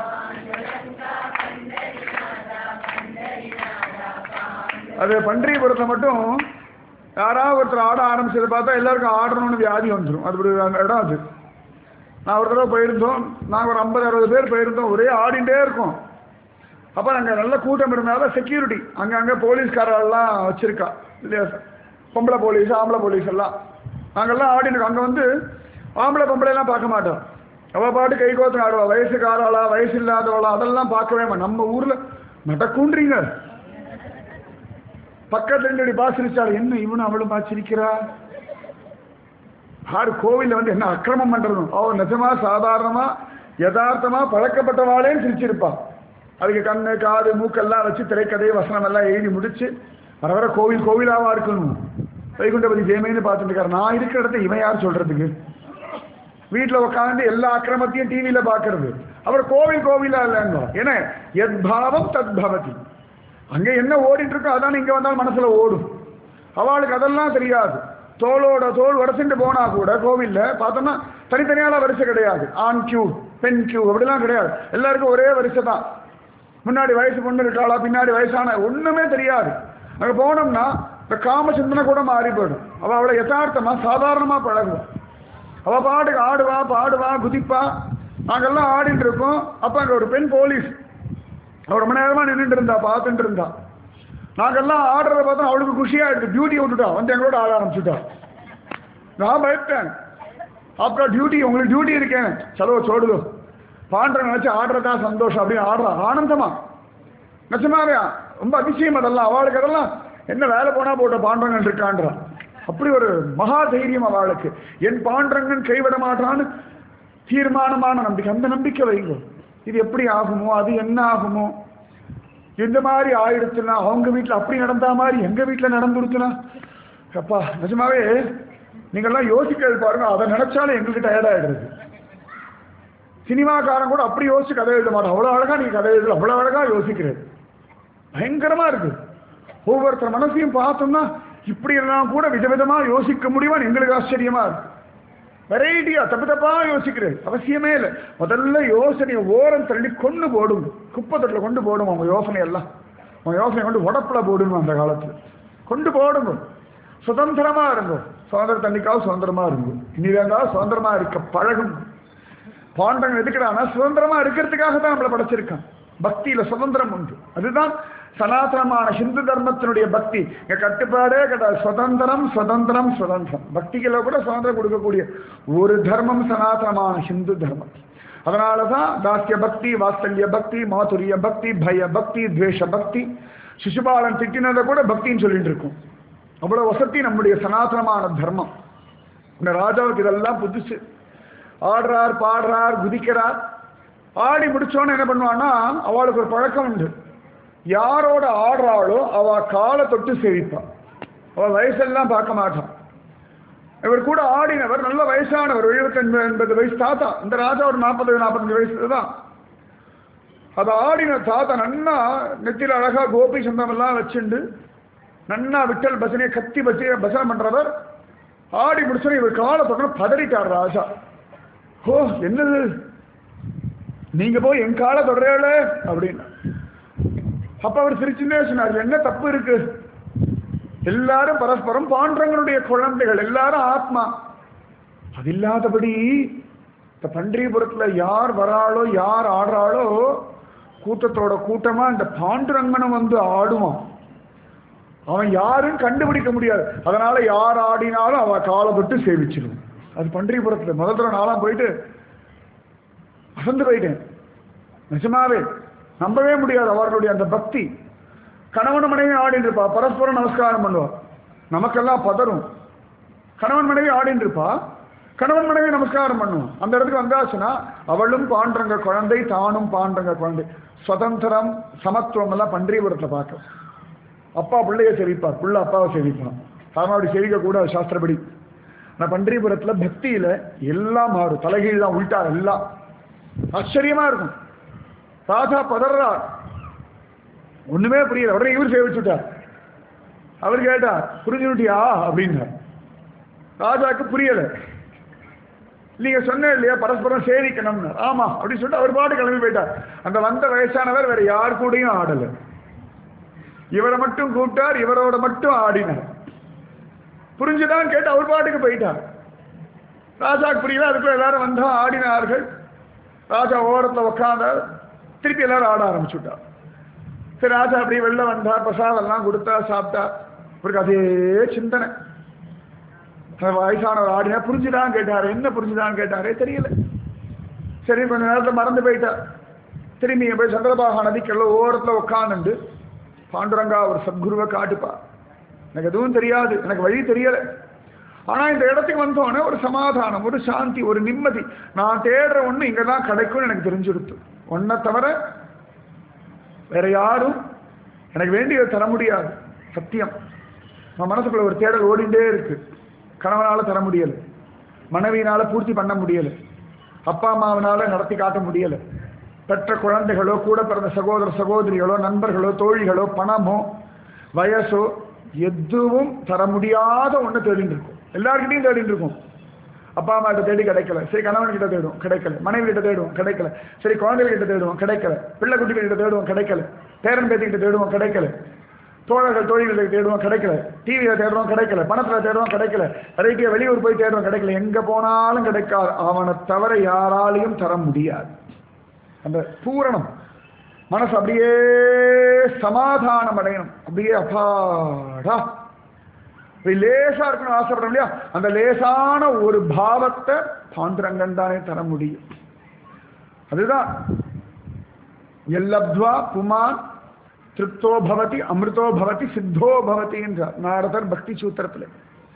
அது பன்றிபுரத்தை மட்டும் யாராவது ஒருத்தர் ஆட ஆரம்பிச்சதை பார்த்தா எல்லாருக்கும் ஆடணும்னு வியாதி வந்துடும் அது ஒரு அந்த இடம் அது நான் ஒரு தடவை போயிருந்தோம் நாங்கள் ஒரு ஐம்பது அறுபது பேர் போயிருந்தோம் ஒரே ஆடிண்டே இருக்கோம் அப்போ அங்கே நல்ல கூட்டம் இருந்தனால செக்யூரிட்டி அங்கங்கே போலீஸ்காரெல்லாம் வச்சிருக்கா இல்லையா சார் பொம்பளை போலீஸ் ஆம்பளை போலீஸ் எல்லாம் நாங்கெல்லாம் ஆடினோம் அங்கே வந்து ஆம்பளை பொம்பளை எல்லாம் பார்க்க மாட்டோம் அவள் பாட்டு கை கோத்து ஆடுவா வயசுக்காராளா வயசு இல்லாதவளா அதெல்லாம் பார்க்கவே மாட்டோம் நம்ம ஊரில் நடக்குன்றீங்க பக்கத்துல இருந்து இப்படி பாசிரிச்சாரு என்ன இவனும் அவளும் பாசிரிக்கிறா யாரு கோவில்ல வந்து என்ன அக்கிரமம் பண்றதும் அவ நிஜமா சாதாரணமா யதார்த்தமா பழக்கப்பட்டவாளேன்னு சிரிச்சிருப்பா அதுக்கு கண்ணு காது மூக்கெல்லாம் வச்சு திரைக்கதை வசனம் எல்லாம் எழுதி முடிச்சு வர வர கோவில் கோவிலாவா இருக்கணும் வைகுண்டபதி ஜெயமேன்னு பார்த்துட்டு இருக்காரு நான் இருக்கிற இடத்த இவன் யார் சொல்றதுக்கு வீட்டில் உட்காந்து எல்லா அக்கிரமத்தையும் டிவியில பார்க்கறது அவர் கோவில் கோவிலா இல்லைங்க ஏன்னா எத் பாவம் தத் பவதி அங்க என்ன ஓடிட்டு இருக்கோ அதான் இங்க வந்தால் மனசுல ஓடும் அவளுக்கு அதெல்லாம் தெரியாது தோளோட தோல் வரிசைட்டு போனா கூட கோவில்ல பார்த்தோம்னா தனித்தனியான வரிசை கிடையாது ஆண் கியூ பெண் கியூ அப்படிலாம் கிடையாது எல்லாருக்கும் ஒரே வரிசை தான் முன்னாடி வயசு பொண்ணு இருக்காளா பின்னாடி வயசான ஒண்ணுமே தெரியாது அங்க போனோம்னா இந்த காம சிந்தனை கூட மாறி போயிடும் அவ அவளை யதார்த்தமா சாதாரணமா பழகுவான் அவ பாட்டுக்கு ஆடுவா பாடுவா குதிப்பா நாங்கெல்லாம் ஆடிட்டு இருக்கோம் அப்ப அங்க ஒரு பெண் போலீஸ் அவ ரொம்ப நேரமா நின்றுட்டு இருந்தா பார்த்துட்டு இருந்தா நாங்கெல்லாம் ஆடுறத பார்த்தா அவளுக்கு குஷியா இருக்கு டியூட்டி விட்டுட்டா வந்து எங்களோட ஆட ஆரம்பிச்சுட்டா நான் பயப்பட்டேன் அப்புறம் டியூட்டி உங்களுக்கு டியூட்டி இருக்கேன் சலோ சோடுதோ பாண்ட நினைச்சு ஆடுறதா சந்தோஷம் அப்படின்னு ஆடுறா ஆனந்தமா நிஜமாவே ரொம்ப அதிசயம் அதெல்லாம் அவளுக்கு அதெல்லாம் என்ன வேலை போனா போட்ட பாண்டவன் இருக்கான்றா அப்படி ஒரு மகா தைரியம் அவளுக்கு என் பாண்டரங்கன் கைவிட மாட்டான்னு தீர்மானமான நம்பிக்கை அந்த நம்பிக்கை வைங்க இது எப்படி ஆகுமோ அது என்ன ஆகுமோ இந்த மாதிரி ஆயிடுச்சுன்னா அவங்க வீட்டில் அப்படி நடந்தா மாதிரி எங்க வீட்டில் நடந்துருச்சுன்னா அப்பா நிஜமாவே நீங்கெல்லாம் யோசிக்கிறது பாருங்க அதை நினைச்சாலும் எங்களுக்கு டயர்ட் ஆயிடுறது சினிமாக்காரன் கூட அப்படி யோசிச்சு கதை எழுத மாட்டான் அவ்வளோ அழகா நீங்க கதை எழுதல அவ்வளோ அழகா யோசிக்கிறது பயங்கரமா இருக்கு ஒவ்வொருத்தர் மனசையும் பார்த்தோம்னா இப்படி எல்லாம் கூட விதவிதமா யோசிக்க முடியுமான்னு எங்களுக்கு ஆச்சரியமா இருக்கு வெரைட்டியா தப்பு தப்பா யோசிக்கிறது அவசியமே இல்லை முதல்ல யோசனையை ஓரம் தள்ளி கொண்டு போடுங்க குப்பை தொட்டில் கொண்டு போடுங்க உங்க யோசனை எல்லாம் உங்க யோசனை கொண்டு உடப்புல போடுங்க அந்த காலத்துல கொண்டு போடுங்க சுதந்திரமா இருங்க சுதந்திர தண்ணிக்காவது சுதந்திரமா இருங்க இனிவேங்காவது சுதந்திரமா இருக்க பழகும் பாண்டங்கள் எதுக்குறானா சுதந்திரமா இருக்கிறதுக்காக தான் நம்மளை படைச்சிருக்கான் பக்தியில சுதந்திரம் உண்டு அதுதான் சனாதனமான ஹிந்து தர்மத்தினுடைய பக்தி இங்க கட்டுப்பாடே கிடையாது சுதந்திரம் சுதந்திரம் சுதந்திரம் பக்திகளை கூட சுதந்திரம் கொடுக்கக்கூடிய ஒரு தர்மம் சனாதனமான ஹிந்து தர்மம் அதனாலதான் தாஸ்ய பக்தி வாத்சல்ய பக்தி மாதுரிய பக்தி பய பக்தி துவேஷ பக்தி சிசுபாலன் திட்டினதை கூட பக்தின்னு சொல்லிட்டு இருக்கும் அவ்வளவு வசதி நம்முடைய சனாதனமான தர்மம் இந்த ராஜாவுக்கு இதெல்லாம் புதுசு ஆடுறார் பாடுறார் குதிக்கிறார் ஆடி முடிச்சோன்னு என்ன பண்ணுவான்னா அவளுக்கு ஒரு பழக்கம் உண்டு யாரோட ஆடுறாளோ அவ காலை தொட்டு சேவிப்பா அவ வயசெல்லாம் பார்க்க மாட்டான் இவர் கூட ஆடினவர் நல்ல வயசானவர் எழுபத்தஞ்சு எண்பது வயசு தாத்தா இந்த ராஜா ஒரு நாற்பது நாற்பத்தஞ்சு வயசு தான் அதை ஆடின தாத்தா நன்னா நெத்தியில் அழகா கோபி சந்தம் எல்லாம் வச்சுண்டு நன்னா விட்டல் பசனையை கத்தி பசி பசனை பண்றவர் ஆடி முடிச்சோன்னு இவர் காலை தொட்டு பதறிட்டார் ராஜா ஓ என்னது நீங்க போய் என் காலை தொடரல அப்படின்னு அப்ப அவர் சிரிச்சுட்டே சொன்னார் என்ன தப்பு இருக்கு எல்லாரும் பரஸ்பரம் பாண்டவங்களுடைய குழந்தைகள் எல்லாரும் ஆத்மா அது இல்லாதபடி இந்த பன்றியபுரத்துல யார் வராளோ யார் ஆடுறாளோ கூட்டத்தோட கூட்டமா இந்த பாண்டுரங்கனம் வந்து ஆடுவான் அவன் யாரும் கண்டுபிடிக்க முடியாது அதனால யார் ஆடினாலும் அவ காலை விட்டு சேவிச்சிருவான் அது பன்றியபுரத்துல முதல் தடவை நாளாம் போயிட்டு அசந்து போயிட்டேன் நிஜமாவே நம்பவே முடியாது அவர்களுடைய அந்த பக்தி கணவன் மனைவி ஆடிட்டு இருப்பா பரஸ்பரம் நமஸ்காரம் பண்ணுவா நமக்கெல்லாம் பதறும் கணவன் மனைவி ஆடிட்டு இருப்பா கணவன் மனைவி நமஸ்காரம் பண்ணுவோம் அந்த இடத்துக்கு வந்தாச்சுன்னா அவளும் பாண்டங்க குழந்தை தானும் பாண்டங்க குழந்தை சுதந்திரம் சமத்துவம் எல்லாம் பன்றியபுரத்தில் பார்க்க அப்பா பிள்ளைய செவிப்பார் புள்ள அப்பாவை செவிப்பான் அவன் அப்படி செவிக்க கூட சாஸ்திரப்படி ஆனால் பன்றியபுரத்தில் பக்தியில எல்லாம் மாறும் தலைகீழ் தான் உள்டா எல்லாம் ஆச்சரியமா இருக்கும் ராஜா பதறார் ஒண்ணுமே புரியல உடனே இவர் சேவிச்சுட்டார் அவர் கேட்டார் புரிஞ்சுட்டியா அப்படின்னார் ராஜாக்கு புரியல நீங்க சொன்ன இல்லையா பரஸ்பரம் சேவிக்கணும்னு ஆமா அப்படின்னு சொல்லிட்டு அவர் பாட்டு கிளம்பி போயிட்டார் அந்த வந்த வயசானவர் வேற யார் கூடயும் ஆடல இவரை மட்டும் கூப்பிட்டார் இவரோட மட்டும் ஆடினார் புரிஞ்சுதான் கேட்டு அவர் பாட்டுக்கு போயிட்டார் ராஜாக்கு புரியல அதுக்குள்ள எல்லாரும் வந்தா ஆடினார்கள் ராஜா ஓரத்தில் உட்காந்தார் திருப்பி எல்லாரும் ஆட ஆரம்பிச்சுட்டார் சரி ராஜா அப்படியே வெளில வந்தார் பிரசாதெல்லாம் கொடுத்தா சாப்பிட்டா இவருக்கு அதே சிந்தனை அந்த வயசானவர் ஆடினா புரிஞ்சுதான் கேட்டாரு என்ன புரிஞ்சுதான் கேட்டாரே தெரியல சரி கொஞ்ச நேரத்தில் மறந்து போயிட்டார் திரும்பி இங்க போய் சந்திரபாகா நதிக்கெல்லாம் ஓரத்தில் உட்காந்துண்டு பாண்டுரங்கா ஒரு சத்குருவை காட்டுப்பா எனக்கு எதுவும் தெரியாது எனக்கு வழி தெரியல ஆனா இந்த இடத்துக்கு வந்தோடனே ஒரு சமாதானம் ஒரு சாந்தி ஒரு நிம்மதி நான் தேடுற ஒண்ணு இங்க தான் கிடைக்கும்னு எனக்கு தெரிஞ்சிருத்து ஒன்றை தவிர வேற யாரும் எனக்கு வேண்டியதை தர முடியாது சத்தியம் நம்ம மனசுக்குள்ள ஒரு தேடல் ஓடிண்டே இருக்கு கணவனால தர முடியல மனைவியினால பூர்த்தி பண்ண முடியல அப்பா அம்மாவனால நடத்தி காட்ட முடியல பெற்ற குழந்தைகளோ கூட பிறந்த சகோதர சகோதரிகளோ நண்பர்களோ தோழிகளோ பணமோ வயசோ எதுவும் தர முடியாத ஒன்று தேடிட்டு இருக்கும் எல்லார்கிட்டையும் தேடிட்டு இருக்கும் அப்பா அம்மா கிட்ட தேடி கிடைக்கல சரி கணவன் கிட்ட தேடுவோம் கிடைக்கல மனைவி கிட்ட தேடுவோம் கிடைக்கல சரி குழந்தைகள் கிட்ட தேடுவோம் கிடைக்கல பிள்ளை குட்டிகள் கிட்ட தேடுவோம் கிடைக்கல பேரன் பேத்தி கிட்ட தேடுவோம் கிடைக்கல தோழர்கள் தோழிகளை தேடுவோம் கிடைக்கல டிவியில தேடுறோம் கிடைக்கல பணத்துல தேடுறோம் கிடைக்கல வெரைட்டியா வெளியூர் போய் தேடுறோம் கிடைக்கல எங்க போனாலும் கிடைக்காது அவனை தவிர யாராலையும் தர முடியாது அந்த பூரணம் மனசு அப்படியே சமாதானம் அடையணும் அப்படியே அப்பாடா இப்படி லேசா இருக்கணும் ஆசைப்படுறோம் இல்லையா அந்த லேசான ஒரு பாவத்தை பாண்டுரங்கன் தானே தர முடியும் அதுதான் எல்லப்துவா புமான் திருப்தோ பவதி அமிர்தோ பவதி சித்தோ பவதி என்றார் நாரதர் பக்தி சூத்திரத்தில்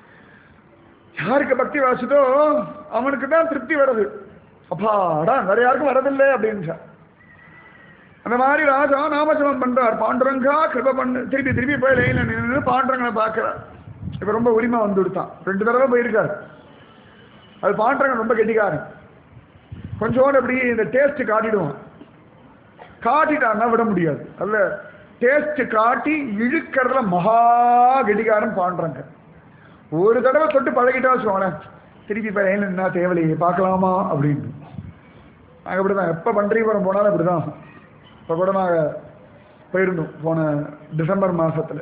யாருக்கு பக்தி வாசுதோ அவனுக்கு தான் திருப்தி வருது அப்பாடா வேற யாருக்கும் வரதில்லை அப்படின்றார் அந்த மாதிரி ராஜா நாமஜபம் பண்றார் பாண்டுரங்கா கிருப பண்ணு திருப்பி திருப்பி போய் லைன்ல நின்று பாண்டுரங்கனை பார்க்கிறார் இப்ப ரொம்ப உரிமை வந்து கொடுத்தான் ரெண்டு தடவை போயிருக்காரு அது பாண்டுரங்கன் ரொம்ப கெட்டிக்காரன் கொஞ்சோண்டு அப்படி இந்த டேஸ்ட் காட்டிடுவான் காட்டிட்டான்னா விட முடியாது அல்ல டேஸ்ட் காட்டி இழுக்கிறதுல மகா கெட்டிக்காரன் பாண்டுறங்க ஒரு தடவை தொட்டு பழகிட்டா வச்சுக்கோங்களேன் திருப்பி இப்போ ஏன் என்ன தேவலையே பார்க்கலாமா அப்படின்னு நாங்கள் இப்படி தான் எப்போ பன்றிபுரம் போனாலும் இப்படி தான் இப்போ கூட நாங்கள் போயிருந்தோம் போன டிசம்பர் மாதத்தில்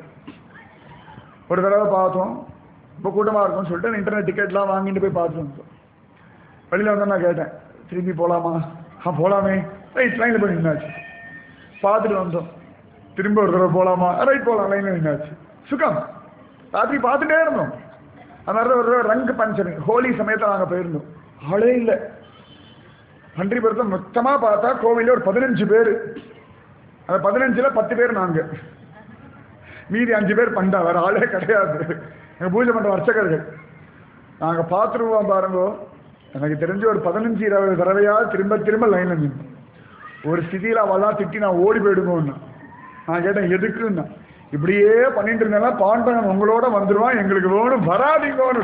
ஒரு தடவை பார்த்தோம் இப்போ கூட்டமாக இருக்கும்னு சொல்லிட்டு இன்டர்நெட் டிக்கெட்லாம் வாங்கிட்டு போய் பார்த்துட்டு வந்தோம் வெளியில் வந்து நான் கேட்டேன் திருப்பி போகலாமா ஆ போகலாமே ரைட் லைனில் போய் நின்னாச்சு பார்த்துட்டு வந்தோம் திரும்ப ஒரு தடவை போகலாமா ரைட் போகலாம் லைனில் நின்னாச்சு சுகம் ராத்திரி பார்த்துட்டே இருந்தோம் அந்த மாதிரி ஒரு தடவை ரங்கு பஞ்சமி ஹோலி சமயத்தில் நாங்கள் போயிருந்தோம் ஆளே இல்லை பன்றிபுரத்தை மொத்தமாக பார்த்தா கோவிலில் ஒரு பதினஞ்சு பேர் அந்த பதினஞ்சில் பத்து பேர் நாங்கள் மீதி அஞ்சு பேர் பண்டா வேற ஆளே கிடையாது எங்கள் பூஜை பண்ணுற அர்ச்சகர்கள் நாங்கள் பார்த்துருவோம் பாருங்க எனக்கு தெரிஞ்சு ஒரு பதினஞ்சு இருபது தடவையாக திரும்ப திரும்ப லைனில் நின்று ஒரு ஸ்திதியில் அவெல்லாம் திட்டி நான் ஓடி போயிடுங்கன்னு நான் கேட்டேன் எதுக்குன்னா இப்படியே பண்ணிட்டு இருந்தேன்னா பாண்டவன் உங்களோட வந்துடுவான் எங்களுக்கு வேணும் வராதீங்கன்னு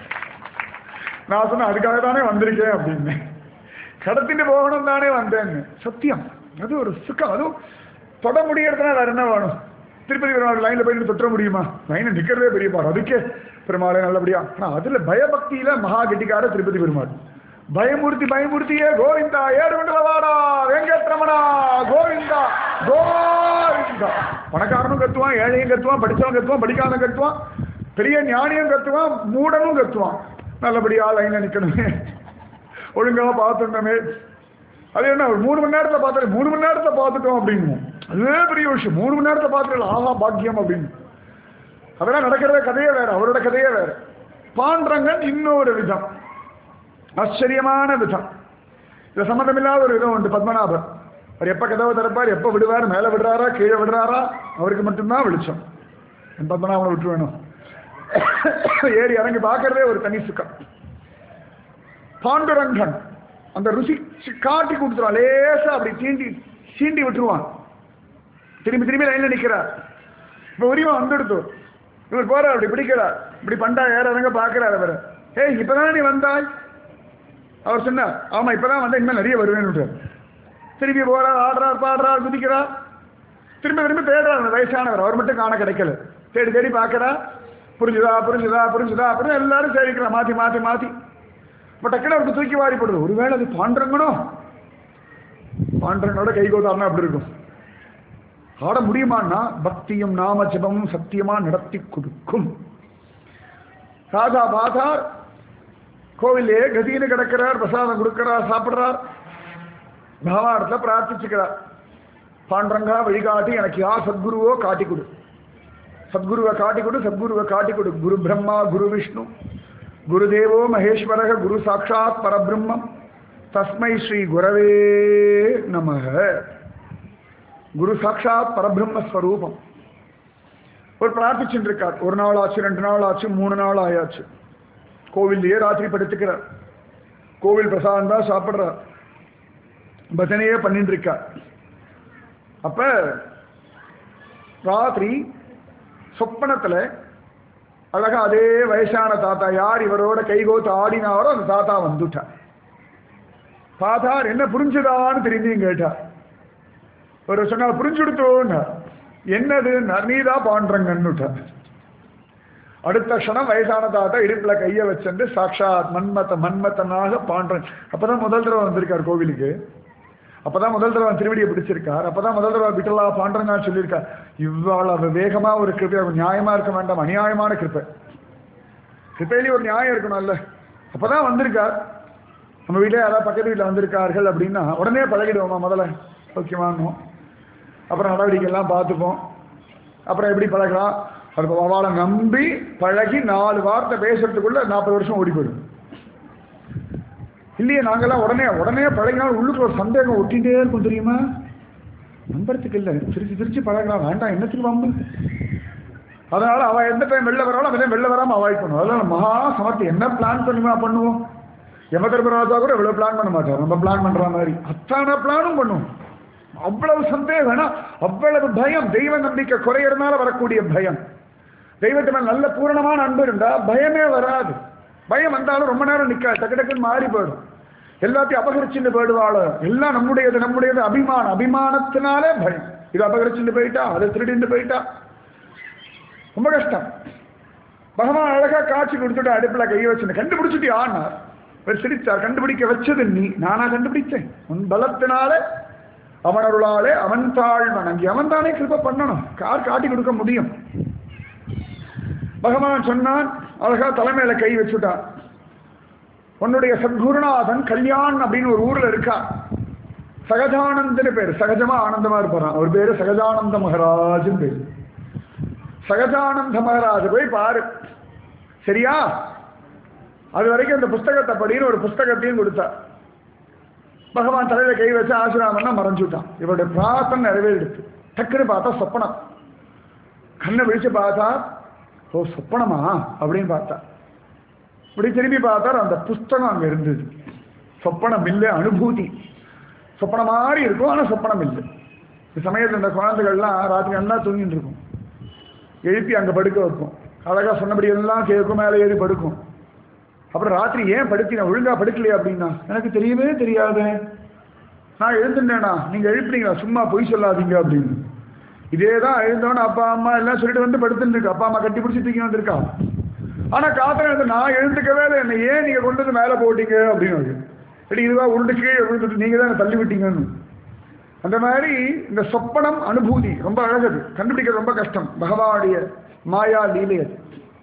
நான் சொன்னேன் அதுக்காக தானே வந்திருக்கேன் அப்படின்னு கடத்திட்டு போகணும் தானே வந்தேன்னு சத்தியம் அது ஒரு சுக்கம் அதுவும் தொட முடியறதுனா வேற என்ன வேணும் திருப்பதி பெருமாள் லைனில் போய் தொற்ற முடியுமா லைனில் நிற்கிறதே பெரிய பாரு அதுக்கே பெருமாளே நல்லபடியா ஆனால் அதில் பயபக்தியில மகா கெட்டிக்கார திருப்பதி பெருமாள் பயமூர்த்தி பயமூர்த்தியே கோவிந்தா ஏடு கொண்டவாடா வெங்கட்ரமணா கோவிந்தா கோவிந்தா பணக்காரனும் கத்துவான் ஏழையும் கத்துவான் படிச்சவன் கத்துவான் படிக்காதவன் கத்துவான் பெரிய ஞானியும் கத்துவான் மூடனும் கத்துவான் நல்லபடியா லைன்ல நிக்கணுமே ஒழுங்கா பார்த்துட்டோமே அது என்ன ஒரு மூணு மணி நேரத்தில் பார்த்துட்டு மூணு மணி நேரத்தில் பார்த்துட்டோம் அப்படின்னு அதுவே பெரிய விஷயம் மூணு மணி நேரத்தில் பார்த்துட்டு ஆஹா பாக்கியம் அப்படின்னு அதெல்லாம் நடக்கிறத கதையே வேற அவரோட கதையே வேற பாண்டரங்கன் இன்னொரு விதம் ஆச்சரியமான விதம் இது சம்மந்தமில்லாத ஒரு விதம் உண்டு பத்மநாபர் அவர் எப்போ கதவை திறப்பார் எப்போ விடுவார் மேலே விடுறாரா கீழே விடுறாரா அவருக்கு மட்டும்தான் வெளிச்சம் என் பத்மநாபனை விட்டு வேணும் ஏறி இறங்கி பார்க்கறதே ஒரு தனி சுக்கம் பாண்டுரங்கன் அந்த ருசி காட்டி கொடுத்துருவான் லேசா அப்படி தீண்டி சீண்டி விட்டுருவான் திரும்பி திரும்பி லைன்ல நிக்கிறார் இப்ப உரிமை வந்துடுத்து இவர் போறார் அப்படி பிடிக்கிறார் இப்படி பண்டா ஏற இறங்க பாக்குறாரு அவர் ஏய் இப்பதானே நீ வந்தாய் அவர் சொன்னார் ஆமா இப்பதான் வந்தா இனிமேல் நிறைய வருவேன்னு திரும்பி போறார் ஆடுறார் பாடுறார் குதிக்கிறார் திரும்ப திரும்ப தேடுறார் அந்த வயசானவர் அவர் மட்டும் காண கிடைக்கல தேடி தேடி பார்க்கறா புரிஞ்சுதா புரிஞ்சுதா புரிஞ்சுதா அப்படின்னு எல்லாரும் சேரிக்கிறா மாத்தி மாத்தி மாத்தி இப்போ டக்குனு அவருக்கு தூக்கி வாரி போடுது ஒருவேளை அது பாண்டரங்கனோ பாண்டரங்கனோட கை கோதாருன்னா அப்படி இருக்கும் ஆட முடியுமான்னா பக்தியும் நாம ஜபமும் சத்தியமா நடத்தி கொடுக்கும் ராஜா பாதார் கோவிலே கதின்னு கிடக்கிறார் பிரசாதம் கொடுக்கிறார் சாப்பிடுறார் பகவானத்துல பிரார்த்திச்சுக்கிறார் பாண்டரங்கா வழிகாட்டி எனக்கு யார் சத்குருவோ காட்டி கொடு சத்குருவை காட்டி கொடு சத்குருவை காட்டி கொடு குரு பிரம்மா குரு விஷ்ணு குருதேவோ மகேஸ்வரக குரு சாட்சாத் பரபிரம்மம் தஸ்மை ஸ்ரீ குரவே நமக குரு சாட்சாத் பரபிரம்ம ஸ்வரூபம் ஒரு பிரார்த்திச்சுட்டு இருக்கார் ஒரு நாள் ஆச்சு ரெண்டு நாள் ஆச்சு மூணு நாள் ஆயாச்சு கோவில்லையே ராத்திரி படுத்துக்கிறார் கோவில் பிரசாதம் தான் சாப்பிட்றார் பஜனையே பண்ணிட்டு இருக்கார் அப்ப ராத்திரி சொப்பனத்துல அழகா அதே வயசான தாத்தா யார் இவரோட கைகோத்து ஆடினாரோ அந்த தாத்தா வந்துட்டார் பார்த்தார் என்ன புரிஞ்சுதான்னு திரும்பியும் கேட்டார் ஒரு சொன்னா புரிஞ்சுடுத்தோன்னு என்னது நீதா பாண்டங்கன்னுட்ட அடுத்த க்ஷணம் வயசான தாத்தா இடுப்புல கைய வச்சுட்டு சாட்சாத் மன்மத மன்மத்தனாக பாண்டன் அப்பதான் முதல் தடவை வந்திருக்கார் கோவிலுக்கு அப்பதான் முதல் தடவை திருவடியை பிடிச்சிருக்கார் அப்பதான் முதல் தடவை விட்டலா பாண்டனா சொல்லியிருக்கார் இவ்வளவு வேகமா ஒரு கிருப்பை அவர் நியாயமா இருக்க வேண்டாம் அநியாயமான கிருப்பை கிருப்பையிலேயே ஒரு நியாயம் இருக்கணும்ல அப்பதான் வந்திருக்கார் நம்ம வீட்டில் யாராவது பக்கத்து வீட்டில் வந்திருக்கார்கள் அப்படின்னா உடனே பழகிடுவோமா முதல்ல ஓகேவாங்குவோம் அப்புறம் நடவடிக்கைலாம் பார்த்துப்போம் அப்புறம் எப்படி பழகலாம் அது அவளை நம்பி பழகி நாலு வார்த்தை பேசுறதுக்குள்ள நாற்பது வருஷம் ஓடி போயிடும் இல்லையே நாங்கெல்லாம் உடனே உடனே பழகினாலும் உள்ளுக்கு ஒரு சந்தேகம் ஒட்டிகிட்டே இருக்கும் தெரியுமா நம்புறதுக்கு இல்லை திருச்சி திருச்சி பழகலாம் வேண்டாம் என்னத்துக்கு வம்பு அதனால அவ எந்த டைம் வெளில வராலும் அவன் வெளில வராம அவாய்ட் பண்ணுவோம் அதனால மகா சமர்த்தி என்ன பிளான் பண்ணுமா பண்ணுவோம் யமதர்மராஜா கூட இவ்வளவு பிளான் பண்ண மாட்டார் நம்ம பிளான் பண்ற மாதிரி அத்தனை பிளானும் பண்ணுவோம் அவ்வளவு சந்தேகம் அவ்வளவு பயம் தெய்வ நம்பிக்கை குறையறதுனால வரக்கூடிய பயம் தெய்வத்து மேல நல்ல பூரணமான அன்பு இருந்தா பயமே வராது பயம் வந்தாலும் ரொம்ப நேரம் நிக்காது டக்கு டக்குன்னு மாறி போயிடும் எல்லாத்தையும் அபகரிச்சுட்டு போயிடுவாள் எல்லாம் நம்முடையது நம்முடையது அபிமானம் அபிமானத்தினாலே பயம் இது அபகரிச்சுட்டு போயிட்டா அதை திருடிட்டு போயிட்டா ரொம்ப கஷ்டம் பகவான் அழகா காட்சி கொடுத்துட்டு அடுப்புல கையை வச்சு கண்டுபிடிச்சிட்டு ஆனார் அவர் சிரித்தார் கண்டுபிடிக்க வச்சது நீ நானா கண்டுபிடிச்சேன் உன் பலத்தினாலே அவன் அருளாலே அவன் தாழ் வணங்கி அவன் தானே கிருப்ப பண்ணணும் கார் காட்டி கொடுக்க முடியும் பகவான் சொன்னான் அழகா தலைமையில கை வச்சுட்டான் உன்னுடைய சத்குருநாதன் கல்யாண் அப்படின்னு ஒரு ஊர்ல இருக்கா சகஜானந்தன்னு பேர் சகஜமா ஆனந்தமா இருப்பாரான் அவர் பேரு சகஜானந்த மகராஜன் பேரு சகஜானந்த மகராஜ் போய் பாரு சரியா அது வரைக்கும் அந்த புஸ்தகத்தை படின்னு ஒரு புஸ்தகத்தையும் கொடுத்தா பகவான் தலையில கை வச்சு ஆசிராமன்னா மறைஞ்சுட்டான் இவருடைய பிரார்த்தனை நிறைவேறிடுச்சு டக்குன்னு பார்த்தா சொப்பனம் கண்ணை விழிச்சு பார்த்தா ஓ சொப்பனமா அப்படின்னு பார்த்தா இப்படி திரும்பி பார்த்தார் அந்த புஸ்தகம் அங்க இருந்தது சொப்பனம் இல்லை அனுபூதி சொப்பனம் மாதிரி இருக்கும் ஆனால் சொப்பனம் இல்லை இந்த சமயத்தில் இந்த குழந்தைகள்லாம் ராத்திரி நல்லா தூங்கிட்டு இருக்கும் எழுப்பி அங்கே படுக்க வைக்கும் அழகாக சொன்னபடி எல்லாம் கேட்கும் மேலே ஏறி படுக்கும் அப்புறம் ராத்திரி ஏன் படுத்தின ஒழுங்கா படுக்கலையா அப்படின்னா எனக்கு தெரியவே தெரியாது நான் எழுந்துட்டேனா நீங்க எழுப்புனீங்களா சும்மா பொய் சொல்லாதீங்க அப்படின்னு இதே தான் எழுந்தோன்னு அப்பா அம்மா எல்லாம் சொல்லிட்டு வந்து படுத்துட்டு இருக்கு அப்பா அம்மா கட்டி பிடிச்சி தூக்கி வந்திருக்கா ஆனா காத்திரம் எழுந்து நான் எழுந்துக்கவே இல்லை என்ன ஏன் நீங்க கொண்டு வந்து மேலே போட்டீங்க அப்படின்னு சரி இதுவா உருண்டு கீழே விழுந்துட்டு நீங்க தான் தள்ளி விட்டீங்கன்னு அந்த மாதிரி இந்த சொப்பனம் அனுபூதி ரொம்ப அழகது கண்டுபிடிக்கிறது ரொம்ப கஷ்டம் பகவானுடைய மாயா லீலை அது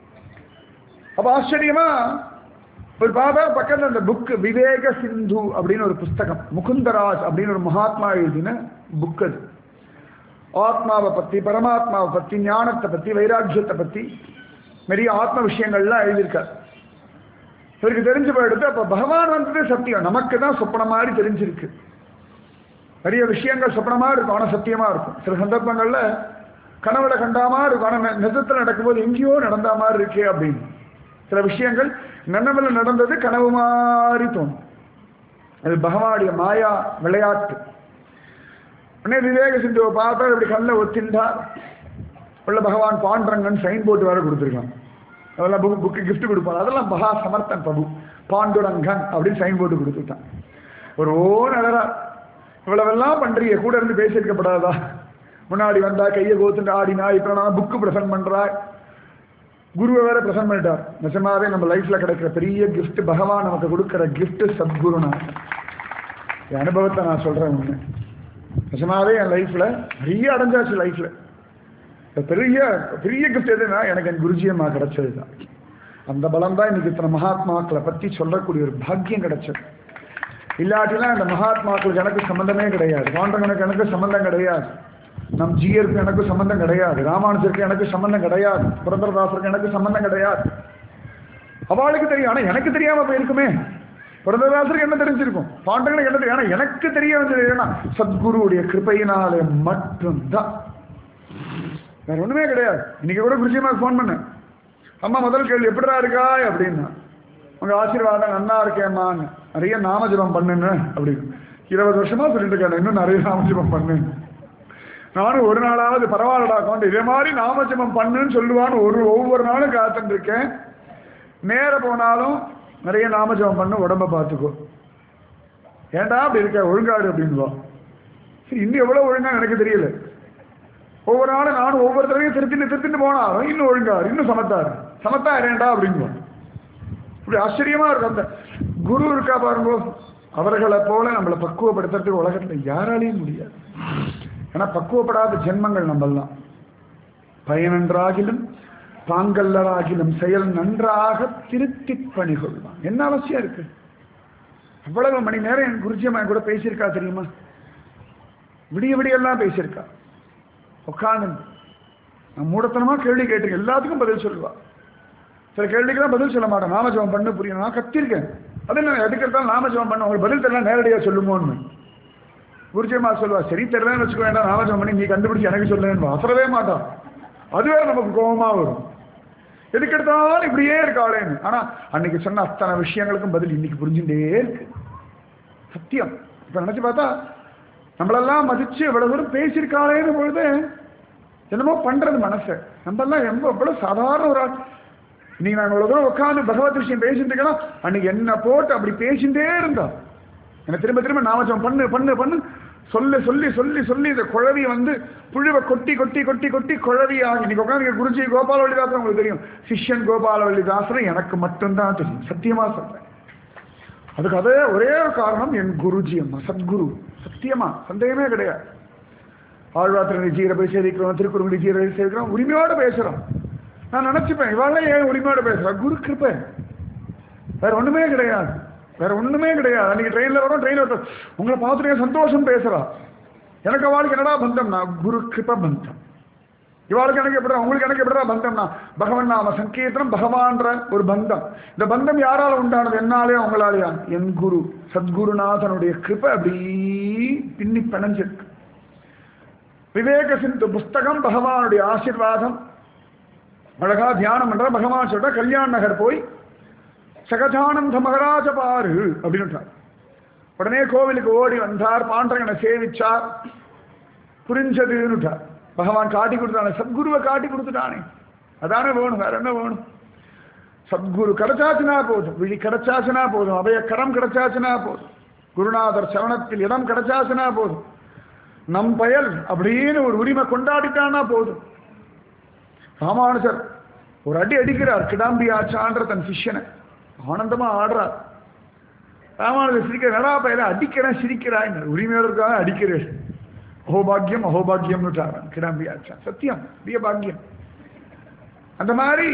அப்ப ஆச்சரியமா ஒரு பாபா பக்கத்துல அந்த புக் விவேக சிந்து அப்படின்னு ஒரு புஸ்தகம் முகுந்தராஜ் அப்படின்னு ஒரு மகாத்மா எழுதின புக் அது ஆத்மாவை பத்தி பரமாத்மாவை பத்தி ஞானத்தை பத்தி வைராக்கியத்தை பத்தி நிறைய ஆத்ம விஷயங்கள்லாம் எழுதியிருக்கார் இவருக்கு தெரிஞ்சு போயிடுது அப்ப பகவான் வந்ததே சத்தியம் நமக்கு தான் சொப்பன மாதிரி தெரிஞ்சிருக்கு நிறைய விஷயங்கள் சொப்பனமா இருக்கும் ஆனா சத்தியமா இருக்கும் சில சந்தர்ப்பங்கள்ல கனவுல கண்டாமா இருக்கும் ஆனா நிஜத்துல நடக்கும்போது எங்கேயோ நடந்த மாதிரி இருக்கே அப்படின்னு சில விஷயங்கள் நனவில் நடந்தது கனவு மாதிரி தோணும் அது பகவானுடைய மாயா விளையாட்டு உடனே விவேக சிந்துவை பார்த்தா இப்படி கல்ல ஒத்தின்றார் உள்ள பகவான் பாண்டரங்கன் சைன் போட்டு வேற கொடுத்துருக்கான் அதெல்லாம் புக் புக்கு கிஃப்ட் கொடுப்பாங்க அதெல்லாம் மகா சமர்த்தன் பிரபு பாண்டுரங்கன் அப்படின்னு சைன் போட்டு கொடுத்துட்டான் ஒரு ஓ நகரா இவ்வளவெல்லாம் பண்றீங்க கூட இருந்து பேசியிருக்கப்படாதா முன்னாடி வந்தா கையை கோத்துட்டு ஆடினா இப்போ நான் புக்கு ப்ரெசென்ட் பண்றா குருவை வேற ப்ரெசென்ட் பண்ணிட்டார் நிஜமாவே நம்ம லைஃப்ல கிடைக்கிற பெரிய கிஃப்ட் பகவான் நமக்கு கொடுக்கிற கிஃப்ட் சத்குருநாதன் என் அனுபவத்தை நான் சொல்றேன் ஒண்ணு நிஜமாவே என் லைஃப்ல நிறைய அடைஞ்சாச்சு லைஃப்ல பெரிய பெரிய கிஃப்ட் எதுனா எனக்கு என் குருஜியம்மா கிடைச்சது தான் அந்த பலம் தான் இன்னைக்கு இத்தனை மகாத்மாக்களை பத்தி சொல்லக்கூடிய ஒரு பாக்கியம் கிடைச்சது இல்லாட்டிலாம் இந்த மகாத்மாக்களுக்கு எனக்கு சம்பந்தமே கிடையாது பாண்டவனுக்கு எனக்கு சம்பந்தம் கிடையாது நம் ஜீயருக்கு எனக்கு சம்பந்தம் கிடையாது ராமானுஜருக்கு எனக்கு சம்பந்தம் கிடையாது புரந்தரதாசருக்கு எனக்கு சம்பந்தம் கிடையாது அவளுக்கு தெரியும் ஆனா எனக்கு தெரியாம போயிருக்குமே புரந்தரதாசருக்கு என்ன தெரிஞ்சிருக்கும் பாண்டவனுக்கு என்ன தெரியும் ஆனா எனக்கு தெரிய வந்தது ஏன்னா சத்குருவுடைய கிருப்பையினாலே மட்டும்தான் வேற ஒண்ணுமே கிடையாது இன்னைக்கு கூட குருஜிமாக்கு ஃபோன் பண்ணேன் அம்மா முதல் கேள்வி எப்படிடா இருக்கா அப்படின்னா உங்க ஆசீர்வாதம் நன்னா இருக்கேம்மான்னு நிறைய நாமஜபம் பண்ணுங்க அப்படின்னு இருபது வருஷமா சொல்லிட்டு இருக்கேன் இன்னும் நிறைய நாமஜபம் பண்ணு நானும் ஒரு நாளாவது பரவாயில்லடா கொண்டு இதே மாதிரி நாமஜபம் பண்ணுன்னு சொல்லுவான்னு ஒரு ஒவ்வொரு நாளும் காத்துட்டு இருக்கேன் நேர போனாலும் நிறைய நாமஜபம் பண்ணு உடம்ப பார்த்துக்கோ ஏன்டா அப்படி இருக்க ஒழுங்காடு அப்படின்வா சரி இன்னும் எவ்வளவு ஒழுங்கா எனக்கு தெரியல ஒவ்வொரு நாளும் நானும் ஒவ்வொரு தடவையும் திருத்திட்டு திருத்திட்டு போனாலும் இன்னும் ஒழுங்காரு இன்னும் சமத்தாரு சமத்தா இரேண்டா அப்படிங்குவோம் இப்படி ஆச்சரியமா இருக்கும் அந்த குரு இருக்கா பாருங்க அவர்களை போல நம்மளை பக்குவப்படுத்துறதுக்கு உலகத்துல யாராலையும் முடியாது ஏன்னா பக்குவப்படாத ஜென்மங்கள் நம்மெல்லாம் பயனன்றாகிலும் தாங்கல்லராகிலும் செயல் நன்றாக திருத்தி பணி கொள்வான் என்ன அவசியம் இருக்கு அவ்வளவு மணி நேரம் என் குருஜியம்மா கூட பேசியிருக்கா தெரியுமா விடிய விடியெல்லாம் பேசியிருக்கா உட்காந்து நான் மூடத்தனமா கேள்வி கேட்டிருக்கேன் எல்லாத்துக்கும் பதில் சொல்லுவா சில கேள்விக்கெல்லாம் பதில் சொல்ல மாட்டேன் நாமஜபம் பண்ண புரியும் நான் கத்திருக்கேன் அது நான் எதுக்கிறதாலும் நாமஜபம் பண்ண உங்களுக்கு பதில் தெரியல நேரடியாக சொல்லுமோன்னு குருஜியம்மா சொல்லுவா சரி தெரியலன்னு வச்சுக்க வேண்டாம் நாமஜபம் பண்ணி நீ கண்டுபிடிச்சு எனக்கு சொல்லுன்னு அசரவே மாட்டான் அதுவே நமக்கு கோபமா வரும் எதுக்கெடுத்தாலும் இப்படியே இருக்காளேன்னு ஆனா அன்னைக்கு சொன்ன அத்தனை விஷயங்களுக்கும் பதில் இன்னைக்கு புரிஞ்சுட்டே இருக்கு சத்தியம் இப்ப நினைச்சு பார்த்தா நம்மளெல்லாம் மதிச்சு இவ்வளவு தூரம் பேசியிருக்காளேன்னு பொழுது என்னமோ பண்றது மனசை நம்மெல்லாம் ரொம்ப எவ்வளவு சாதாரண ஒரு ஆள் இன்னைக்கு நாங்கள் இவ்வளவு தூரம் உட்காந்து பகவத் விஷயம் பேசிட்டு இருக்கோம் அன்னைக்கு என்ன போட்டு அப்படி பேசிட்டே இருந்தா என்ன திரும்ப திரும்ப நாமஜம் பண்ணு பண்ணு பண்ணு சொல்லி சொல்லி சொல்லி சொல்லி இந்த குழவி வந்து புழுவை கொட்டி கொட்டி கொட்டி கொட்டி குழவியாக இன்னைக்கு உட்காந்து குருஜி கோபாலவல்லிதாசன் உங்களுக்கு தெரியும் சிஷ்யன் கோபாலவல்லிதாசன் எனக்கு மட்டும்தான் தெரியும் சத்தியமா சொல்றேன் அதுக்கு அதே ஒரே ஒரு காரணம் என் குருஜி அம்மா சத்குரு சத்தியமா சந்தேகமே கிடையாது ஆழ்வாத்திர ஜீரை போய் சேவிக்கிறோம் திருக்குறள் ஜீரை சேவிக்கிறோம் உரிமையோட பேசுறோம் நான் நினைச்சுப்பேன் இவாள ஏன் உரிமையோட பேசுறா குரு கிருப்பை வேற ஒண்ணுமே கிடையாது வேற ஒண்ணுமே கிடையாது அன்னைக்கு ட்ரெயின்ல வரோம் ட்ரெயின்ல வரோம் உங்களை பார்த்துட்டு சந்தோஷம் பேசுறா எனக்கு அவளுக்கு என்னடா பந்தம்னா குரு கிருப பந்தம் இவாளுக்கு எனக்கு எப்படிடா உங்களுக்கு எனக்கு எப்படிடா பந்தம்னா பகவன் நாம சங்கீர்த்தனம் பகவான்ற ஒரு பந்தம் இந்த பந்தம் யாரால உண்டானது என்னாலே உங்களாலேயா என் குரு சத்குருநாதனுடைய கிருபை அப்படி பின்னி பிணைஞ்சிருக்கு விவேக சிந்து புஸ்தகம் பகவானுடைய ஆசிர்வாதம் அழகா தியானம் பண்ற பகவான் சொல்ற கல்யாண் நகர் போய் சகஜானந்த மகராஜ பாரு அப்படின்ட்டார் உடனே கோவிலுக்கு ஓடி வந்தார் பாண்டகனை சேவிச்சார் புரிஞ்சதுன்னுட்டார் பகவான் காட்டி கொடுத்தானே சத்குருவை காட்டி கொடுத்துட்டானே அதானே வேணும் வேற என்ன வேணும் சத்குரு கிடைச்சாச்சுனா போதும் விழி கிடைச்சாச்சுனா போதும் அபய கரம் கிடைச்சாச்சுனா போதும் குருநாதர் சரணத்தில் இடம் கிடைச்சாச்சுனா போதும் நம் பயல் அப்படின்னு ஒரு உரிமை கொண்டாடிட்டானா போதும் ராமானுஜர் ஒரு அடி அடிக்கிறார் கிடாம்பி ஆச்சான்ற தன் சிஷ்யனை ஆனந்தமா ஆடுறார் ராமானுஜர் சிரிக்கிற நடா பயில அடிக்கிறேன் சிரிக்கிறாய் உரிமையோட இருக்காங்க அடிக்கிறேன் அஹோபாகியம் அஹோபாகியம்னு கிடாம்பி ஆச்சா சத்தியம் பெரிய பாக்கியம் அந்த மாதிரி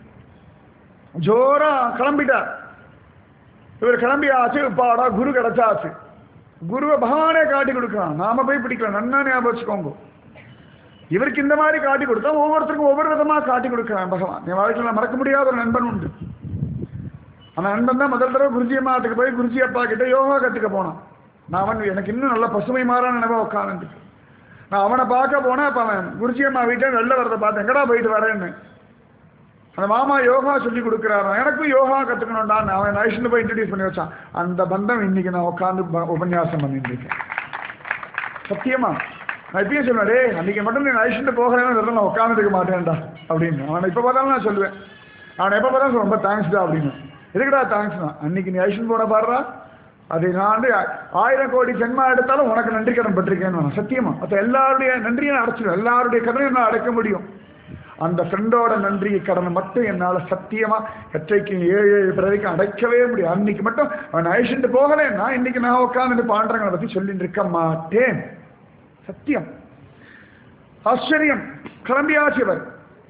ஜோரா கிளம்பிட்டார் இவர் கிளம்பி ஆச்சு பாடா குரு கிடைச்சாச்சு குருவை பகவானே காட்டி கொடுக்கலாம் நாம போய் பிடிக்கலாம் நன்னா ஞாபகம் வச்சுக்கோங்க இவருக்கு இந்த மாதிரி காட்டி கொடுத்தா ஒவ்வொருத்தருக்கும் ஒவ்வொரு விதமா காட்டி கொடுக்கிறான் பகவான் என் வாழ்க்கையில் மறக்க முடியாத ஒரு நண்பன் உண்டு அந்த நண்பன் தான் முதல் தடவை குருஜி அம்மாட்டுக்கு போய் குருஜி அப்பா கிட்ட யோகா கத்துக்க போனான் நான் அவன் எனக்கு இன்னும் நல்ல பசுமை மாறான நினைவா உட்காந்து நான் அவனை பார்க்க போனேன் அப்ப அவன் குருஜி அம்மா வீட்டில் வெளில வரதை பார்த்தேன் எங்கடா போயிட்டு வரேன்னு அந்த மாமா யோகா சொல்லி கொடுக்குறாரு எனக்கும் யோகா கத்துக்கணும்டா அவன் ஐஷன் போய் இன்ட்ரடியூஸ் பண்ணி வச்சான் அந்த பந்தம் இன்னைக்கு நான் உட்காந்து உபன்யாசம் பண்ணிட்டு இருக்கேன் சத்தியமா நான் இப்பயும் சொல்லுவேன் டே அன்னைக்கு மட்டும் நீ ஐஷன் போகிறேன்னு நான் உட்காந்துருக்க மாட்டேன்டா அப்படின்னு அவனை இப்போ பார்த்தாலும் நான் சொல்லுவேன் அவனை எப்போ பார்த்தாலும் ரொம்ப தேங்க்ஸ்டா அப்படின்னு எதுக்குடா தேங்க்ஸ் தான் அன்னைக்கு நீ ஐஷன் போன பாடுறா அதை நான் வந்து ஆயிரம் கோடி ஜென்மா எடுத்தாலும் உனக்கு நன்றி கடன் பட்டிருக்கேன்னு சத்தியமா மற்ற எல்லாருடைய நன்றியை நான் அடைச்சிடும் எல்லாருடைய கடனையும் நான் அடைக்க முடியும் அந்த ஃப்ரெண்டோட நன்றி கடனை மட்டும் என்னால் சத்தியமா எற்றைக்கும் ஏழு ஏழு பிறவைக்கும் அடைக்கவே முடியும் அன்னைக்கு மட்டும் அவன் அழிச்சுட்டு போகலேன்னா இன்னைக்கு நான் உட்காந்துட்டு பாண்டங்களை பத்தி சொல்லிட்டு இருக்க மாட்டேன் சத்தியம் ஆச்சரியம் கிளம்பியாச்சியவர்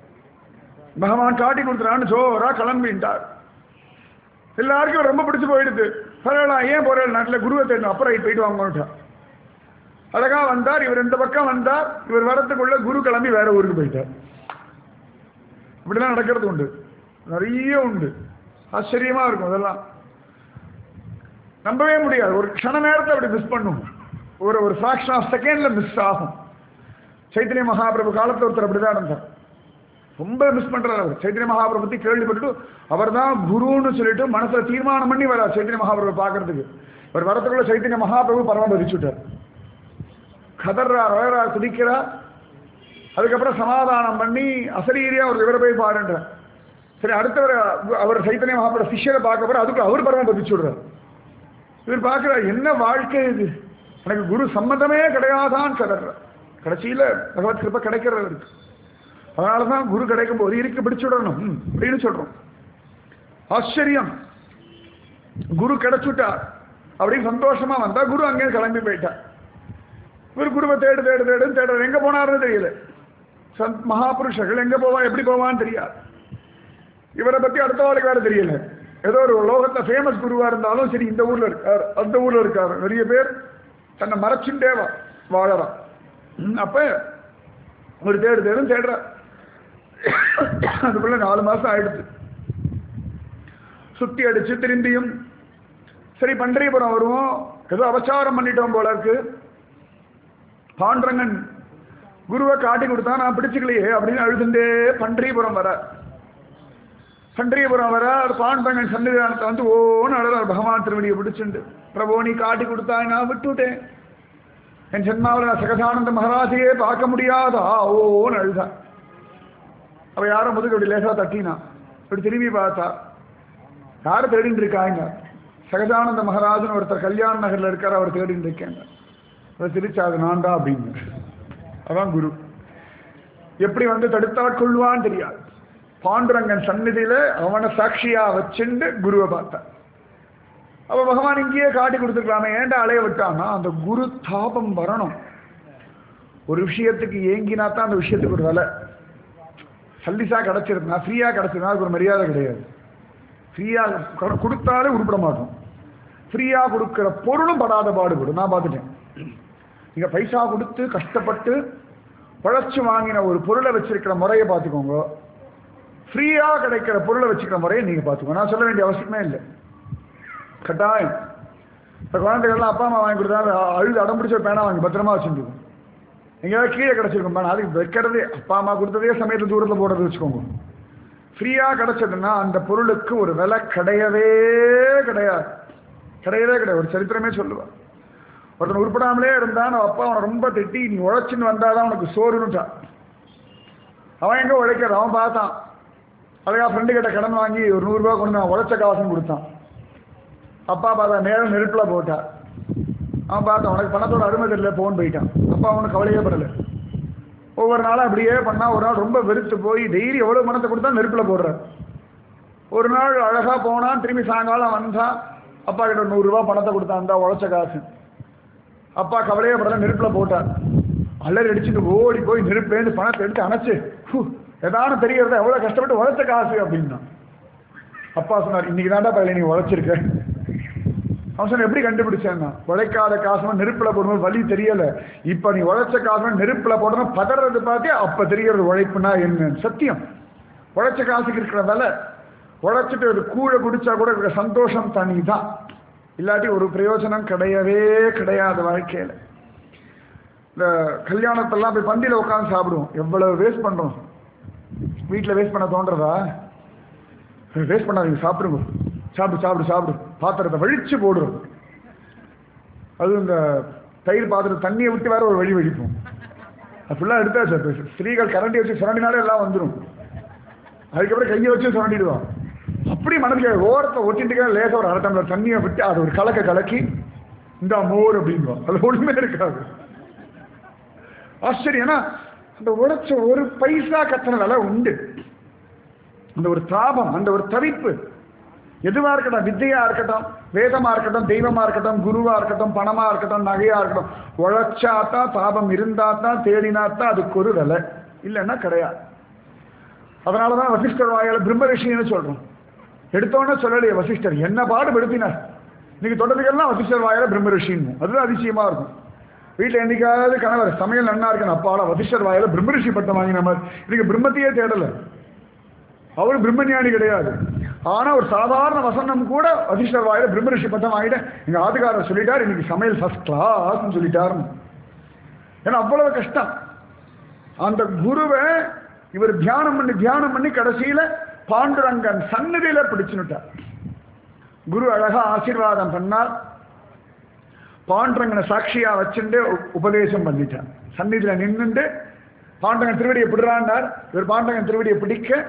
பகவான் காட்டி கொடுத்துறான்னு ஜோரா கிளம்பிட்டார் எல்லாருக்கும் ரொம்ப பிடிச்சு போயிடுது பரவாயில்ல ஏன் போற நாட்டில் குருவை தேடணும் அப்புறம் போயிட்டு வாங்கன்னுட்டா அழகா வந்தார் இவர் இந்த பக்கம் வந்தார் இவர் வரத்துக்குள்ள குரு கிளம்பி வேற ஊருக்கு போயிட்டார் இப்படிலாம் நடக்கிறது உண்டு நிறைய உண்டு ஆச்சரியமா இருக்கும் அதெல்லாம் நம்பவே முடியாது ஒரு க்ஷண நேரத்தை அப்படி மிஸ் பண்ணும் ஒரு ஒரு ஃபிராக்ஷன் ஆஃப் செகண்ட்ல மிஸ் ஆகும் சைத்தன்ய மகாபிரபு காலத்தில் ஒருத்தர் அப்படிதான் இருந்தார் ரொம்ப மிஸ் பண்றாரு அவர் சைத்தன்ய மகாபிரபு பத்தி கேள்விப்பட்டு அவர் தான் குருன்னு சொல்லிட்டு மனசுல தீர்மானம் பண்ணி வர சைத்தன்ய மகாபிரபு பார்க்கறதுக்கு ஒரு வரத்துக்குள்ள சைத்தன்ய மகாபிரபு பரமபதிச்சுட்டார் கதர்றார் வளரார் குதிக்கிறார் அதுக்கப்புறம் சமாதானம் பண்ணி அசரீரியா ஒரு இவரை போய் பாருன்ற சரி அடுத்தவர் அவர் சைத்தன்ய மகாபுர சிஷ்யரை பார்க்க போற அதுக்கு அவர் பரம பதிச்சு விடுறார் இவர் பார்க்கிறார் என்ன வாழ்க்கை இது எனக்கு குரு சம்மதமே கிடையாதான் கதற கடைசியில பகவத் கிருப்பை கிடைக்கிறது இருக்கு அதனால தான் குரு கிடைக்கும் போது இருக்கு பிடிச்சுடணும் ம், அப்படின்னு சொல்றோம் ஆச்சரியம் குரு கிடைச்சுட்டார் அப்படின்னு சந்தோஷமா வந்தா குரு அங்கே கிளம்பி போயிட்டார் இவர் குருவை தேடு தேடு தேடுன்னு தேடுற எங்க போனாருன்னு தெரியல சந்த் மகாபுருஷர்கள் எங்க போவா எப்படி போவான்னு தெரியாது இவரை பத்தி அடுத்த வாழ்க்கை வேற தெரியல ஏதோ ஒரு லோகத்துல ஃபேமஸ் குருவா இருந்தாலும் சரி இந்த ஊர்ல இருக்கார் அந்த ஊர்ல இருக்காரு நிறைய பேர் தன்னை மறைச்சுட்டே வா வாழறான் ம், அப்ப ஒரு தேடு தேடும் தேடுற அதுக்குள்ள நாலு மாசம் ஆயிடுச்சு சுத்தி அடிச்சு திரும்பியும் சரி பண்டரிபுரம் வருவோம் ஏதோ அபச்சாரம் பண்ணிட்டோம் போல இருக்கு பாண்டரங்கன் குருவை காட்டி கொடுத்தா நான் பிடிச்சுக்கலையே அப்படின்னு அழுதுண்டே பண்டரிபுரம் வர பண்டரிபுரம் வர பாண்டரங்கன் சன்னிதானத்தை வந்து ஓன்னு அழுதார் பகவான் திருவடியை பிடிச்சுண்டு பிரபு நீ காட்டி கொடுத்தாய் நான் விட்டுட்டேன் என் ஜென்மாவில் நான் சகதானந்த மகாராஜையே பார்க்க முடியாதா ஓன்னு அழுதான் அவ யாரோ முதுகு அப்படி லேசா தட்டினா இப்படி திரும்பி பார்த்தா யாரை தேடிட்டு இருக்காங்க சகஜானந்த மகாராஜன் ஒருத்தர் கல்யாண நகர்ல இருக்கார் அவர் தேடிட்டு இருக்காங்க அவர் சிரிச்சா அது நான் தான் அப்படின்னு அதான் குரு எப்படி வந்து தடுத்தாட்கொள்வான்னு தெரியாது பாண்டுரங்கன் சந்நிதியில அவனை சாட்சியா வச்சுண்டு குருவை பார்த்தான் அப்ப பகவான் இங்கேயே காட்டி கொடுத்துருக்கலாமே ஏன்டா அலைய விட்டான்னா அந்த குரு தாபம் வரணும் ஒரு விஷயத்துக்கு ஏங்கினா தான் அந்த விஷயத்துக்கு ஒரு விலை சல்லிசா கிடைச்சிருந்தா ஃப்ரீயா கிடைச்சிருந்தா அதுக்கு ஒரு மரியாதை கிடையாது ஃப்ரீயா கொடுத்தாலே உருப்பட மாட்டோம் ஃப்ரீயா கொடுக்கிற பொருளும் படாத பாடுபடும் நான் பார்த்துட்டேன் நீங்க பைசா கொடுத்து கஷ்டப்பட்டு உழைச்சு வாங்கின ஒரு பொருளை வச்சிருக்கிற முறையை பார்த்துக்கோங்க ஃப்ரீயா கிடைக்கிற பொருளை வச்சுக்கிற முறையை நீங்க பார்த்துக்கோங்க நான் சொல்ல வேண்டிய அவசியமே இல்லை கட்டாயம் இப்போ குழந்தைகள்லாம் அப்பா அம்மா வாங்கி கொடுத்தா அழுது அடம் பிடிச்ச ஒரு பேனா வாங்கி பத்திரமா வச்சுருக்கோம் எங்கேயாவது கீழே கிடச்சிருக்கும் பேனா அதுக்கு வைக்கிறதே அப்பா அம்மா கொடுத்ததே சமயத்தில் தூரத்தில் போடுறது வச்சுக்கோங்க ஃப்ரீயாக கிடைச்சதுன்னா அந்த பொருளுக்கு ஒரு விலை கிடையவே கிடையாது கிடையவே கிடையாது ஒரு சரித்திரமே சொல்லுவார் ஒருத்தன் உருப்படாமலே இருந்தான் அவன் அப்பா அவனை ரொம்ப திட்டி நீ உழைச்சின்னு வந்தாதான் உனக்கு சோறுன்னுட்டான் அவன் எங்க உழைக்கிறான் அவன் பார்த்தான் அழகா ஃப்ரெண்டு கிட்ட கடன் வாங்கி ஒரு நூறுரூவா கொண்டு நான் உழைச்ச காசும் கொடுத்தான் அப்பா பார்த்தா நேரம் நெருப்பில் போட்டா அவன் பார்த்தான் உனக்கு பணத்தோட அருமை தெரியல போன்னு போயிட்டான் அப்பா அவனுக்கு கவலையே படலை ஒவ்வொரு நாளும் அப்படியே பண்ணா ஒரு நாள் ரொம்ப வெறுத்து போய் டெய்லி எவ்வளோ பணத்தை கொடுத்தா நெருப்பில் போடுறார் ஒரு நாள் அழகா போனான் திரும்பி சாயங்காலம் வந்தான் அப்பா கிட்ட ஒரு நூறுரூவா பணத்தை கொடுத்தான் அந்த உழைச்ச காசு அப்பா கவலையே படல நெருப்பில் போட்டார் அலறி அடிச்சுட்டு ஓடி போய் நெருப்புலேருந்து பணத்தை எடுத்து அணைச்சு "ஹு, ஏதானு தெரியறத எவ்வளோ கஷ்டப்பட்டு உழைச்ச காசு அப்படின்னா அப்பா சொன்னார் இன்னைக்கு தாண்டா பையல நீ உழைச்சிருக்க அவன் சொன்ன எப்படி கண்டுபிடிச்சேன்னா உழைக்காத காசுமா நெருப்புல போடும்போது வலி தெரியல இப்ப நீ உழைச்ச காசுமா நெருப்புல போடணும் பதறது பார்த்தே அப்ப தெரியறது உழைப்புனா என்ன சத்தியம் உழைச்ச காசுக்கு இருக்கிற விலை உழைச்சிட்டு ஒரு கூழ குடிச்சா கூட இருக்கிற சந்தோஷம் தனி தான் இல்லாட்டி ஒரு பிரயோஜனம் கிடையவே கிடையாது வாழ்க்கையில இந்த கல்யாணத்தெல்லாம் போய் பந்தியில உட்காந்து சாப்பிடுவோம் எவ்வளவு வேஸ்ட் பண்றோம் வீட்டில் வேஸ்ட் பண்ண தோன்றதா வேஸ்ட் பண்ணாதீங்க சாப்பிடுங்க சாப்பிடு சாப்பிடு சாப்பிடு பாத்திரத்தை வழிச்சு போடுறோம் அது இந்த தயிர் பாத்திரம் தண்ணியை விட்டு வேற ஒரு வழி வழிப்போம் அது ஃபுல்லாக எடுத்தாச்சு அது ஸ்திரீகள் கரண்டி வச்சு சுரண்டினாலே எல்லாம் வந்துடும் அதுக்கப்புறம் கையை வச்சு சுரண்டிடுவான் அப்படி மனதில் ஓரத்தை ஒட்டிட்டு லேசாக ஒரு அரை டம்ளர் தண்ணியை விட்டு அது ஒரு கலக்க கலக்கி இந்த மோர் அப்படின்வான் அது ஒண்ணுமே இருக்காது ஆச்சரியம் ஏன்னா அந்த உழைச்ச ஒரு பைசா கத்தன விலை உண்டு அந்த ஒரு தாபம் அந்த ஒரு தவிப்பு எதுவா இருக்கட்டும் வித்தையா இருக்கட்டும் வேதமா இருக்கட்டும் தெய்வமா இருக்கட்டும் குருவா இருக்கட்டும் பணமா இருக்கட்டும் நகையா இருக்கட்டும் உழைச்சாதான் தாபம் இருந்தா தான் தேடினாத்தான் அதுக்கு ஒரு விலை இல்லைன்னா கிடையாது அதனாலதான் வசிஷ்டர் வாயால பிரம்மரிஷின்னு சொல்றோம் எடுத்தோன்னே சொல்லலையே வசிஷ்டர் என்ன பாடுபடுத்தினார் நீங்க தொடர்ந்துக்கெல்லாம் வசிஷ்டர் வாயால பிரம்மரிஷின்னு அதுதான் அதிசயமா இருக்கும் வீட்டில் என்னைக்காவது கணவர் சமையல் நன்னா இருக்கணும் அப்பாடா வசிஷ்டர் வாயில பிரம்மரிஷி பட்டம் வாங்கின மாதிரி இதுக்கு பிரம்மத்தையே தேடல அவர் பிரம்மஞானி கிடையாது ஆனா ஒரு சாதாரண வசனம் கூட வசிஷ்டர் வாயில பிரம்மரிஷி பட்டம் வாங்கிட்டேன் எங்க ஆதிகாரர் சொல்லிட்டார் இன்னைக்கு சமையல் ஃபர்ஸ்ட் கிளாஸ் சொல்லிட்டாருன்னு ஏன்னா அவ்வளவு கஷ்டம் அந்த குருவை இவர் தியானம் பண்ணி தியானம் பண்ணி கடைசியில பாண்டுரங்கன் சன்னதியில பிடிச்சுட்டார் குரு அழகா ஆசீர்வாதம் பண்ணார் பாண்டரங்கனை சாட்சியா வச்சுட்டு உ- உபதேசம் பண்ணிட்டார் சந்நிதியில நின்னுண்டு பாண்டரங்கன் திருவடியை பிடுறாண்டார் இவர் பாண்டரங்கன் திருவடியை பிடிக்க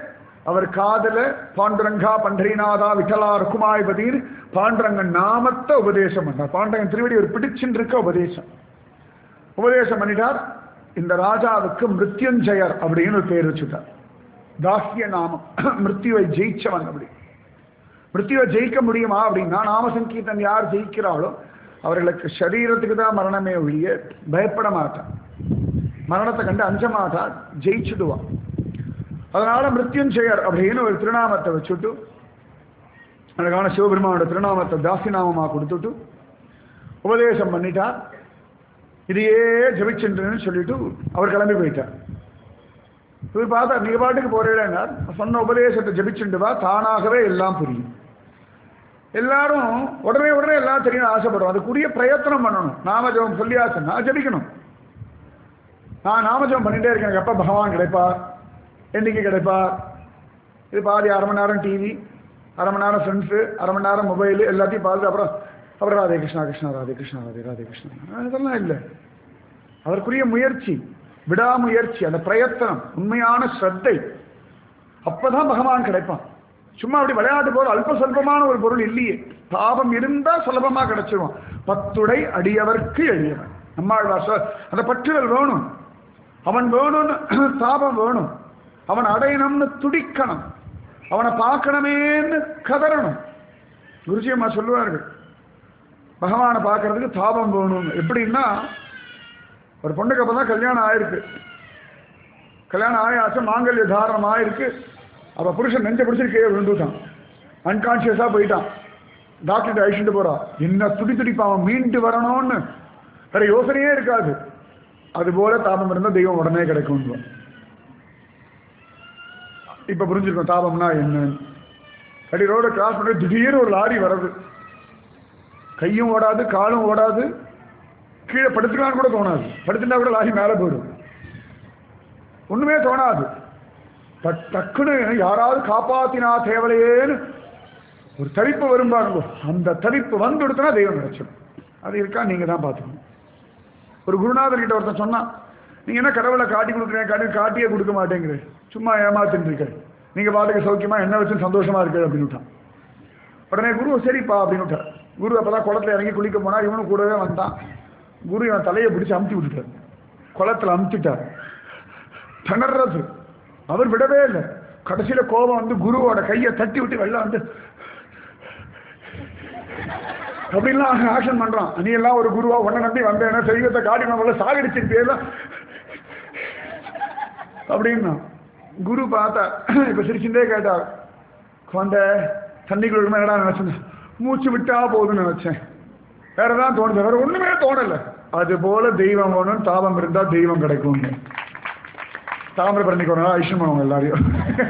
அவர் காதல பாண்டுரங்கா பண்டரிநாதா விட்டலா ருக்குமாய்பதின்னு பாண்டுரங்கன் நாமத்தை உபதேசம் பண்ணார் பாண்டுரங்கன் திருவடி ஒரு பிடிச்சின்னு இருக்க உபதேசம் உபதேசம் பண்ணிட்டார் இந்த ராஜாவுக்கு மிருத்யுஞ்சயர் அப்படின்னு ஒரு பேர் வச்சுட்டார் தாசிய நாமம் மிருத்யுவை ஜெயிச்சவன் அப்படி மிருத்யுவை ஜெயிக்க முடியுமா அப்படின்னா நாம சங்கீர்த்தன் யார் ஜெயிக்கிறாளோ அவர்களுக்கு சரீரத்துக்கு தான் மரணமே ஒழிய பயப்பட மாட்டான் மரணத்தை கண்டு அஞ்ச மாட்டான் ஜெயிச்சுடுவான் அதனால மிருத்யுஞ்செயர் அப்படின்னு ஒரு திருநாமத்தை வச்சுட்டு அழகான சிவபெருமானோட திருநாமத்தை தாசி நாமமா கொடுத்துட்டு உபதேசம் பண்ணிட்டார் இதையே ஜபிச்சுன்றேன்னு சொல்லிட்டு அவர் கிளம்பி போயிட்டார் இவர் பார்த்தா நீ பாட்டுக்கு போறேன்னா சொன்ன உபதேசத்தை ஜபிச்சுண்டு வா தானாகவே எல்லாம் புரியும் எல்லாரும் உடனே உடனே எல்லாம் தெரியும் ஆசைப்படுறோம் அதுக்குரிய பிரயத்தனம் பண்ணணும் நாமஜபம் சொல்லியாச்சுன்னா ஜபிக்கணும் நான் நாமஜபம் பண்ணிட்டே இருக்கேன் எனக்கு எப்போ பகவான் கிடைப்பா என்னைக்கு கிடைப்பா இது பாதி அரை மணி நேரம் டிவி அரை மணி நேரம் ஃப்ரெண்ட்ஸு அரை மணி நேரம் மொபைல் எல்லாத்தையும் பார்த்து அப்புறம் அப்புறம் ராதே கிருஷ்ணா கிருஷ்ணா ராதே கிருஷ்ணா ராதே ராதே கிருஷ்ணா அதெல்லாம் இல்லை அதற்குரிய முயற்சி விடாமுயற்சி அந்த பிரயத்தனம் உண்மையான ஸ்ரத்தை அப்பதான் பகவான் கிடைப்பான் சும்மா அப்படி விளையாட்டு போல அல்ப சொல்பமான ஒரு பொருள் இல்லையே பாவம் இருந்தா சுலபமா கிடைச்சிருவான் பத்துடை அடியவர்க்கு எளியவன் நம்மாழ்வார் சொல் அந்த பற்றுதல் வேணும் அவன் வேணும்னு தாபம் வேணும் அவன் அடையணும்னு துடிக்கணும் அவனை பார்க்கணுமேன்னு கதறணும் குருஜி அம்மா சொல்லுவார்கள் பகவானை பார்க்கறதுக்கு தாபம் வேணும்னு எப்படின்னா ஒரு பொண்ணுக்கு அப்போ தான் கல்யாணம் ஆயிருக்கு கல்யாணம் ஆயாச்சு மாங்கல்ய தாரணம் ஆயிருக்கு அவ புருஷன் நெஞ்ச பிடிச்சிருக்கே விழுந்துட்டான் அன்கான்சியஸாக போயிட்டான் டாக்டர்கிட்ட அழிச்சுட்டு போறா என்ன துடி துடிப்பான் அவன் மீண்டு வரணும்னு வேற யோசனையே இருக்காது அதுபோல தாபம் இருந்தால் தெய்வம் உடனே கிடைக்கும் இப்ப புரிஞ்சிருக்கும் தாபம்னா என்னன்னு அடி ரோட கிராஸ் பண்ணி திடீர்னு ஒரு லாரி வருது கையும் ஓடாது காலும் ஓடாது கீழே படுத்துக்கலாம்னு கூட தோணாது படுத்துட்டா கூட லாரி மேலே போயிடும் ஒண்ணுமே தோணாது டக் டக்குன்னு யாராவது காப்பாத்தினா தேவலையேன்னு ஒரு தரிப்பு வரும் பாருங்க அந்த தரிப்பு வந்து கொடுத்தனா தெய்வம் கிடைச்சிடும் அது இருக்கா நீங்க தான் பார்த்துக்கணும் ஒரு குருநாதர் கிட்ட ஒருத்தன் சொன்னான் நீங்க என்ன கடவுளை காட்டி கொடுக்குறேன் காட்டி காட்டியே கொடுக்க மாட்டேங்கிறேன் சும்மா ஏமாத்தின்னு இருக்க நீங்க பாட்டுக்கு சௌக்கியமா என்ன வச்சு சந்தோஷமா இருக்கு அப்படின்னு விட்டான் உடனே குரு சரிப்பா அப்படின்னு விட்டார் குரு அப்பதான் குளத்துல இறங்கி குளிக்க போனா இவனும் கூடவே வந்தான் குரு இவன் தலையை பிடிச்சு அமுத்தி விட்டுட்டார் குளத்துல அமுத்திட்டார் திணறது அவர் விடவே இல்லை கடைசியில கோபம் வந்து குருவோட கையை தட்டி விட்டு வெளில வந்து அப்படின்லாம் ஆக்ஷன் பண்றான் நீ எல்லாம் ஒரு குருவா உன்னை நம்பி வந்தேன்னா தெய்வத்தை காட்டி நம்மள சாகடிச்சிருப்பேல அப்படின்னா குரு பார்த்தா இப்ப சிரிச்சுட்டே கேட்டார் கொண்ட தண்ணிக்குள்ள என்னடா நினைச்சேன் மூச்சு விட்டா போதும்னு நினைச்சேன் வேற தான் தோணுது வேற ஒண்ணுமே தோணல அது போல தெய்வம் வேணும் தாபம் இருந்தா தெய்வம் கிடைக்கும் தாமிரபரணி கொண்டா ஐஷன் பண்ணுவாங்க எல்லாரையும்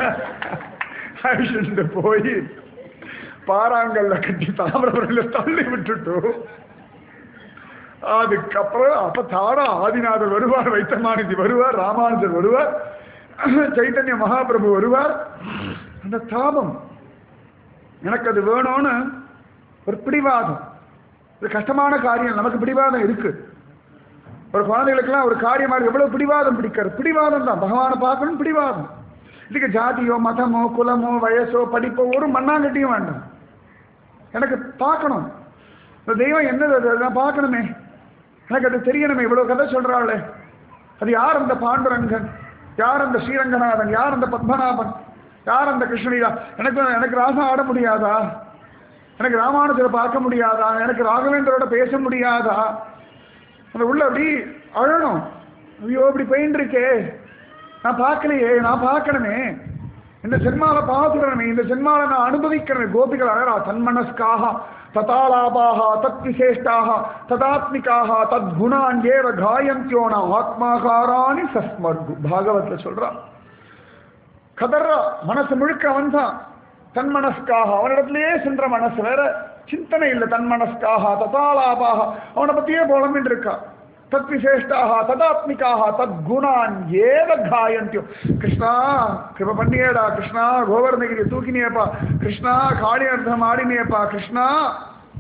ஐஷன் போய் பாறாங்கல்ல கட்டி தாமிரபரணியில தள்ளி விட்டுட்டு அதுக்கப்புறம் அப்ப தாரா ஆதிநாதர் வருவார் வைத்தமானந்தி வருவார் ராமானுஜர் வருவார் சைத்தன்ய மகாபிரபு வருவார் அந்த தாபம் எனக்கு அது வேணும்னு ஒரு பிடிவாதம் இது கஷ்டமான காரியம் நமக்கு பிடிவாதம் இருக்கு ஒரு குழந்தைகளுக்கெல்லாம் ஒரு காரியமாக எவ்வளவு பிடிவாதம் பிடிக்கிறது பிடிவாதம் தான் பகவானை பார்க்கணும் பிடிவாதம் இதுக்கு ஜாதியோ மதமோ குலமோ வயசோ படிப்போ ஒரு மண்ணாங்கட்டியும் வேண்டாம் எனக்கு பார்க்கணும் இந்த தெய்வம் என்னது அது நான் பார்க்கணுமே எனக்கு அது தெரியணுமே இவ்வளவு கதை சொல்றாளே அது யார் அந்த பாண்டுரங்கன் யார் அந்த ஸ்ரீரங்கநாதன் யார் அந்த பத்மநாபன் யார் அந்த கிருஷ்ணலீலா எனக்கு எனக்கு ராசா ஆட முடியாதா எனக்கு ராமானுஜரை பார்க்க முடியாதா எனக்கு ராகவேந்திரோட பேச முடியாதா அந்த உள்ள அப்படி அழணும் ஐயோ இப்படி பெயின் இருக்கே நான் பார்க்கலையே நான் பார்க்கணுமே இந்த ஜென்மாவை பார்த்துடணுமே இந்த ஜென்மாவை நான் அனுபவிக்கிறேன் கோபிகள் அழகா தன்மனஸ்காக ததாலாபாக தத் விசேஷ்டாக ததாத்மிகாக தத் குணான் ஏவ காயந்தியோன ஆத்மாகாராணி சஸ்மர்கு பாகவத்ல சொல்றான் கதர்றா மனசு முழுக்க அவன் தான் தன்மனஸ்காக அவனிடத்திலேயே சென்ற மனசு வேற சிந்தனை இல்லை தன்மனஸ்காக ததாலாபாக அவனை பத்தியே புலம்பின்னு இருக்கா தத் விசேஷ்டாக ததாத்மிகாக தத் குணான் ஏவ காயந்தியோ கிருஷ்ணா கிருப பண்ணியேடா கிருஷ்ணா கோவர்ணகிரி தூக்கினியப்பா கிருஷ்ணா காளி அர்த்தம் ஆடினியப்பா கிருஷ்ணா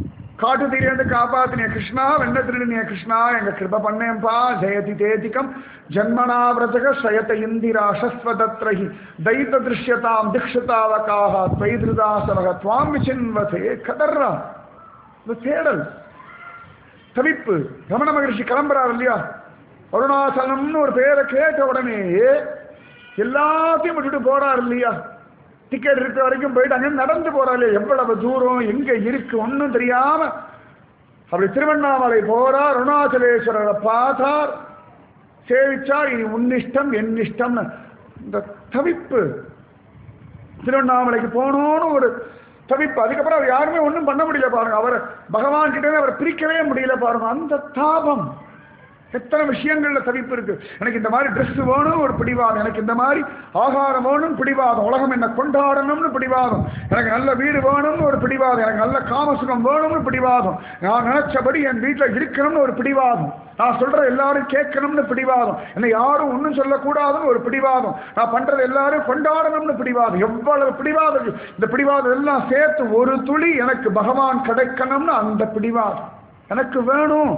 காட்டு தீரேந்து காப்பாத்தினிய கிருஷ்ணா வெண்ண திருடினிய கிருஷ்ணா எங்க கிருப பண்ணேன்பா ஜெயதி தேதிகம் ஜன்மனா விரதக சயத இந்திரா சஸ்வதத்ரஹி தைத்த திருஷ்யதாம் திக்ஷதாவகாக துவைதிருதாசவக துவாம் விசின்வதே கதர்ரா இந்த தேடல் தவிப்பு ரமண மகரிஷி கிளம்புறார் இல்லையா அருணாச்சலம்னு ஒரு பேரை கேட்ட உடனே எல்லாத்தையும் விட்டுட்டு போறார் இல்லையா டிக்கெட் இருக்க வரைக்கும் போயிட்டு அங்கே நடந்து போறாரு எவ்வளவு தூரம் எங்க இருக்கு ஒன்றும் தெரியாம அப்படி திருவண்ணாமலை போறார் அருணாச்சலேஸ்வரரை பார்த்தார் சேவிச்சார் இனி உன்னிஷ்டம் என் இஷ்டம்னு இந்த தவிப்பு திருவண்ணாமலைக்கு போகணும்னு ஒரு தவிப்பு அதுக்கப்புறம் அவர் யாருமே ஒன்றும் பண்ண முடியல பாருங்க அவர் பகவான் கிட்ட அவரை பிரிக்கவே முடியல பாருங்க அந்த தாபம் எத்தனை விஷயங்கள்ல தவிப்பு இருக்கு எனக்கு இந்த மாதிரி ட்ரெஸ் வேணும் ஒரு பிடிவாதம் எனக்கு இந்த மாதிரி ஆகாரம் வேணும் பிடிவாதம் உலகம் என்ன கொண்டாடணும்னு பிடிவாதம் எனக்கு நல்ல வீடு வேணும்னு ஒரு பிடிவாதம் எனக்கு நல்ல காமசுகம் வேணும்னு பிடிவாதம் நான் நினைச்சபடி என் வீட்டில் இருக்கணும்னு ஒரு பிடிவாதம் நான் சொல்ற எல்லாரும் கேட்கணும்னு பிடிவாதம் என்னை யாரும் ஒன்றும் சொல்லக்கூடாதுன்னு ஒரு பிடிவாதம் நான் பண்றது எல்லாரும் கொண்டாடணும்னு பிடிவாதம் எவ்வளவு பிடிவாதம் இருக்கு. இந்த பிடிவாதம் எல்லாம் சேர்த்து ஒரு துளி எனக்கு பகவான் கிடைக்கணும்னு அந்த பிடிவாதம் எனக்கு வேணும்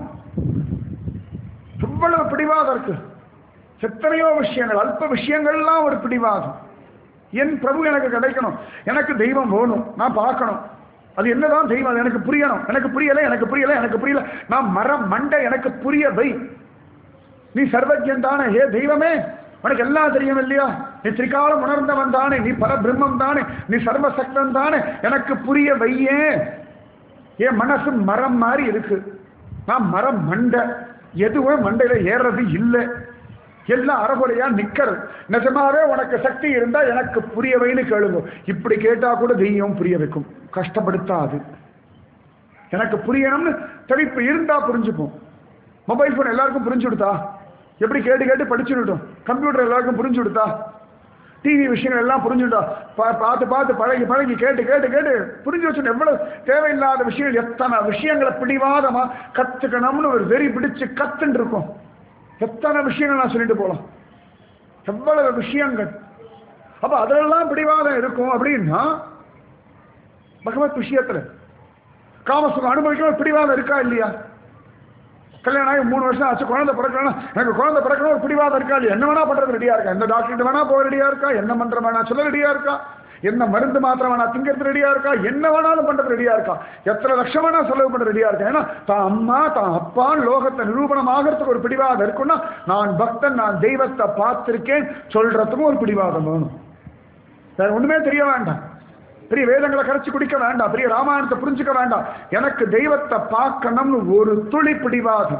எவ்வளவு பிடிவாதம் இருக்கு எத்தனையோ விஷயங்கள் அல்ப விஷயங்கள்லாம் ஒரு பிடிவாதம் என் பிரபு எனக்கு கிடைக்கணும் எனக்கு தெய்வம் வேணும் நான் பார்க்கணும் அது என்னதான் தெய்வம் அது எனக்கு புரியணும் எனக்கு புரியல எனக்கு புரியல எனக்கு புரியல நான் மரம் மண்டை எனக்கு புரிய வை நீ சர்வஜன் தானே ஏ தெய்வமே உனக்கு எல்லாம் தெரியும் இல்லையா நீ திரிகாலம் உணர்ந்தவன் தானே நீ பரபிரம்மம் தானே நீ சர்வசக்தன் தானே எனக்கு புரிய வையே என் மனசு மரம் மாதிரி இருக்கு நான் மரம் மண்டை எதுவும் மண்டையில ஏறது இல்லை எல்லாம் அறகுறையா நிக்கிறது நிஜமாவே உனக்கு சக்தி இருந்தா எனக்கு புரிய வைன்னு கேளுங்க இப்படி கேட்டா கூட தெய்வம் புரிய வைக்கும் கஷ்டப்படுத்தாது எனக்கு புரியணும்னு தவிப்பு இருந்தா புரிஞ்சுக்கும் மொபைல் ஃபோன் எல்லாருக்கும் புரிஞ்சு கொடுத்தா எப்படி கேட்டு கேட்டு படிச்சுடட்டும் கம்ப்யூட்டர் எல்லாருக்கும் புரிஞ்சு கொடுத்தா டிவி விஷயங்கள் எல்லாம் புரிஞ்சுட்டா பா- பார்த்து பார்த்து பழகி பழகி கேட்டு கேட்டு கேட்டு புரிஞ்சு வச்சு எவ்வளவு தேவையில்லாத விஷயங்கள் எத்தனை விஷயங்களை பிடிவாதமா கத்துக்கணும்னு ஒரு வெறி பிடிச்சு கத்துன்னு இருக்கும் எத்தனை விஷயங்கள் நான் சொல்லிட்டு போலாம் எவ்வளவு விஷயங்கள் அப்ப அதெல்லாம் பிடிவாதம் இருக்கும் அப்படின்னா பகவத் விஷயத்துல காமசுகம் அனுபவிக்கணும் பிடிவாதம் இருக்கா இல்லையா கல்யாணம் ஆகி மூணு வருஷம் ஆச்சு குழந்தை பிறக்கணும் எனக்கு குழந்தை பிறக்கணும் ஒரு பிடிவாதம் இருக்கா இல்லையா என்ன வேணா பண்றது ரெடியா இருக்கா எந்த டாக்டர் வேணா போக ரெடியா இருக்கா என்ன மந்திரம் வேணா சொல்ல ரெடியா இருக்கா என்ன மருந்து மாத்திரம் வேணா திங்கிறது ரெடியா இருக்கா என்ன வேணாலும் பண்றது ரெடியா இருக்கா எத்தனை லட்சம் வேணா செலவு பண்ண ரெடியா இருக்கா ஏன்னா தான் அம்மா தான் அப்பான்னு லோகத்தை நிரூபணம் ஆகிறதுக்கு ஒரு பிடிவாதம் இருக்குன்னா நான் பக்தன் நான் தெய்வத்தை பார்த்திருக்கேன் சொல்றதுக்கும் ஒரு பிடிவாதம் வேணும் வேற ஒண்ணுமே தெரிய வேண்டாம் பெரிய வேதங்களை கரைச்சு குடிக்க வேண்டாம் பெரிய ராமாயணத்தை புரிஞ்சுக்க வேண்டாம் எனக்கு தெய்வத்தை பார்க்கணும்னு ஒரு துளி பிடிவாதம்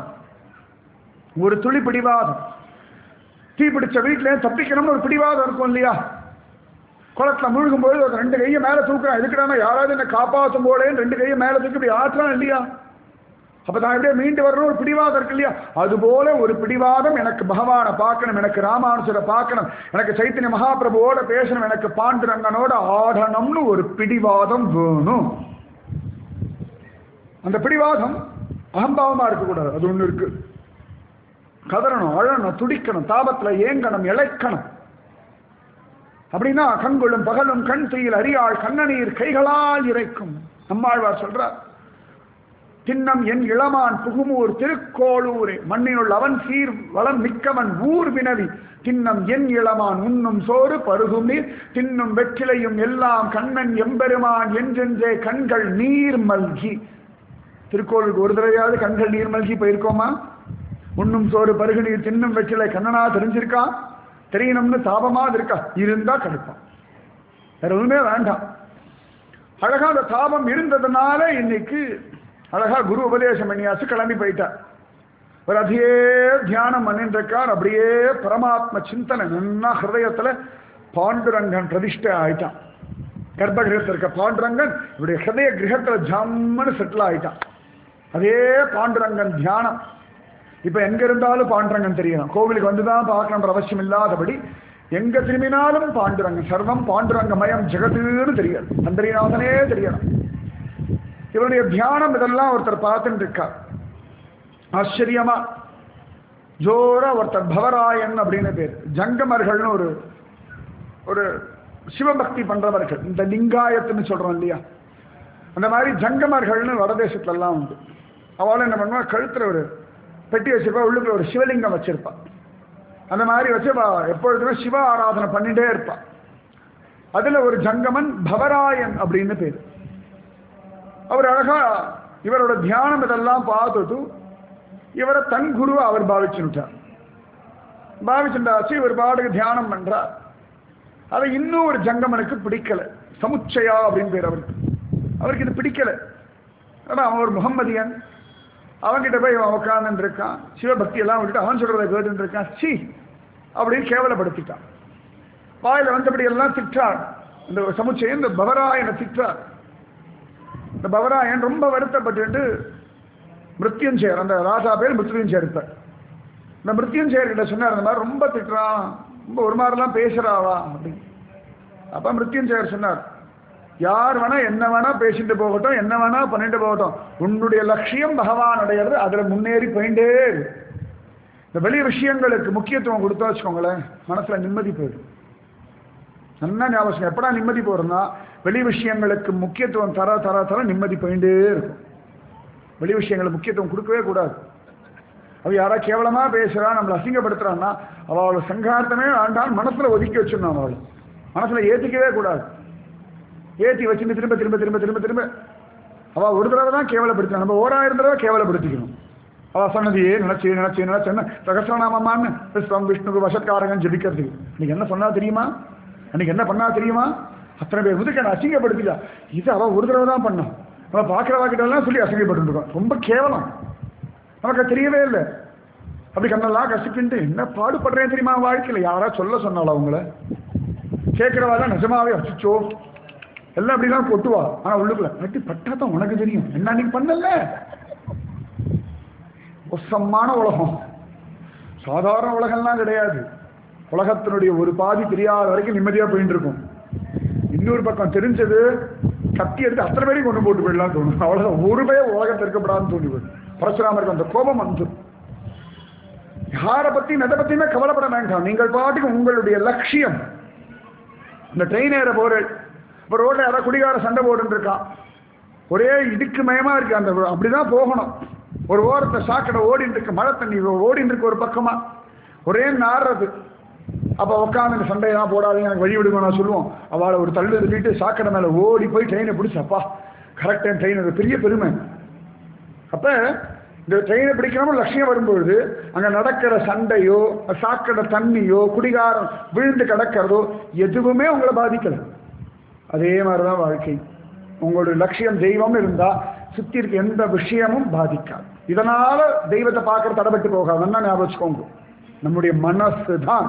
ஒரு துளி பிடிவாதம் தீ பிடிச்ச வீட்டுல தப்பிக்கணும்னு ஒரு பிடிவாதம் இருக்கும் இல்லையா குளத்துல முழுகும் போது ஒரு ரெண்டு கையை மேல தூக்குறான் எதுக்குறானா யாராவது என்ன காப்பாற்றும் போலேன்னு ரெண்டு கையை மேல தூக்கி இப்படி ஆற்றுறான் இல்லையா அப்ப நான் எப்படியே மீண்டு வரணும் ஒரு பிடிவாதம் இருக்கு இல்லையா அதுபோல ஒரு பிடிவாதம் எனக்கு பகவானை பார்க்கணும் எனக்கு ராமானுஜரை பார்க்கணும் எனக்கு சைத்தன்ய மகாபிரபுவோட பேசணும் எனக்கு பாண்டுரங்கனோட ஆடணும்னு ஒரு பிடிவாதம் வேணும் அந்த பிடிவாதம் அகம்பாவமா இருக்கக்கூடாது அது ஒண்ணு இருக்கு கதறணும் அழணும் துடிக்கணும் தாபத்துல ஏங்கணும் இழைக்கணும் அப்படின்னா கண்கொள்ளும் பகலும் கண் தீயில் அறியாள் கண்ணநீர் கைகளால் இறைக்கும் நம்மாழ்வார் சொல்றார் திண்ணம் என் இளமான் புகுமூர் திருக்கோளூரே மண்ணினுள் அவன் சீர் வளம் மிக்கவன் ஊர் வினவி திண்ணம் என் இளமான் உண்ணும் சோறு பருகும் நீர் தின்னும் வெற்றிலையும் எல்லாம் கண்ணன் எம்பெருமான் என்றென்றே கண்கள் நீர் மல்கி திருக்கோளுக்கு ஒரு தடவையாவது கண்கள் நீர் மல்கி போயிருக்கோமா உண்ணும் சோறு பருகு நீர் தின்னும் வெற்றிலை கண்ணனா தெரிஞ்சிருக்கா தெரியணும்னு தாபமா இருக்கா இருந்தா கிடைப்பான் வேற ஒண்ணுமே வேண்டாம் அழகா அந்த தாபம் இருந்ததுனால இன்னைக்கு அழகா குரு உபதேசம் பண்ணியாச்சு கிளம்பி போயிட்டார் ஒரு அதையே தியானம் பண்ணிருக்கார் அப்படியே பரமாத்ம சிந்தனை நன்னா ஹிருதயத்துல பாண்டுரங்கன் பிரதிஷ்டை ஆயிட்டான் கர்ப்பகிரகத்தில் இருக்க பாண்டுரங்கன் இவருடைய ஹிருதய கிரகத்துல ஜம்முன்னு செட்டில் ஆயிட்டான் அதே பாண்டுரங்கன் தியானம் இப்ப எங்க இருந்தாலும் பாண்டுரங்கன் தெரியணும் கோவிலுக்கு வந்துதான் பார்க்கணுன்ற அவசியம் இல்லாதபடி எங்க திரும்பினாலும் பாண்டுரங்கன் சர்வம் பாண்டுரங்கமயம் ஜெகதுன்னு தெரியாது அந்தரிநாதனே தெரியணும் இவருடைய தியானம் இதெல்லாம் ஒருத்தர் பார்த்துட்டு இருக்கார் ஆச்சரியமா ஜோரா ஒருத்தர் பவராயன் அப்படின்னு பேர் ஜங்கமர்கள்னு ஒரு ஒரு சிவபக்தி பண்றவர்கள் இந்த லிங்காயத்துன்னு சொல்றோம் இல்லையா அந்த மாதிரி ஜங்கமர்கள்னு வடதேசத்துல எல்லாம் உண்டு அவளும் என்ன பண்ணுவா கழுத்துல ஒரு பெட்டி வச்சிருப்பா உள்ளுக்குள்ள ஒரு சிவலிங்கம் வச்சிருப்பா அந்த மாதிரி வச்சு அவ எப்பொழுதுமே சிவ ஆராதனை பண்ணிட்டே இருப்பா அதுல ஒரு ஜங்கமன் பவராயன் அப்படின்னு பேர் அவர் அழகா இவரோட தியானம் இதெல்லாம் பார்த்துட்டு இவரை தன் குருவை அவர் பாவிச்சுட்டார் பாவிச்சுட்டாச்சு இவர் பாட்டுக்கு தியானம் பண்றார் அதை இன்னும் ஒரு ஜங்கமனுக்கு பிடிக்கல சமுச்சயா அப்படின்னு பேர் அவருக்கு அவருக்கு இது பிடிக்கல ஆனா அவன் ஒரு முகம்மதியன் அவன்கிட்ட போய் அவன் உட்கார்ந்து இருக்கான் சிவபக்தி எல்லாம் விட்டுட்டு அவன் சொல்றதை கேட்டு இருக்கான் சி அப்படின்னு கேவலப்படுத்திட்டான் வாயில வந்தபடி எல்லாம் திட்டார் இந்த சமுச்சயம் இந்த பவராயனை திட்டார் இந்த பவராயன் ரொம்ப வருத்தப்பட்டு மிருத்யுஞ்சேர் அந்த ராஜா பேர் மிருத்யுஞ்சேர் இப்ப இந்த மிருத்யுஞ்சேர் கிட்ட சொன்னார் இந்த மாதிரி ரொம்ப திட்டுறான் ரொம்ப ஒரு மாதிரிலாம் பேசுறாவா அப்படின்னு அப்ப மிருத்யுஞ்சேர் சொன்னார் யார் வேணா என்ன வேணா பேசிட்டு போகட்டும் என்ன வேணா பண்ணிட்டு போகட்டும் உன்னுடைய லட்சியம் பகவான் அடையிறது அதுல முன்னேறி போயிட்டே இரு. இந்த வெளி விஷயங்களுக்கு முக்கியத்துவம் கொடுத்தா வச்சுக்கோங்களேன் மனசுல நிம்மதி போயிடும் நல்லா ஞாபகம் எப்படா நிம்மதி போறோம்னா வெளி விஷயங்களுக்கு முக்கியத்துவம் தர தர தர நிம்மதி போயிட்டே இருக்கும் வெளி விஷயங்களுக்கு முக்கியத்துவம் கொடுக்கவே கூடாது அவ யாரா கேவலமா பேசுறா நம்மளை அசிங்கப்படுத்துறான்னா அவளோட சங்கார்த்தமே வேண்டாம் மனசுல ஒதுக்கி வச்சிடணும் அவள் மனசுல ஏத்திக்கவே கூடாது ஏத்தி வச்சுட்டு திரும்ப திரும்ப திரும்ப திரும்ப திரும்ப அவ ஒரு தடவை தான் கேவலப்படுத்தணும் நம்ம ஓராயிரம் தடவை கேவலப்படுத்திக்கணும் அவ சொன்னதையே நினைச்சு நினைச்சு நினைச்சு என்ன சகசிரநாமமான்னு விஸ்வம் விஷ்ணுக்கு வசத்காரகன் ஜபிக்கிறதுக்கு இன்னைக்கு என்ன சொன்னா தெரியுமா அன்னைக்கு என்ன பண்ணா தெரியுமா அத்தனை பேர் முதுக்க நான் அசிங்கப்படுத்திட்டா இது அவ ஒரு தடவை தான் பண்ணோம் அவ பார்க்குறவா கிட்ட எல்லாம் சொல்லி அசிங்கப்பட்டு இருக்கோம் ரொம்ப கேவலம் நமக்கு அது தெரியவே இல்லை அப்படி கண்ணெல்லாம் கசிப்பின்ட்டு என்ன பாடுபடுறேன் தெரியுமா வாழ்க்கையில யாரா சொல்ல சொன்னாலும் அவங்கள கேட்கிறவா தான் நிஜமாவே அச்சோ எல்லாம் அப்படிதான் கொட்டுவா ஆனா உள்ளுக்குள்ள நட்டு பட்டா தான் உனக்கு தெரியும் என்ன நீ பண்ணல மோசமான உலகம் சாதாரண உலகம்லாம் கிடையாது உலகத்தினுடைய ஒரு பாதி தெரியாத வரைக்கும் நிம்மதியா போயிட்டு இருக்கும் இன்னொரு பக்கம் தெரிஞ்சது கத்தி எடுத்து அத்தனை பேரையும் கொண்டு போட்டு போயிடலாம் தோணும் அவ்வளவுதான் ஒரு பேர் உலகத்தில் இருக்கப்படாதுன்னு தோணி போயிடும் பரசுராமருக்கு அந்த கோபம் வந்து யாரை பத்தி எதை பத்தியுமே கவலைப்பட வேண்டாம் நீங்கள் பாட்டுக்கு உங்களுடைய லட்சியம் இந்த ட்ரெயின் ஏற போற இப்போ ரோட்ல யாராவது குடிகார சண்டை போட்டு இருக்கான் ஒரே இடுக்கு மயமா இருக்கு அந்த அப்படிதான் போகணும் ஒரு ஓரத்தை சாக்கடை ஓடிட்டு இருக்கு மழை தண்ணி ஓடிட்டு இருக்கு ஒரு பக்கமா ஒரே நாடுறது அப்ப உட்காந்து இந்த சண்டையெல்லாம் போடாதீங்க எனக்கு வழி விடுங்க நான் சொல்லுவோம் அவளை ஒரு தள்ளு தள்ளிட்டு சாக்கடை மேல ஓடி போய் ட்ரெயினை பிடிச்சி அப்பா கரெக்ட் டைம் ட்ரெயின் அது பெரிய பெருமை அப்ப இந்த ட்ரெயினை பிடிக்கணும் லட்சியம் வரும்பொழுது அங்க நடக்கிற சண்டையோ சாக்கடை தண்ணியோ குடிகாரம் விழுந்து கிடக்கிறதோ எதுவுமே உங்களை பாதிக்கல அதே மாதிரிதான் வாழ்க்கை உங்களுடைய லட்சியம் தெய்வம் இருந்தா சுத்தி இருக்க எந்த விஷயமும் பாதிக்காது இதனால தெய்வத்தை பார்க்கற தடப்பட்டு போகாதுன்னா ஞாபகம் வச்சுக்கோங்க நம்முடைய மனசு தான்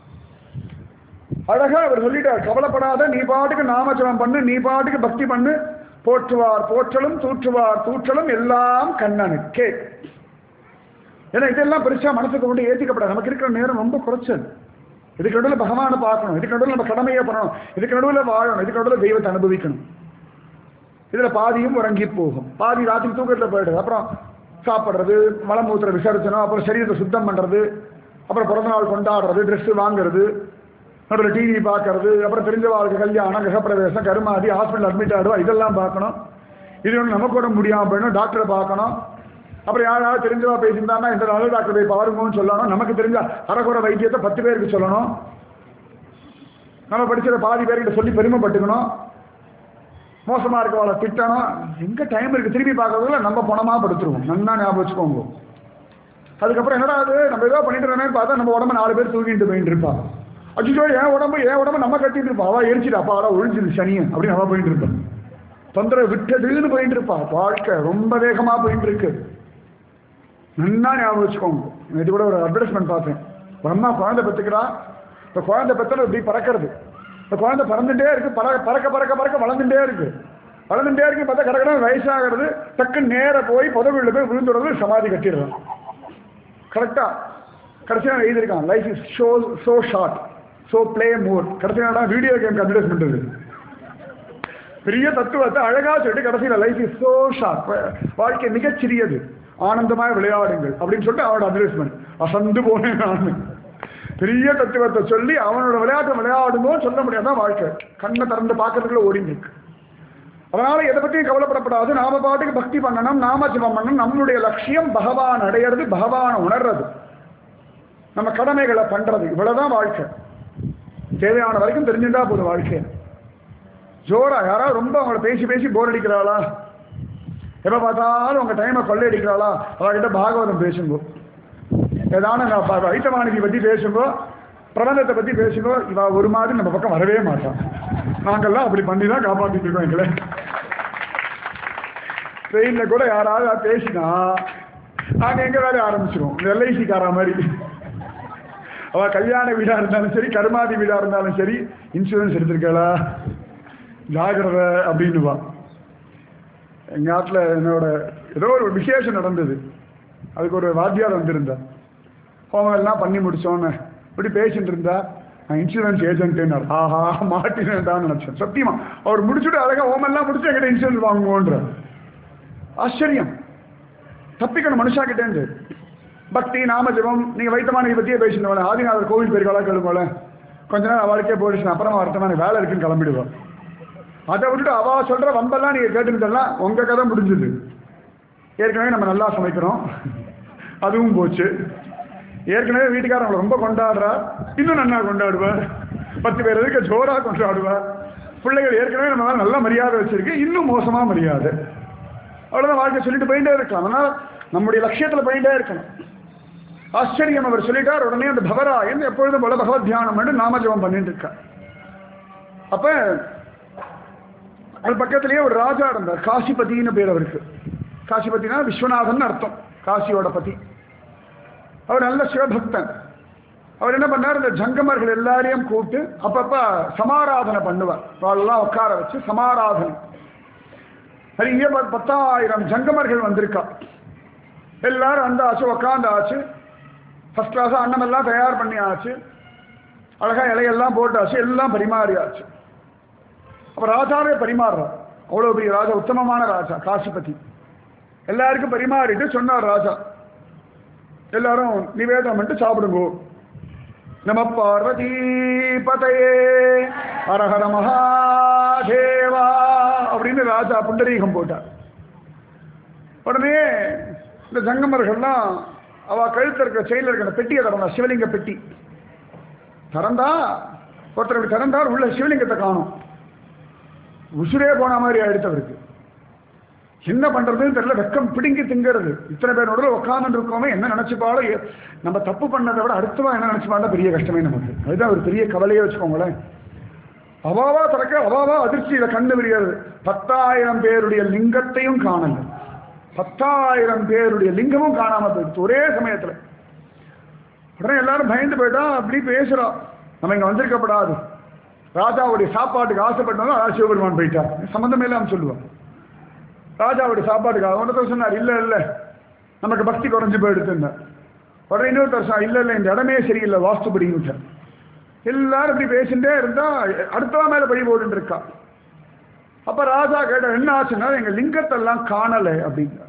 அழகா அவர் சொல்லிட்டார் கவலைப்படாத நீ பாட்டுக்கு நாமஜபம் பண்ணு நீ பாட்டுக்கு பக்தி பண்ணு போற்றுவார் போற்றலும் தூற்றுவார் தூற்றலும் எல்லாம் கண்ணனுக்கே ஏன்னா இதெல்லாம் பெருசா மனசுக்கு கொண்டு ஏற்றிக்கப்படாது நமக்கு இருக்கிற நேரம் ரொம்ப குறைச்சல் இதுக்கு நடுவில் பகவானை பார்க்கணும் இதுக்கு நடுவில் நம்ம கடமையை பண்ணணும் இதுக்கு நடுவில் வாழணும் இதுக்கு நடுவில் தெய்வத்தை அனுபவிக்கணும் இதுல பாதியும் உறங்கி போகும் பாதி ராத்திரி தூக்கத்துல போயிடுது அப்புறம் சாப்பிட்றது மலமூத்திர விசர்ஜனம் அப்புறம் சரீரத்தை சுத்தம் பண்றது அப்புறம் பிறந்த நாள் கொண்டாடுறது ட்ரெஸ் வாங்குறது நடுவில் டிவி பார்க்கறது அப்புறம் தெரிஞ்ச வாழ்க்கை கல்யாணம் கிரகப்பிரவேசம் கருமாதி ஹாஸ்பிட்டல் அட்மிட் ஆடுவா இதெல்லாம் பார்க்கணும் இது ஒன்று நமக்கு கூட முடியாமல் போயிடும் டாக்டரை பார்க்கணும் அப்புறம் யாராவது தெரிஞ்சவா பேசியிருந்தாங்கன்னா இந்த நல்ல டாக்டர் போய் பாருங்கன்னு சொல்லணும் நமக்கு தெரிஞ்ச அறகுறை வைத்தியத்தை பத்து பேருக்கு சொல்லணும் நம்ம படிச்சதை பாதி பேர்கிட்ட சொல்லி பெருமைப்பட்டுக்கணும் மோசமா இருக்கவளை திட்டணும் எங்க டைம் இருக்கு திரும்பி பார்க்கறதுல நம்ம பணமா படுத்துருவோம் நல்லா ஞாபகம் வச்சுக்கோங்க அதுக்கப்புறம் என்னடா அது நம்ம ஏதோ பண்ணிட்டு இருக்கோம்னு பார்த்தா நம்ம உடம்பு நாலு பேர் தூக்கிட்டு போயிட்டு இருப்பா அச்சுச்சோ என் உடம்பு என் உடம்பு நம்ம கட்டிட்டு இருப்பா அவ எரிச்சிட்டு அப்பா அவளா ஒழிஞ்சிரு சனியன் அப்படின்னு அவ போயிட்டு இருப்பான் தொந்தரவு விட்டதுன்னு போயிட்டு இருப்பா வாழ்க்கை ரொம்ப வேகமா போயிட்டு இருக்கு நல்லா ஞாபகம் வச்சுக்கோங்க நேற்று கூட ஒரு அட்வர்டைஸ்மெண்ட் பார்த்தேன் ஒரு அம்மா குழந்தை பெற்றுக்கிறா இந்த குழந்தை பெற்றது இப்படி பறக்கிறது இந்த குழந்தை பறந்துட்டே இருக்கு பற பறக்க பறக்க பறக்க வளர்ந்துட்டே இருக்கு வளர்ந்துட்டே இருக்கு பார்த்தா கடற்கடை வயசாகிறது டக்கு நேர போய் புதவியில் போய் விழுந்துடுறது சமாதி கட்டிடுறோம் கரெக்டா கடைசியாக எழுதியிருக்கான் life is so so short so play more கடைசியாக வீடியோ கேம் அட்வர்டைஸ்மெண்ட் இது பெரிய தத்துவத்தை அழகா சொல்லிட்டு கடைசியில் லைஃப் இஸ் ஸோ ஷார்ட் வாழ்க்கை மிகச்சிறியது ஆனந்தமாய் விளையாடுங்கள் அப்படின்னு சொல்லிட்டு அவனோட அட்வர்டைஸ்மெண்ட் அசந்து போனேன் நான் பெரிய தத்துவத்தை சொல்லி அவனோட விளையாட்டை விளையாடுமோ சொல்ல முடியாதான் வாழ்க்கை கண்ணை திறந்து பார்க்கறதுக்குள்ள ஓடிட்டு இருக்கு அதனால எதை பற்றியும் கவலைப்படப்படாது நாம பாட்டுக்கு பக்தி பண்ணணும் நாம ஜபம் பண்ணணும் நம்மளுடைய லட்சியம் பகவான் அடையிறது பகவான் உணர்றது நம்ம கடமைகளை பண்றது இவ்வளவுதான் வாழ்க்கை தேவையான வரைக்கும் தெரிஞ்சுட்டா போதும் வாழ்க்கை ஜோரா யாராவது ரொம்ப அவங்கள பேசி பேசி போர் அடிக்கிறாளா எப்ப பார்த்தாலும் உங்க டைமை கொள்ளையடிக்கிறாளா அவகிட்ட பாகவதம் பேசுங்கோ ஏதான நான் வைத்தமானதி பத்தி பேசுங்கோ பிரபந்தத்தை பத்தி பேசுங்கோ இவ ஒரு மாதிரி நம்ம பக்கம் வரவே மாட்டான் நாங்கெல்லாம் அப்படி பண்ணி தான் காப்பாத்திட்டு இருக்கோம் எங்களை ட்ரெயின்ல கூட யாராவது பேசினா நாங்க எங்க வேலையை ஆரம்பிச்சிருவோம் எல்ஐசி காரா மாதிரி அவ கல்யாண வீடா இருந்தாலும் சரி கருமாதி வீடா இருந்தாலும் சரி இன்சூரன்ஸ் எடுத்திருக்காளா ஜாகிரதை அப்படின்னுவா எங்க ஆத்துல என்னோட ஏதோ ஒரு விசேஷம் நடந்தது அதுக்கு ஒரு வாத்தியார் வந்திருந்தார் ஹோமம் எல்லாம் பண்ணி முடிச்சோன்னு இப்படி பேசிட்டு இருந்தா நான் இன்சூரன்ஸ் ஏஜென்ட்னு ஆஹா மாட்டினேன்டான்னு நினைச்சேன் சத்தியமா அவர் முடிச்சுட்டு அழகா ஹோமம் எல்லாம் முடிச்சு என்கிட்ட இன்சூரன்ஸ் வாங்குவோன்ற ஆச்சரியம் தப்பிக்கணும் மனுஷா கிட்டேருந்து பக்தி நாம ஜபம் நீங்க வைத்தமானதை பத்தியே பேசினவள ஆதிநாதர் கோவில் போயிருக்காளா கேளுங்கள கொஞ்ச நேரம் அவளுக்கே போயிடுச்சு அப்புறமா வரட்டமான வேலை இருக்குன்னு கிளம்பிடுவா அதை விட்டுட்டு அவ சொல்ற வம்பெல்லாம் நீங்க கேட்டுக்கிட்டலாம் உங்க கதை முடிஞ்சது ஏற்கனவே நம்ம நல்லா சமைக்கிறோம் அதுவும் போச்சு ஏற்கனவே வீட்டுக்காரங்களை ரொம்ப கொண்டாடுறா இன்னும் நல்லா கொண்டாடுவார் பத்து பேர் எதுக்கு ஜோரா கொண்டாடுவார் பிள்ளைகள் ஏற்கனவே நம்ம மேல நல்ல மரியாதை வச்சிருக்கு இன்னும் மோசமா மரியாதை அவ்வளவுதான் வாழ்க்கை சொல்லிட்டு போயிட்டே இருக்கலாம் அதனால நம்முடைய லட்சியத்துல போயிட்டே இருக்கணும் ஆச்சரியம் அவர் சொல்லிட்டார் உடனே அந்த பவராயன் எப்பொழுதும் போல பகவத் தியானம் பண்ணி நாமஜபம் பண்ணிட்டு இருக்கார் அப்ப அது பக்கத்திலேயே ஒரு ராஜா இருந்தார் காசிபதினு பேர் அவருக்கு காசிபதினா விஸ்வநாதன் அர்த்தம் காசியோட பதி அவர் நல்ல சிவபக்தன் அவர் என்ன பண்ணார் இந்த ஜங்கமர்கள் எல்லாரையும் கூப்பிட்டு அப்பப்ப சமாராதனை பண்ணுவார் அவளெல்லாம் உட்கார வச்சு சமாராதனை நிறைய பத்தாயிரம் ஜங்கமர்கள் வந்திருக்கா எல்லாரும் வந்தாச்சு உக்காந்தாச்சு ஃபர்ஸ்ட் கிளாஸ் அன்னம் எல்லாம் தயார் பண்ணியாச்சு அழகா இலையெல்லாம் போட்டாச்சு எல்லாம் பரிமாறியாச்சு அப்ப ராஜாவே பரிமாறுறார் அவ்வளவு பெரிய ராஜா உத்தமமான ராஜா காசிபதி எல்லாருக்கும் பரிமாறிட்டு சொன்னார் ராஜா எல்லாரும் நிவேதனம் பண்ணிட்டு சாப்பிடுங்கோ நம பார்வதி பதையே ஹரஹர மகாதேவா அப்படின்னு ராஜா புண்டரீகம் போட்டார் உடனே இந்த ஜங்கமர்கள்லாம் அவ கழுத்துல இருக்கிற செயல இருக்கிற பெட்டியை திறந்தா சிவலிங்க பெட்டி திறந்தா ஒருத்தர் இப்படி திறந்தார் உள்ள சிவலிங்கத்தை காணும் உசுரே போன மாதிரி ஆயிடுத்து அவருக்கு என்ன பண்றதுன்னு தெரியல வெக்கம் பிடுங்கி திங்கிறது இத்தனை பேரோட உட்கார்ந்து இருக்கோமே என்ன நினைச்சுப்பாலும் எ- நம்ம தப்பு பண்ணதை விட அடுத்தவா என்ன நினைச்சுப்பாண்டா பெரிய கஷ்டமே நமக்கு அதுதான் ஒரு பெரிய கவலையே வச்சுக்கோங்களேன் அவாவா திறக்க அவாவா அதிர்ச்சியில கண்டு விரிகிறது பத்தாயிரம் பேருடைய லிங்கத்தையும் காணல பத்தாயிரம் பேருடைய லிங்கமும் காணாம போயிடுச்சு ஒரே சமயத்துல உடனே எல்லாரும் பயந்து போயிட்டா அப்படி பேசுறோம் நம்ம இங்க வந்திருக்கப்படாது ராஜாவுடைய சாப்பாட்டுக்கு ஆசைப்பட்டவங்க அதான் சிவபெருமான் போயிட்டார் சம்பந்தமே இல்லாம சொல்லுவான் ராஜாவுடைய சாப்பாட்டுக்கு ஒன்றத்தை சொன்னார் இல்ல இல்ல நமக்கு பக்தி குறைஞ்சு போயிடுதுன்னு உடனே இன்னொருத்தர் சொன்னார் இல்ல இல்ல இந்த இடமே சரியில்லை வாஸ்துபடின்னு விட்டார். எல்லாரும் இப்படி பேசிட்டே இருந்தா அடுத்தவா மேல பழி போட்டு இருக்கா அப்ப ராஜா கேட்ட என்ன ஆச்சுன்னா எங்க லிங்கத்தெல்லாம் காணல அப்படிங்க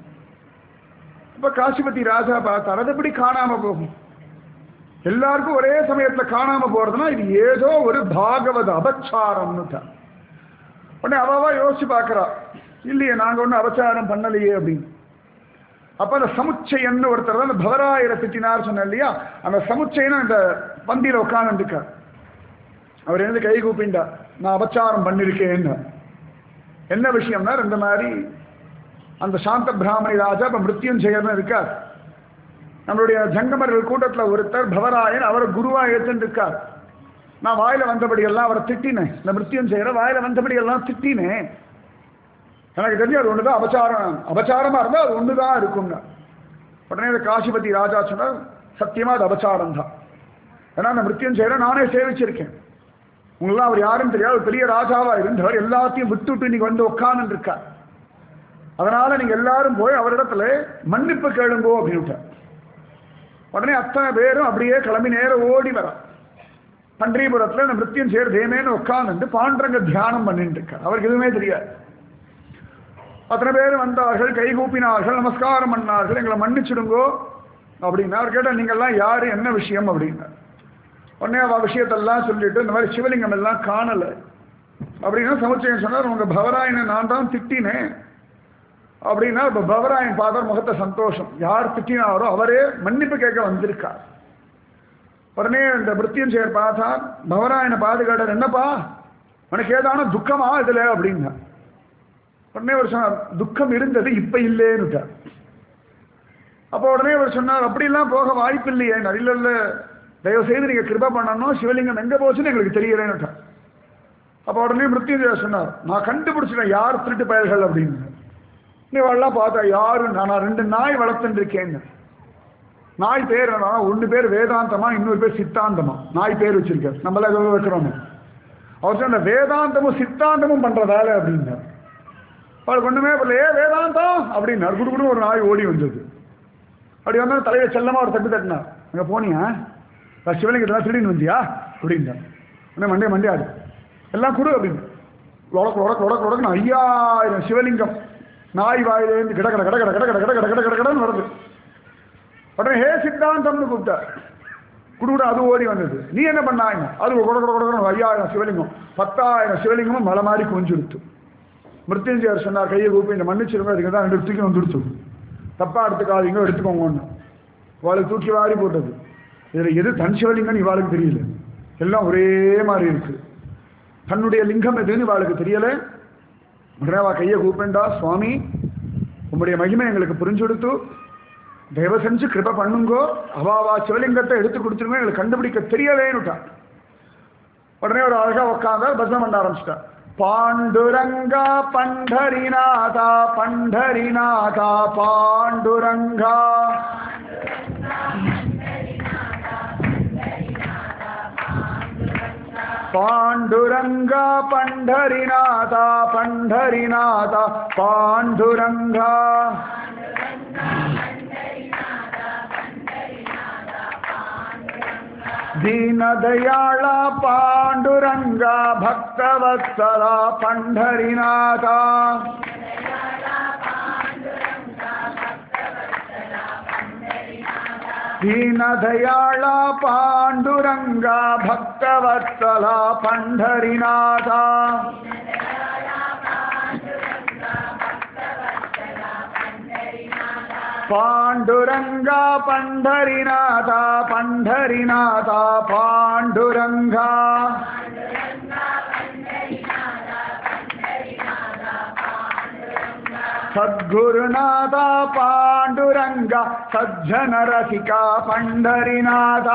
அப்ப காசிபதி ராஜா பார்த்தார் அது எப்படி காணாம போகும் எல்லாருக்கும் ஒரே சமயத்துல காணாம போறதுன்னா இது ஏதோ ஒரு பாகவத அபச்சாரம்னு தான் உடனே அவாவா யோசிச்சு பார்க்கறா இல்லையே நாங்க ஒன்றும் அபச்சாரம் பண்ணலையே அப்படின்னு அப்ப அந்த சமுச்சயன்னு ஒருத்தர் தான் அந்த பவராயிர திட்டினார் சொன்ன இல்லையா அந்த சமுச்சயன்னு அந்த பந்தியில உட்கார்ந்துருக்கார் அவர் எழுந்து கை கூப்பிண்டா நான் அபச்சாரம் பண்ணிருக்கேன்னு என்ன விஷயம்னா இந்த மாதிரி அந்த சாந்த பிராமணி ராஜா இப்ப மிருத்யுஞ்செயர்னு இருக்கார் நம்மளுடைய ஜங்கமர்கள் கூட்டத்துல ஒருத்தர் பவராயன் அவரை குருவா ஏத்துன்னு இருக்கார் நான் வாயில வந்தபடி எல்லாம் அவரை திட்டினேன் இந்த மிருத்தியம் செய்யற வாயில வந்தபடி எல்லாம் திட்டினேன் எனக்கு தெரிஞ்சு அது ஒண்ணுதான் அபச்சாரம் அபச்சாரமா இருந்தா அது ஒண்ணுதான் இருக்குங்க உடனே இந்த காசிபதி ராஜா சொன்னார் சத்தியமா அது அபச்சாரம் தான் ஏன்னா அந்த மிருத்தியம் செய்யற நானே சேவிச்சிருக்கேன் உங்களெல்லாம் அவர் யாருன்னு தெரியாது ஒரு பெரிய ராஜாவா இருந்தவர் எல்லாத்தையும் விட்டுட்டு இன்னைக்கு வந்து உட்கார்ந்து இருக்கார் அதனால நீங்க எல்லாரும் போய் அவரிடத்துல மன்னிப்பு கேளுங்கோ அப்படின்னு உடனே அத்தனை பேரும் அப்படியே கிளம்பி நேரம் ஓடி வரா பன்றிபுரத்துல இந்த மிருத்தியம் செய்யற தேமேன்னு உட்கார்ந்து பாண்டரங்க தியானம் பண்ணிட்டு இருக்கார் அவருக்கு எதுவுமே தெரியாது அத்தனை பேர் வந்தார்கள் கை கூப்பினார்கள் நமஸ்காரம் பண்ணார்கள் எங்களை மன்னிச்சிடுங்கோ அப்படின்னா அவர் கேட்டால் நீங்கள்லாம் யாரு என்ன விஷயம் அப்படின்னா உடனே அவ விஷயத்தெல்லாம் சொல்லிட்டு இந்த மாதிரி சிவலிங்கம் எல்லாம் காணல அப்படின்னா சமுச்சயம் சொன்னார் உங்க பவராயனை நான் தான் திட்டினேன் அப்படின்னா இப்ப பவராயன் பார்த்தார் முகத்தை சந்தோஷம் யார் திட்டினாரோ அவரே மன்னிப்பு கேட்க வந்திருக்கார் உடனே இந்த மிருத்யுஞ்சயர் பார்த்தார் பவராயனை பாதுகாட்டார் என்னப்பா உனக்கு ஏதான துக்கமா இதுல அப்படின்னா உடனே அவர் சொன்னார் துக்கம் இருந்தது இப்ப இல்லேன்னுட்டார் அப்போ உடனே அவர் சொன்னார் அப்படிலாம் போக வாய்ப்பு இல்லையே இல்ல இல்ல தயவு செய்து நீங்க கிருபா பண்ணணும் சிவலிங்கம் எங்க போச்சுன்னு எங்களுக்கு தெரியலேன்னுட்டார் அப்போ உடனே மிருத்யுஞ்சயர் சொன்னார் நான் கண்டுபிடிச்சிட்டேன் யார் திருட்டு பயல்கள் அப்படின்னு நீ வரலாம் பார்த்தா யாரு நான் ரெண்டு நாய் வளர்த்துட்டு இருக்கேன்னு நாய் பேர் என்ன ஒன்று பேர் வேதாந்தமா இன்னொரு பேர் சித்தாந்தமா நாய் பேர் வச்சிருக்காரு நம்மள எவ்வளவு வைக்கிறோம் அவர் சொன்ன வேதாந்தமும் சித்தாந்தமும் பண்ற வேலை அப்படின்னார் அவளுக்கு ஒண்ணுமே பண்ணல ஏ வேதாந்தம் அப்படின்னார் குடு குடு ஒரு நாய் ஓடி வந்தது அப்படி வந்தா தலையை செல்லமா ஒரு தட்டு தட்டினார் அங்க போனியா நான் சிவலிங்கத்தெல்லாம் திருடின்னு வந்தியா அப்படின்னார் உடனே மண்டே மண்டியாடு எல்லாம் கொடு அப்படின்னு உடக்கு உடக்கு உடக்கு உடக்குன்னு ஐயாயிரம் சிவலிங்கம் நாய் வாயிலேருந்து கிட கிட கிட கிட கிட கிட கிட கிட கிட கிட கிடன்னு வருது உடனே ஹே சித்தாந்தம்னு கூப்பிட்டார் குடுகுட அது ஓடி வந்தது நீ என்ன பண்ணாங்க அது கொட கொட கொட ஐயாயிரம் சிவலிங்கம் பத்தாயிரம் சிவலிங்கமும் மலை மாதிரி கொஞ்சிருத்து மிருத்யுஞ்சயர் சொன்னார் கையை கூப்பி இந்த மன்னிச்சிருங்க அதுக்கு தான் ரெண்டு தூக்கி வந்துடுத்து தப்பா எடுத்துக்காதீங்க எடுத்துக்கோங்க ஒன்று இவாளுக்கு தூக்கி வாரி போட்டது இதில் எது தன் சிவலிங்கம்னு இவாளுக்கு தெரியல எல்லாம் ஒரே மாதிரி இருக்கு தன்னுடைய லிங்கம் எதுன்னு இவாளுக்கு தெரியல உடனே அவ கையை கூப்பிண்டா சுவாமி உங்களுடைய மகிமை எங்களுக்கு புரிஞ்சுடுத்து தயவு செஞ்சு கிருப பண்ணுங்கோ அவாவா சிவலிங்கத்தை எடுத்து கொடுத்துருங்க எங்களுக்கு கண்டுபிடிக்க தெரியலேன்னுட்டான் உடனே ஒரு அழகா உட்காந்தா பஜனை பண்ண ஆரம்பிச்சிட்டா பாண்டுரங்கா பண்டரிநாதா பண்டரிநாதா பாண்டுரங்கா பாண்டுரங்கா பண்டரிநாதா பண்டரிநாதா பாண்டுரங்கா ದೀನದಯಾಳ ಪಾಂಡುರಂಗ ಭಕ್ತವತ್ಸಲ ಪಂಢರಿನಾಥ ದೀನದಯಾಳ ಪಾಂಡುರಂಗ ಭಕ್ತವತ್ಸಲ ಪಂಢರಿನಾಥ ಪಾಂಡುರಂಗ ಪಂಢರಿನಾಥ ಪಂಢರಿನಾಥ ಪಾಂಡುರಂಗ ಸದ್ಗುರುನಾಥ ಪಾಂಡುರಂಗ ಸಜ್ಜನ ರಸಿಕ ಪಂಢರಿನಾಥ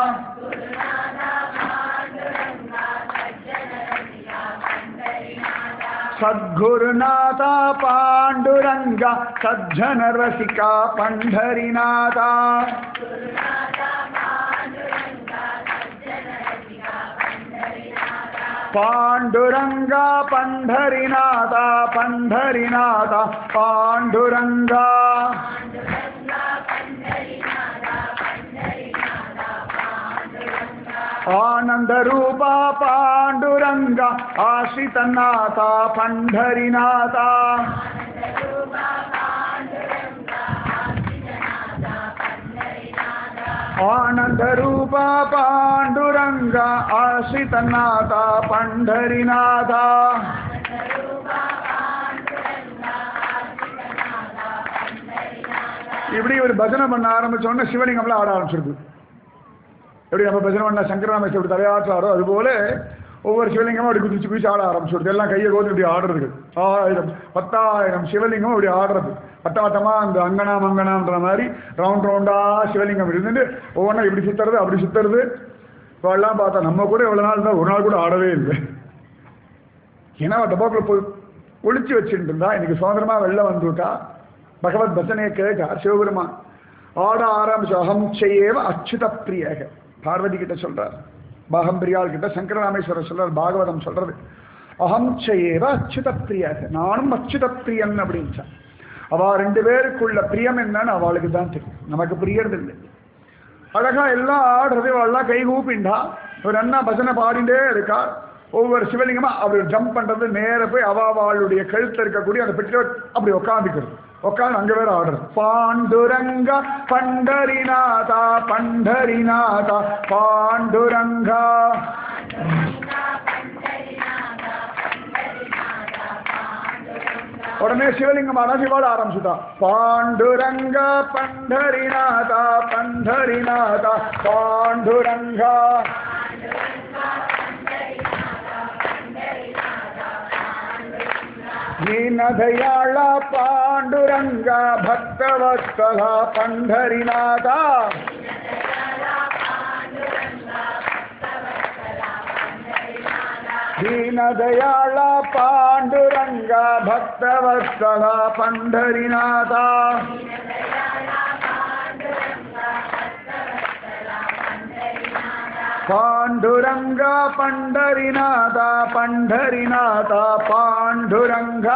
ಸದ್ಗುರುನಾಥ ಪಾಂಡುರಂಗ ಸಜ್ಜನ ರಸಿಕ ಪಂಢರಿನಾಥ ಪಾಂಡುರಂಗ ಪಂಢರಿನಾಥ ಪಂಢರಿನಾಥ ಪಾಂಡುರಂಗ ಆನಂದ ರೂಪ ಪಾಂಡುರಂಗ ಆಶ್ರಿತನಾಥ ಪಂಢರಿನಾಥ ಆನಂದ ರೂಪ ಪಾಂಡುರಂಗ ಆಶ್ರಿತನಾಥ ಪಂಢರಿನಾಥ இப்படி ஒரு பஜனை பண்ண ஆரம்பிச்ச உடனே சிவலிங்கம்லாம் ஆட ஆரம்பிச்சிருது எப்படி நம்ம பஜனை பண்ண சங்கராமேஸ்வரர் எப்படி தலையாற்றாரோ அதுபோல ஒவ்வொரு சிவலிங்கமும் அப்படி குதிச்சு குதிச்சு ஆட ஆரம்பிச்சுடுது எல்லாம் கையை கோத்து இப்படி ஆடுறது ஆயிரம் பத்தாயிரம் சிவலிங்கம் இப்படி ஆடுறது வட்ட வட்டமா அந்த அங்கனா மங்கனான்ற மாதிரி ரவுண்ட் ரவுண்டா சிவலிங்கம் இருந்துட்டு ஒவ்வொன்றா இப்படி சுத்துறது அப்படி சுத்துறது இப்போ எல்லாம் பார்த்தா நம்ம கூட எவ்வளோ நாள் இருந்தால் ஒரு நாள் கூட ஆடவே இல்லை ஏன்னா டப்பாக்குள்ள போய் ஒளிச்சு வச்சுட்டு இருந்தா இன்னைக்கு சுதந்திரமா வெளில வந்துட்டா பகவத் பஜனையை கேட்டா சிவபெருமான் ஆட ஆரம்பிச்சு அகம் செய்யேவ அச்சுத பிரியக பார்வதி கிட்ட சொல்றார் பாகம் பிரியாள் கிட்ட சங்கரராமேஸ்வரர் சொல்றார் பாகவதம் சொல்றது அகம் செய்யேவ அச்சுத பிரியக நானும் அச்சுத பிரியன் அப்படின்னு அவ ரெண்டு பேருக்குள்ள பிரியம் என்னன்னு அவளுக்கு தான் தெரியும் நமக்கு பிரியறது இல்லை அழகா எல்லாம் ஆடுறது எல்லாம் கை கூப்பிண்டா ஒரு அண்ணா பஜனை பாடிண்டே இருக்கா ஒவ்வொரு சிவலிங்கமா அப்படி ஜம்ப் பண்றது நேர போய் அவாவாளுடைய கழுத்துல இருக்கக்கூடிய அந்த பெட்டில அப்படி உட்காந்துக்கிறது உட்காந்து அங்க வேற ஆடுறது பாண்டுரங்க பண்டரிநாதா பண்டரிநாதா பாண்டுரங்கா உடனே சிவலிங்கம் ஆனா சிவாட ஆரம்பிச்சுட்டான் பாண்டுரங்க பண்டரிநாதா பண்டரிநாதா பாண்டுரங்கா ದೀನದಯಾಳ ಪಾಂಡುರಂಗ ಭಕ್ತವತ್ಸಲ ಪಂಢರಿನಾಥ ದೀನದಯಾಳ ಪಾಂಡುರಂಗ ಭಕ್ತವತ್ಸಲ ಪಂಢರಿನಾಥ ಪಾಂಡುರಂಗ ಪಂಡರಿನಾಥ ಪಂಡರಿನಾಥ ಪಾಂಡುರಂಗ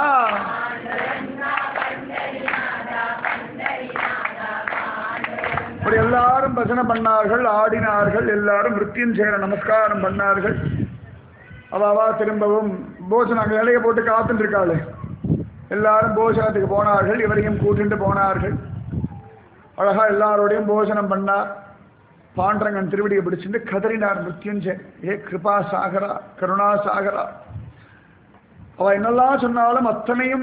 அப்படி எல்லாரும் பஜனை பண்ணார்கள் ஆடினார்கள் எல்லாரும் நிருத்தியம் செய்யற நமஸ்காரம் பண்ணார்கள் அவ அவா திரும்பவும் போஜனம் அங்கே இலைய போட்டு காத்துட்டு இருக்காளே எல்லாரும் போஜனத்துக்கு போனார்கள் இவரையும் கூட்டிட்டு போனார்கள் அழகா எல்லாரோடையும் போஜனம் பண்ணார் பாண்டரங்கன் திருவடியை பிடிச்சிட்டு கதறினார் மிருத்யுஞ்சய் ஏ கிருபா சாகரா கருணா சாகரா அவ என்னெல்லாம் சொன்னாலும் அத்தனையும்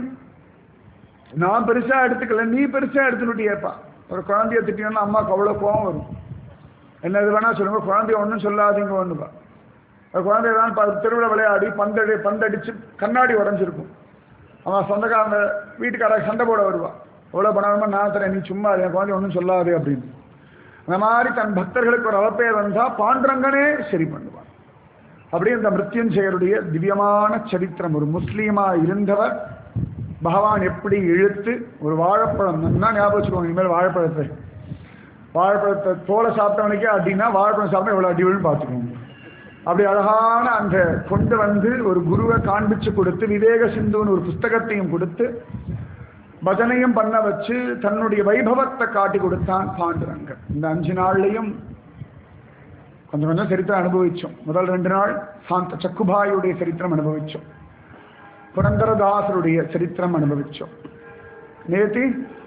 நான் பெருசா எடுத்துக்கல நீ பெருசா எடுத்துக்கிட்டியேப்பா ஒரு குழந்தைய திட்டினா அம்மாவுக்கு அவ்வளோ கோவம் வரும் என்ன இது வேணா சொல்லுங்க குழந்தைய ஒன்றும் சொல்லாதீங்க ஒன்றுப்பா ஒரு குழந்தைய தான் ப- தெருவுல விளையாடி பந்தடி பந்தடிச்சு கண்ணாடி உடஞ்சிருக்கும் அவன் சொந்தக்காரங்க வீட்டுக்கார சண்டை போட வருவா எவ்வளோ பண்ணாலுமே நான் தரேன் நீ சும்மா இரு, என் குழந்தைய ஒன்றும் சொல்லாது அப்படின்னு அந்த மாதிரி தன் பக்தர்களுக்கு ஒரு அவப்பெயர் வந்தா பாண்டுரங்கனே சரி பண்ணுவான் அப்படியே இந்த மிருத்யுஞ்சயருடைய திவ்யமான சரித்திரம் ஒரு முஸ்லீமா இருந்தவர் பகவான் எப்படி இழுத்து ஒரு வாழைப்பழம் நல்லா ஞாபகம் வச்சுக்கோங்க இனிமேல் வாழைப்பழத்தை வாழைப்பழத்தை தோலை சாப்பிட்டவனுக்கே அப்படின்னா வாழைப்பழம் சாப்பிட்டா எவ்வளோ அடி விழுன்னு பார்த்துக்கோங்க அப்படி அழகான அந்த கொண்டு வந்து ஒரு குருவை காண்பிச்சு கொடுத்து விவேக சிந்துன்னு ஒரு புஸ்தகத்தையும் கொடுத்து பஜனையும் பண்ண வச்சு தன்னுடைய வைபவத்தை காட்டி கொடுத்தான் பாண்டுரங்கன் இந்த அஞ்சு நாள்லையும் கொஞ்சம் கொஞ்சம் சரித்திரம் அனுபவிச்சோம் முதல் ரெண்டு நாள் சாந்த சக்குபாயுடைய சரித்திரம் அனுபவிச்சோம் புரந்தரதாசருடைய சரித்திரம் அனுபவிச்சோம் நேத்தி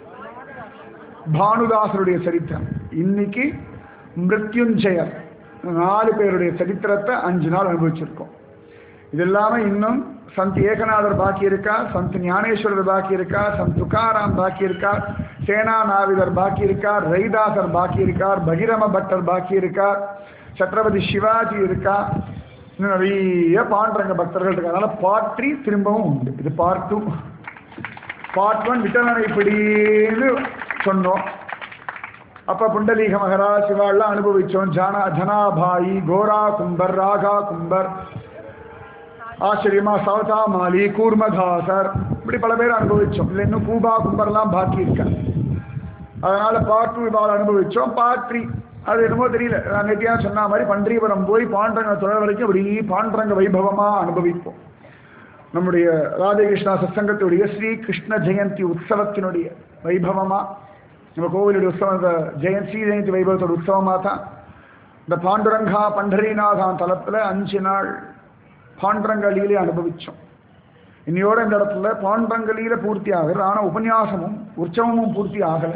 பானுதாசருடைய சரித்திரம் இன்னைக்கு மிருத்யுஞ்சயர் நாலு பேருடைய சரித்திரத்தை அஞ்சு நாள் அனுபவிச்சிருக்கோம் இது இல்லாம இன்னும் சந்த் ஏகநாதர் பாக்கி இருக்கா சந்த் ஞானேஸ்வரர் பாக்கி இருக்கா சந்த் துக்காராம் பாக்கி இருக்கார் சேனா நாவிதர் பாக்கி இருக்கார் ரைதாசர் பாக்கி இருக்கார் பகிரம பட்டர் பாக்கி இருக்கார் சத்ரபதி சிவாஜி இருக்கா இன்னும் நிறைய பாண்டரங்க பக்தர்கள் இருக்கா அதனால பார்ட் த்ரீ திரும்பவும் உண்டு இது பார்ட் டூ பார்ட் ஒன் விட்டலனை இப்படின்னு சொன்னோம் அப்ப புண்டலீக மகராஜ் சிவாள்லாம் அனுபவிச்சோம் ஜானா ஜனாபாயி கோரா கும்பர் ராகா கும்பர் ஆச்சரியமா சவதா மாலி கூர்மதாசர் இப்படி பல பேர் அனுபவிச்சோம் இல்லை இன்னும் கூபா கும்பர்லாம் பாக்கி இருக்க அதனால பார்ட் டூ இவாள் அனுபவிச்சோம் பார்ட் த்ரீ அது என்னமோ தெரியல நான் நெட்டியா சொன்ன மாதிரி பன்றிபுரம் போய் பாண்டரங்க தொழில் வரைக்கும் அப்படி பாண்டரங்க வைபவமா அனுபவிப்போம் நம்முடைய ராதகிருஷ்ணா சத்சங்கத்துடைய ஸ்ரீ கிருஷ்ண ஜெயந்தி உற்சவத்தினுடைய வைபவமா நம்ம கோவிலுடைய உற்சவம் இந்த ஜெயந்தி ஸ்ரீ ஜெயந்தி வைபவத்தோட உற்சவமா தான் இந்த பாண்டுரங்கா பண்டரிநாதான் தலத்துல அஞ்சு நாள் பாண்டரங்க லீலை அனுபவிச்சோம் இன்னையோட இந்த இடத்துல பாண்டரங்க லீலை பூர்த்தி ஆகுது ஆனா உபன்யாசமும் உற்சவமும் பூர்த்தி ஆகல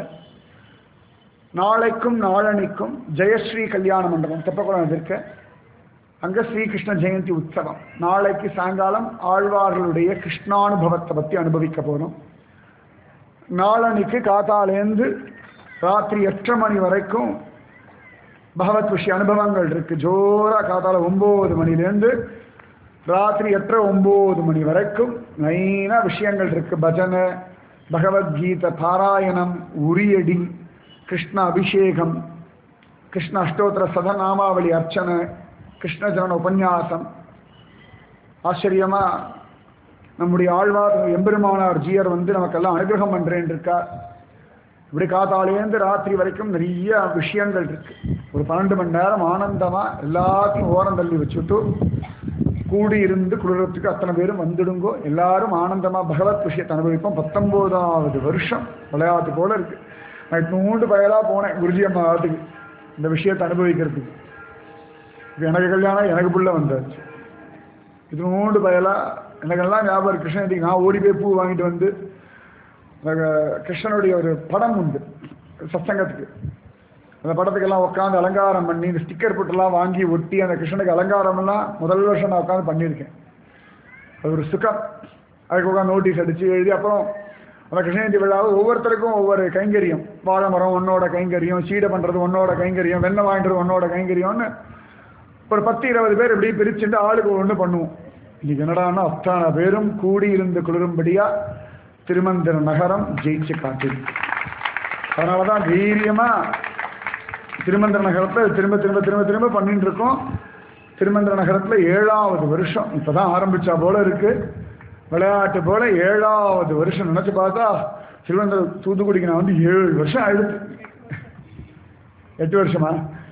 நாளைக்கும் நாளனைக்கும் ஜெயஸ்ரீ கல்யாண மண்டபம் தெப்பக்குளம் இருக்க அங்க ஸ்ரீகிருஷ்ண ஜெயந்தி உற்சவம் நாளைக்கு சாயங்காலம் ஆழ்வார்களுடைய கிருஷ்ணானுபவத்தை பத்தி அனுபவிக்க போறோம் நாளனைக்கு காத்தாலேருந்து ராத்திரி எட்டரை மணி வரைக்கும் பகவத் விஷய அனுபவங்கள் இருக்கு ஜோரா காத்தால ஒன்பது மணிலேருந்து ராத்திரி எட்டரை ஒன்பது மணி வரைக்கும் மெயினா விஷயங்கள் இருக்கு பஜனை பகவத்கீதை பாராயணம் உரியடி கிருஷ்ண அபிஷேகம் கிருஷ்ண அஷ்டோத்திர சதநாமாவளி அர்ச்சனை கிருஷ்ணஜன உபன்யாசம் ஆச்சரியமா நம்முடைய ஆழ்வார் எம்பெருமானார் ஜீயர் வந்து நமக்கெல்லாம் அனுகிரகம் பண்றேன் இருக்கார் இப்படி காத்தாலேருந்து ராத்திரி வரைக்கும் நிறைய விஷயங்கள் இருக்கு ஒரு பன்னெண்டு மணி நேரம் ஆனந்தமா எல்லாத்தையும் ஓரம் தள்ளி வச்சுட்டு கூடி இருந்து குளிரத்துக்கு அத்தனை பேரும் வந்துடுங்கோ எல்லாரும் ஆனந்தமா பகவத் விஷயத்தை அனுபவிப்போம் பத்தொன்பதாவது வருஷம் விளையாட்டு போல இருக்கு நான் நூண்டு பயலா போனேன் குருஜி அம்மா ஆட்டுக்கு இந்த விஷயத்தை அனுபவிக்கிறதுக்கு இது எனக்கு கல்யாணம் எனக்கு புள்ள வந்தாச்சு இது நூண்டு பயலா எனக்கெல்லாம் ஞாபகம் இருக்கு கிருஷ்ணகிரிக்கு நான் ஓடி போய் பூ வாங்கிட்டு வந்து அந்த கிருஷ்ணனுடைய ஒரு படம் உண்டு சத்சங்கத்துக்கு அந்த படத்துக்கெல்லாம் உட்காந்து அலங்காரம் பண்ணி இந்த ஸ்டிக்கர் போட்டெல்லாம் வாங்கி ஒட்டி அந்த கிருஷ்ணனுக்கு அலங்காரமெல்லாம் முதல் வருஷம் நான் உட்காந்து பண்ணியிருக்கேன் அது ஒரு சுகம் அதுக்கு உட்காந்து நோட்டீஸ் அடித்து எழுதி அப்புறம் அந்த கிருஷ்ணஜெயந்தி விழாவை ஒவ்வொருத்தருக்கும் ஒவ்வொரு கைங்கரியம் வாழை மரம் உன்னோட கைங்கரியம் சீடை பண்ணுறது உன்னோட கைங்கரியம் வெண்ணெய் வாங்கிட்டு உன்னோட கைங்கரியம்னு ஒரு பத்து இருபது பேர் இப்படி பிரிச்சுட்டு ஆளுக்கு ஒன்று பண்ணுவோம் இன்னைக்கு என்னடான்னா அத்தனை பேரும் கூடி இருந்து குளிரும்படியா திருமந்திர நகரம் ஜெயிச்சு காட்டு அதனால தான் தைரியமாக திருமந்திர நகரத்தில் திரும்ப திரும்ப திரும்ப திரும்ப பண்ணிட்டு இருக்கோம் திருமந்திர நகரத்தில் ஏழாவது வருஷம் இப்போ தான் ஆரம்பிச்சா போல இருக்கு விளையாட்டு போல ஏழாவது வருஷம் நினச்சி பார்த்தா திருவந்திர தூத்துக்குடிக்கு நான் வந்து ஏழு வருஷம் ஆயிடுது எட்டு வருஷமா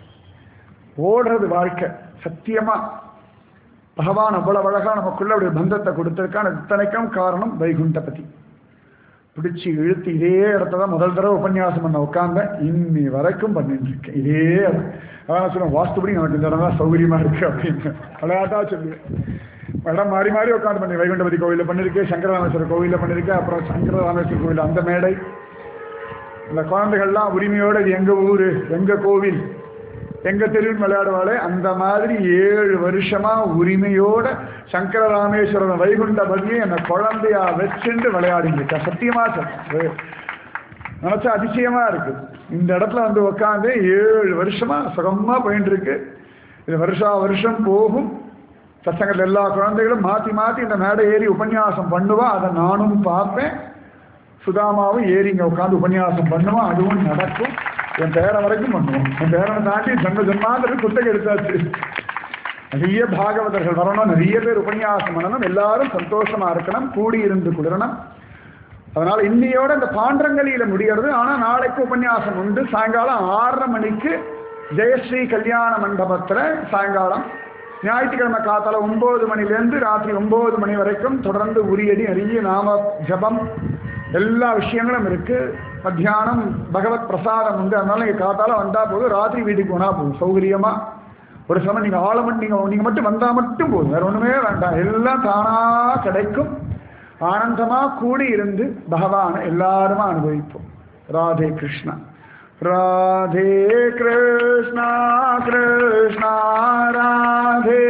ஓடுறது வாழ்க்கை சத்தியமா பகவான் அவ்வளவு அழகா நமக்குள்ள ஒரு பந்தத்தை கொடுத்திருக்கான் இத்தனைக்கும் காரணம் வைகுண்டபதி பிடிச்சி இழுத்து இதே இடத்துல தான் முதல் தடவை உபன்யாசம் பண்ண உட்காந்தேன் இன்னி வரைக்கும் பண்ணிட்டு இருக்கேன் இதே இடம். அதான் சொல்லுவேன் வாஸ்துபடி நமக்கு இந்த இடம் தான் சௌகரியமா இருக்கு அப்படின்னு விளையாட்டா சொல்லுவேன் இடம் மாறி மாறி உட்காந்து பண்ணி வைகுண்டபதி கோவிலில் பண்ணியிருக்கேன் சங்கரராமேஸ்வரர் கோவிலில் பண்ணியிருக்கேன் அப்புறம் சங்கரராமேஸ்வரர் கோவில் அந்த மேடை இந்த குழந்தைகள்லாம் உரிமையோட இது எங்க ஊரு எங்க கோவில் எங்க தெருவில் விளையாடுவாளே அந்த மாதிரி ஏழு வருஷமா உரிமையோட சங்கர ராமேஸ்வரன் வைகுண்டபதியை என்னை குழந்தையா வச்சுட்டு விளையாடிங்க சத்தியமா சொல்றேன் நினைச்சா அதிசயமா இருக்கு இந்த இடத்துல வந்து உட்காந்து ஏழு வருஷமா சுகமா போயிட்டு இருக்கு இது வருஷா வருஷம் போகும் சசங்கத்தில் எல்லா குழந்தைகளும் மாத்தி மாத்தி இந்த மேடை ஏறி உபன்யாசம் பண்ணுவா அதை நானும் பார்ப்பேன் சுதாமாவும் ஏறி இங்க உட்காந்து உபன்யாசம் பண்ணுவான் அதுவும் நடக்கும் என் பேரை வரைக்கும் பண்ணுவோம் என் பேரனை தாண்டி ஜன்ம ஜன்மாந்திரி குத்தகை எடுத்தாச்சு நிறைய பாகவதர்கள் வரணும் நிறைய பேர் உபன்யாசம் பண்ணணும் எல்லாரும் சந்தோஷமா இருக்கணும் கூடி இருந்து குளிரணும் அதனால இன்னையோட இந்த பாண்டரங்கலியில முடிகிறது ஆனா நாளைக்கு உபன்யாசம் உண்டு சாயங்காலம் ஆறரை மணிக்கு ஜெயஸ்ரீ கல்யாண மண்டபத்துல சாயங்காலம் ஞாயிற்றுக்கிழமை காத்தால ஒன்பது மணிலேருந்து ராத்திரி ஒன்பது மணி வரைக்கும் தொடர்ந்து உரியடி நிறைய நாம ஜபம் எல்லா விஷயங்களும் இருக்கு மத்தியானம் பகவத் பிரசாதம் உண்டு அதனால நீங்க காத்தால வந்தா போதும் ராத்திரி வீட்டுக்கு போனா போதும் சௌகரியமா ஒரு சமயம் நீங்க ஆள மட்டும் நீங்க நீங்க மட்டும் வந்தா மட்டும் போதும் வேற ஒண்ணுமே வேண்டாம் எல்லாம் தானா கிடைக்கும் ஆனந்தமா கூடி இருந்து பகவானை எல்லாருமா அனுபவிப்போம் ராதே கிருஷ்ணா ராதே கிருஷ்ணா கிருஷ்ணா ராதே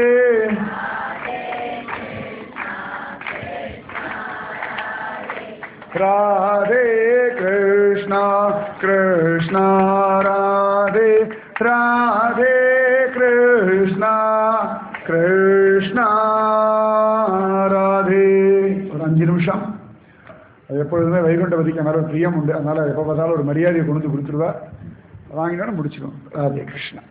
ராதே கிருஷ்ணா கிருஷ்ணா ராதே ராதே கிருஷ்ணா கிருஷ்ணா ராதே ஒரு அஞ்சு நிமிஷம் அது எப்பொழுதுமே வைகுண்டபதிக்கு மேலே பிரியம் உண்டு அதனால எப்போ பார்த்தாலும் ஒரு மரியாதையை கொண்டு வந்து கொடுத்துருவா வாங்கினோன்னு முடிச்சிடும் ராதே கிருஷ்ணா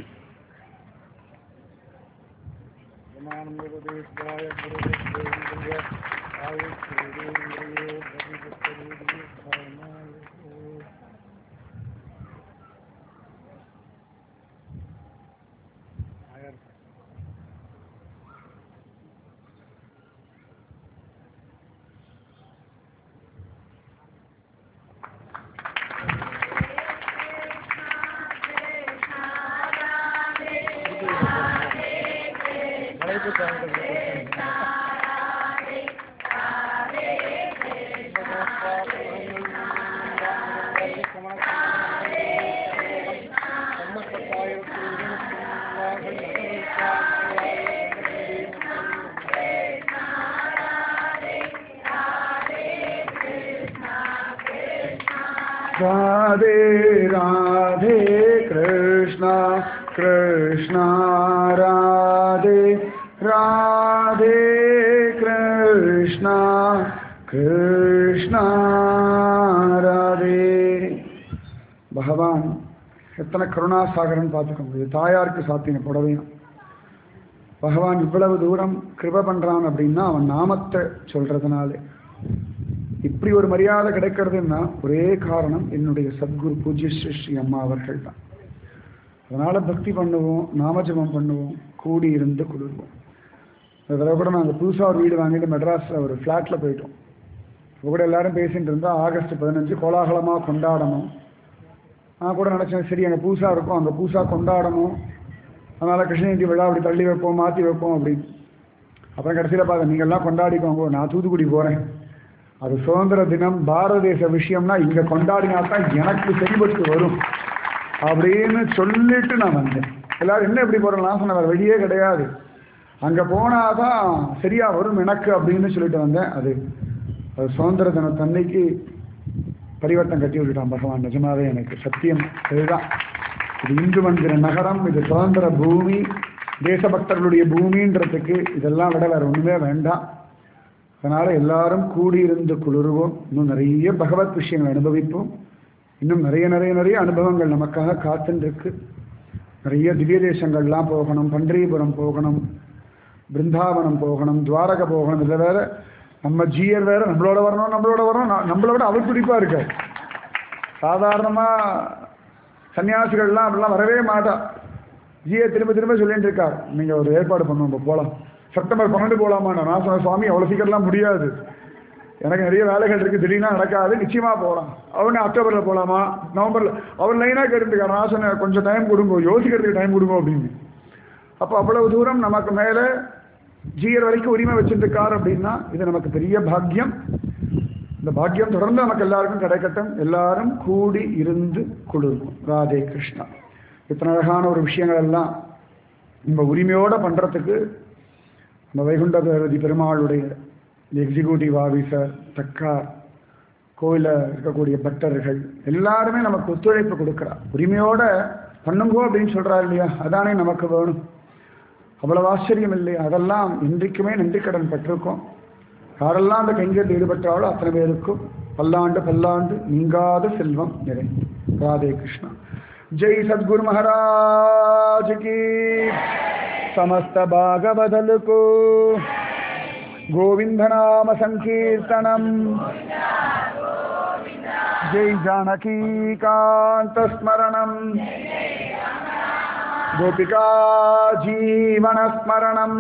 ராதே ராதே கிருஷ்ணா கிருஷ்ணா ராதே ராதே கிருஷ்ணா கிருஷ்ணா ராதே பகவான் எத்தனை கருணாசாகரன் பார்த்துக்கோங்க இது தாயாருக்கு சாத்தின புடவையும் பகவான் இவ்வளவு தூரம் கிருப பண்றான் அப்படின்னா அவன் நாமத்தை சொல்றதுனாலே இப்படி ஒரு மரியாதை கிடைக்கிறதுன்னா ஒரே காரணம் என்னுடைய சத்குரு பூஜ்ய ஸ்ரீ ஸ்ரீ அம்மா அவர்கள் தான் அதனால பக்தி பண்ணுவோம் நாமஜபம் பண்ணுவோம் கூடி இருந்து குளிர்வோம் இந்த தடவை கூட நாங்கள் புதுசாக ஒரு வீடு வாங்கிட்டு மெட்ராஸில் ஒரு ஃப்ளாட்டில் போயிட்டோம் இப்போ கூட எல்லாரும் பேசிட்டு இருந்தா ஆகஸ்ட் பதினஞ்சு கோலாகலமாக கொண்டாடணும் நான் கூட நினச்சேன் சரி அங்கே பூசா இருக்கும் அங்கே பூசா கொண்டாடணும் அதனால் கிருஷ்ணகிரி விழா அப்படி தள்ளி வைப்போம் மாற்றி வைப்போம் அப்படின்னு அப்புறம் கடைசியில் பார்க்க நீங்கள்லாம் கொண்டாடிக்கோங்க நான் தூத்துக்குடி போகிறேன் அது சுதந்திர தினம் பாரத தேச விஷயம்னா இங்கே கொண்டாடினா தான் எனக்கு சரிபட்டு வரும் அப்படின்னு சொல்லிட்டு நான் வந்தேன் எல்லாரும் என்ன எப்படி போகிறேன் நான் சொன்ன வேறு வெளியே கிடையாது அங்கே போனாதான் சரியா வரும் எனக்கு அப்படின்னு சொல்லிட்டு வந்தேன் அது அது சுதந்திர தின தன்னைக்கு பரிவர்த்தம் கட்டி விட்டுட்டான் பகவான் நிஜமாவே எனக்கு சத்தியம் இதுதான் இது இந்து மந்திர நகரம் இது சுதந்திர பூமி தேசபக்தர்களுடைய பூமின்றதுக்கு இதெல்லாம் விட வேற ஒண்ணுமே வேண்டாம் அதனால எல்லாரும் கூடியிருந்து குளிர்வோம் இன்னும் நிறைய பகவத் விஷயங்கள் அனுபவிப்போம் இன்னும் நிறைய நிறைய நிறைய அனுபவங்கள் நமக்காக காத்துன்னு இருக்கு நிறைய திவ்ய தேசங்கள்லாம் போகணும் பண்டரிபுரம் போகணும் பிருந்தாவனம் போகணும் துவாரகை போகணும் இதில் வேற நம்ம ஜீயர் வேற நம்மளோட வரணும் நம்மளோட வரணும் ந- நம்மளை விட அவர் பிடிப்பா இருக்கார் சாதாரணமாக சன்னியாசிகள்லாம் அப்படிலாம் வரவே மாட்டா ஜியை திரும்ப திரும்ப சொல்லிட்டு இருக்கார் நீங்கள் ஒரு ஏற்பாடு பண்ணுவோம் இப்போ போகலாம் செப்டம்பர் பன்னெண்டு போகலாமா நான் சொன்ன சுவாமி அவ்வளோ சீக்கிரம்லாம் முடியாது எனக்கு நிறைய வேலைகள் இருக்குது திடீர்னா நடக்காது நிச்சயமாக போகலாம் அவங்க அக்டோபரில் போகலாமா நவம்பரில் அவர் லைனாக கேட்டுருக்காரு நான் சொன்னேன் கொஞ்சம் டைம் கொடுங்க யோசிக்கிறதுக்கு டைம் கொடுங்க அப்படின்னு அப்போ அவ்வளவு தூரம் நமக்கு மேலே ஜீயர் வரைக்கும் உரிமை வச்சிருக்கார் அப்படின்னா இது நமக்கு பெரிய பாக்கியம் இந்த பாக்கியம் தொடர்ந்து நமக்கு எல்லாருக்கும் கிடைக்கட்டும் எல்லாரும் கூடி இருந்து குளிர்வோம் ராதே கிருஷ்ணா இத்தனை அழகான ஒரு விஷயங்கள் எல்லாம் நம்ம உரிமையோட பண்றதுக்கு நம்ம வைகுண்ட பேரதி பெருமாளுடைய எக்ஸிக்யூட்டிவ் ஆஃபீஸர் தக்கா கோயிலில் இருக்கக்கூடிய பக்தர்கள் எல்லாருமே நமக்கு ஒத்துழைப்பு கொடுக்குறா உரிமையோட பண்ணுங்கோ அப்படின்னு சொல்றா இல்லையா அதானே நமக்கு வேணும் அவ்வளவு ஆச்சரியம் இல்லையா அதெல்லாம் இன்றைக்குமே நன்றிக்கடன் பட்டிருக்கோம் யாரெல்லாம் அந்த கைங்கரில் ஈடுபட்டாலோ அத்தனை பேருக்கும் பல்லாண்டு பல்லாண்டு நீங்காத செல்வம் நிறை ராதே கிருஷ்ணா ஜெய் சத்குரு மகாராஜ் கி समस्त भागवदल को गोविंद नाम संकीर्तनम जय जानकी कांत स्मरणम गोपिका जीवन स्मरणम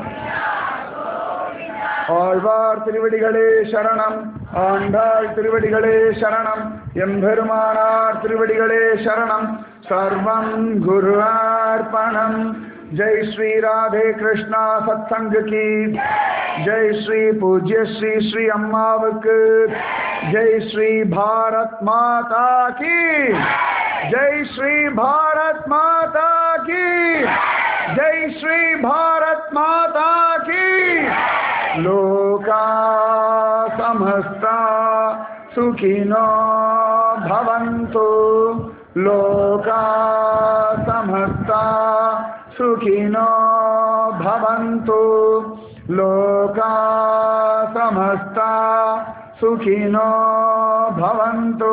ஆழ்வார் திருவடிகளே சரணம் ஆண்டாள் திருவடிகளே சரணம் எம்பெருமானார் திருவடிகளே சரணம் சர்வம் குரு அர்ப்பணம் जय श्री राधे कृष्णा सत्संग की जय श्री पूज्य श्री श्री अम्मावक जय श्री भारत माता की जय श्री भारत माता की जय श्री भारत माता की लोका समस्ता सुखिनो भवन्तु लोका समस्ता सुखिनो भवन्तु लोका समस्ता सुखिनो भवन्तु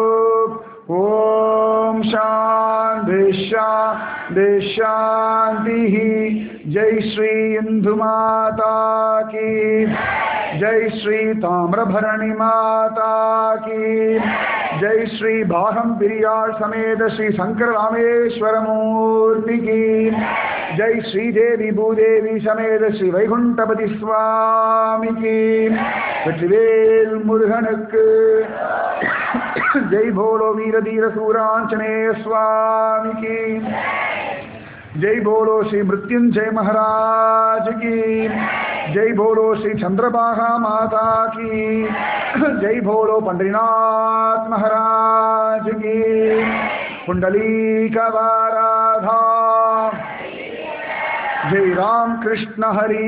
ॐ शान्ति शान्ति शान्तिः जय श्री इन्दुमाता की जय श्री ताम्रभरणि माता की जय श्री बाहम पिरियाळ समेत श्री शंकर रामेश्वर मूर्ति की जय श्री देवी भूदेवी समेत श्री வைகுண்டபதி சுவாமிக்கு வெற்றிவேல் முருகனுக்கு ஜெய் போலோ வீர தீர சூராஞ்சனேய சுவாமிக்கு जय बोलो श्री मृत्युंजय महाराज की जय बोलो श्री चंद्रबाहा माता की जय बोलो पंडरीनाथ महाराज की कुंडली कवाराधा जय राम कृष्ण हरि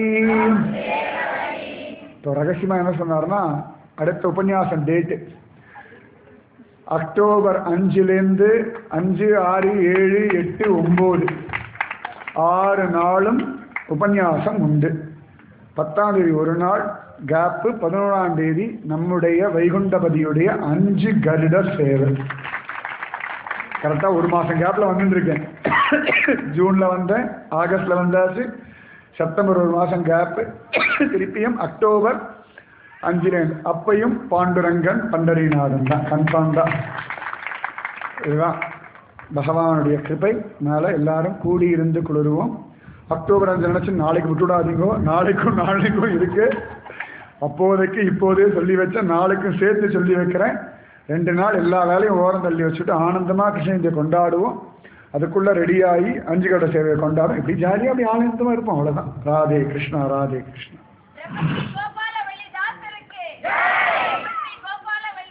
இப்போ ரகசியமாக என்ன சொன்னார்னா அடுத்த உபன்யாசம் டேட்டு அக்டோபர் அஞ்சுலேருந்து அஞ்சு ஆறு ஏழு எட்டு ஒம்பது ஆறு நாளும் உபன்யாசம் உண்டு பத்தாம் தேதி ஒரு நாள் கேப்பு பதினோராம் தேதி நம்முடைய வைகுண்டபதியுடைய அஞ்சு கருட சேவை கரெக்டாக ஒரு மாதம் கேப்பில் வந்துட்டுருக்கேன் ஜூனில் வந்தேன் ஆகஸ்டில் வந்தாச்சு செப்டம்பர் ஒரு மாதம் கேப்பு திருப்பியும் அக்டோபர் அஞ்சுல அப்பையும் பாண்டுரங்கன் பண்டரிநாதன் தான் கன்ஃபார்ம் தான் இதுதான் பகவானுடைய கிருபை மேலே எல்லாரும் கூடி இருந்து குளிருவோம் அக்டோபர் அஞ்சு நினச்சி நாளைக்கு விட்டுடாதீங்கோ நாளைக்கும் நாளைக்கும் இருக்கு அப்போதைக்கு இப்போதே சொல்லி வச்சேன் நாளைக்கும் சேர்த்து சொல்லி வைக்கிறேன் ரெண்டு நாள் எல்லா வேலையும் ஓரம் தள்ளி வச்சுட்டு ஆனந்தமாக கிருஷ்ணகிரியை கொண்டாடுவோம் அதுக்குள்ளே ரெடியாகி அஞ்சு கடை சேவையை கொண்டாடும் இப்படி ஜாலியாக அப்படி ஆனந்தமாக இருப்போம் அவ்வளோதான் ராதே கிருஷ்ணா ராதே கிருஷ்ணா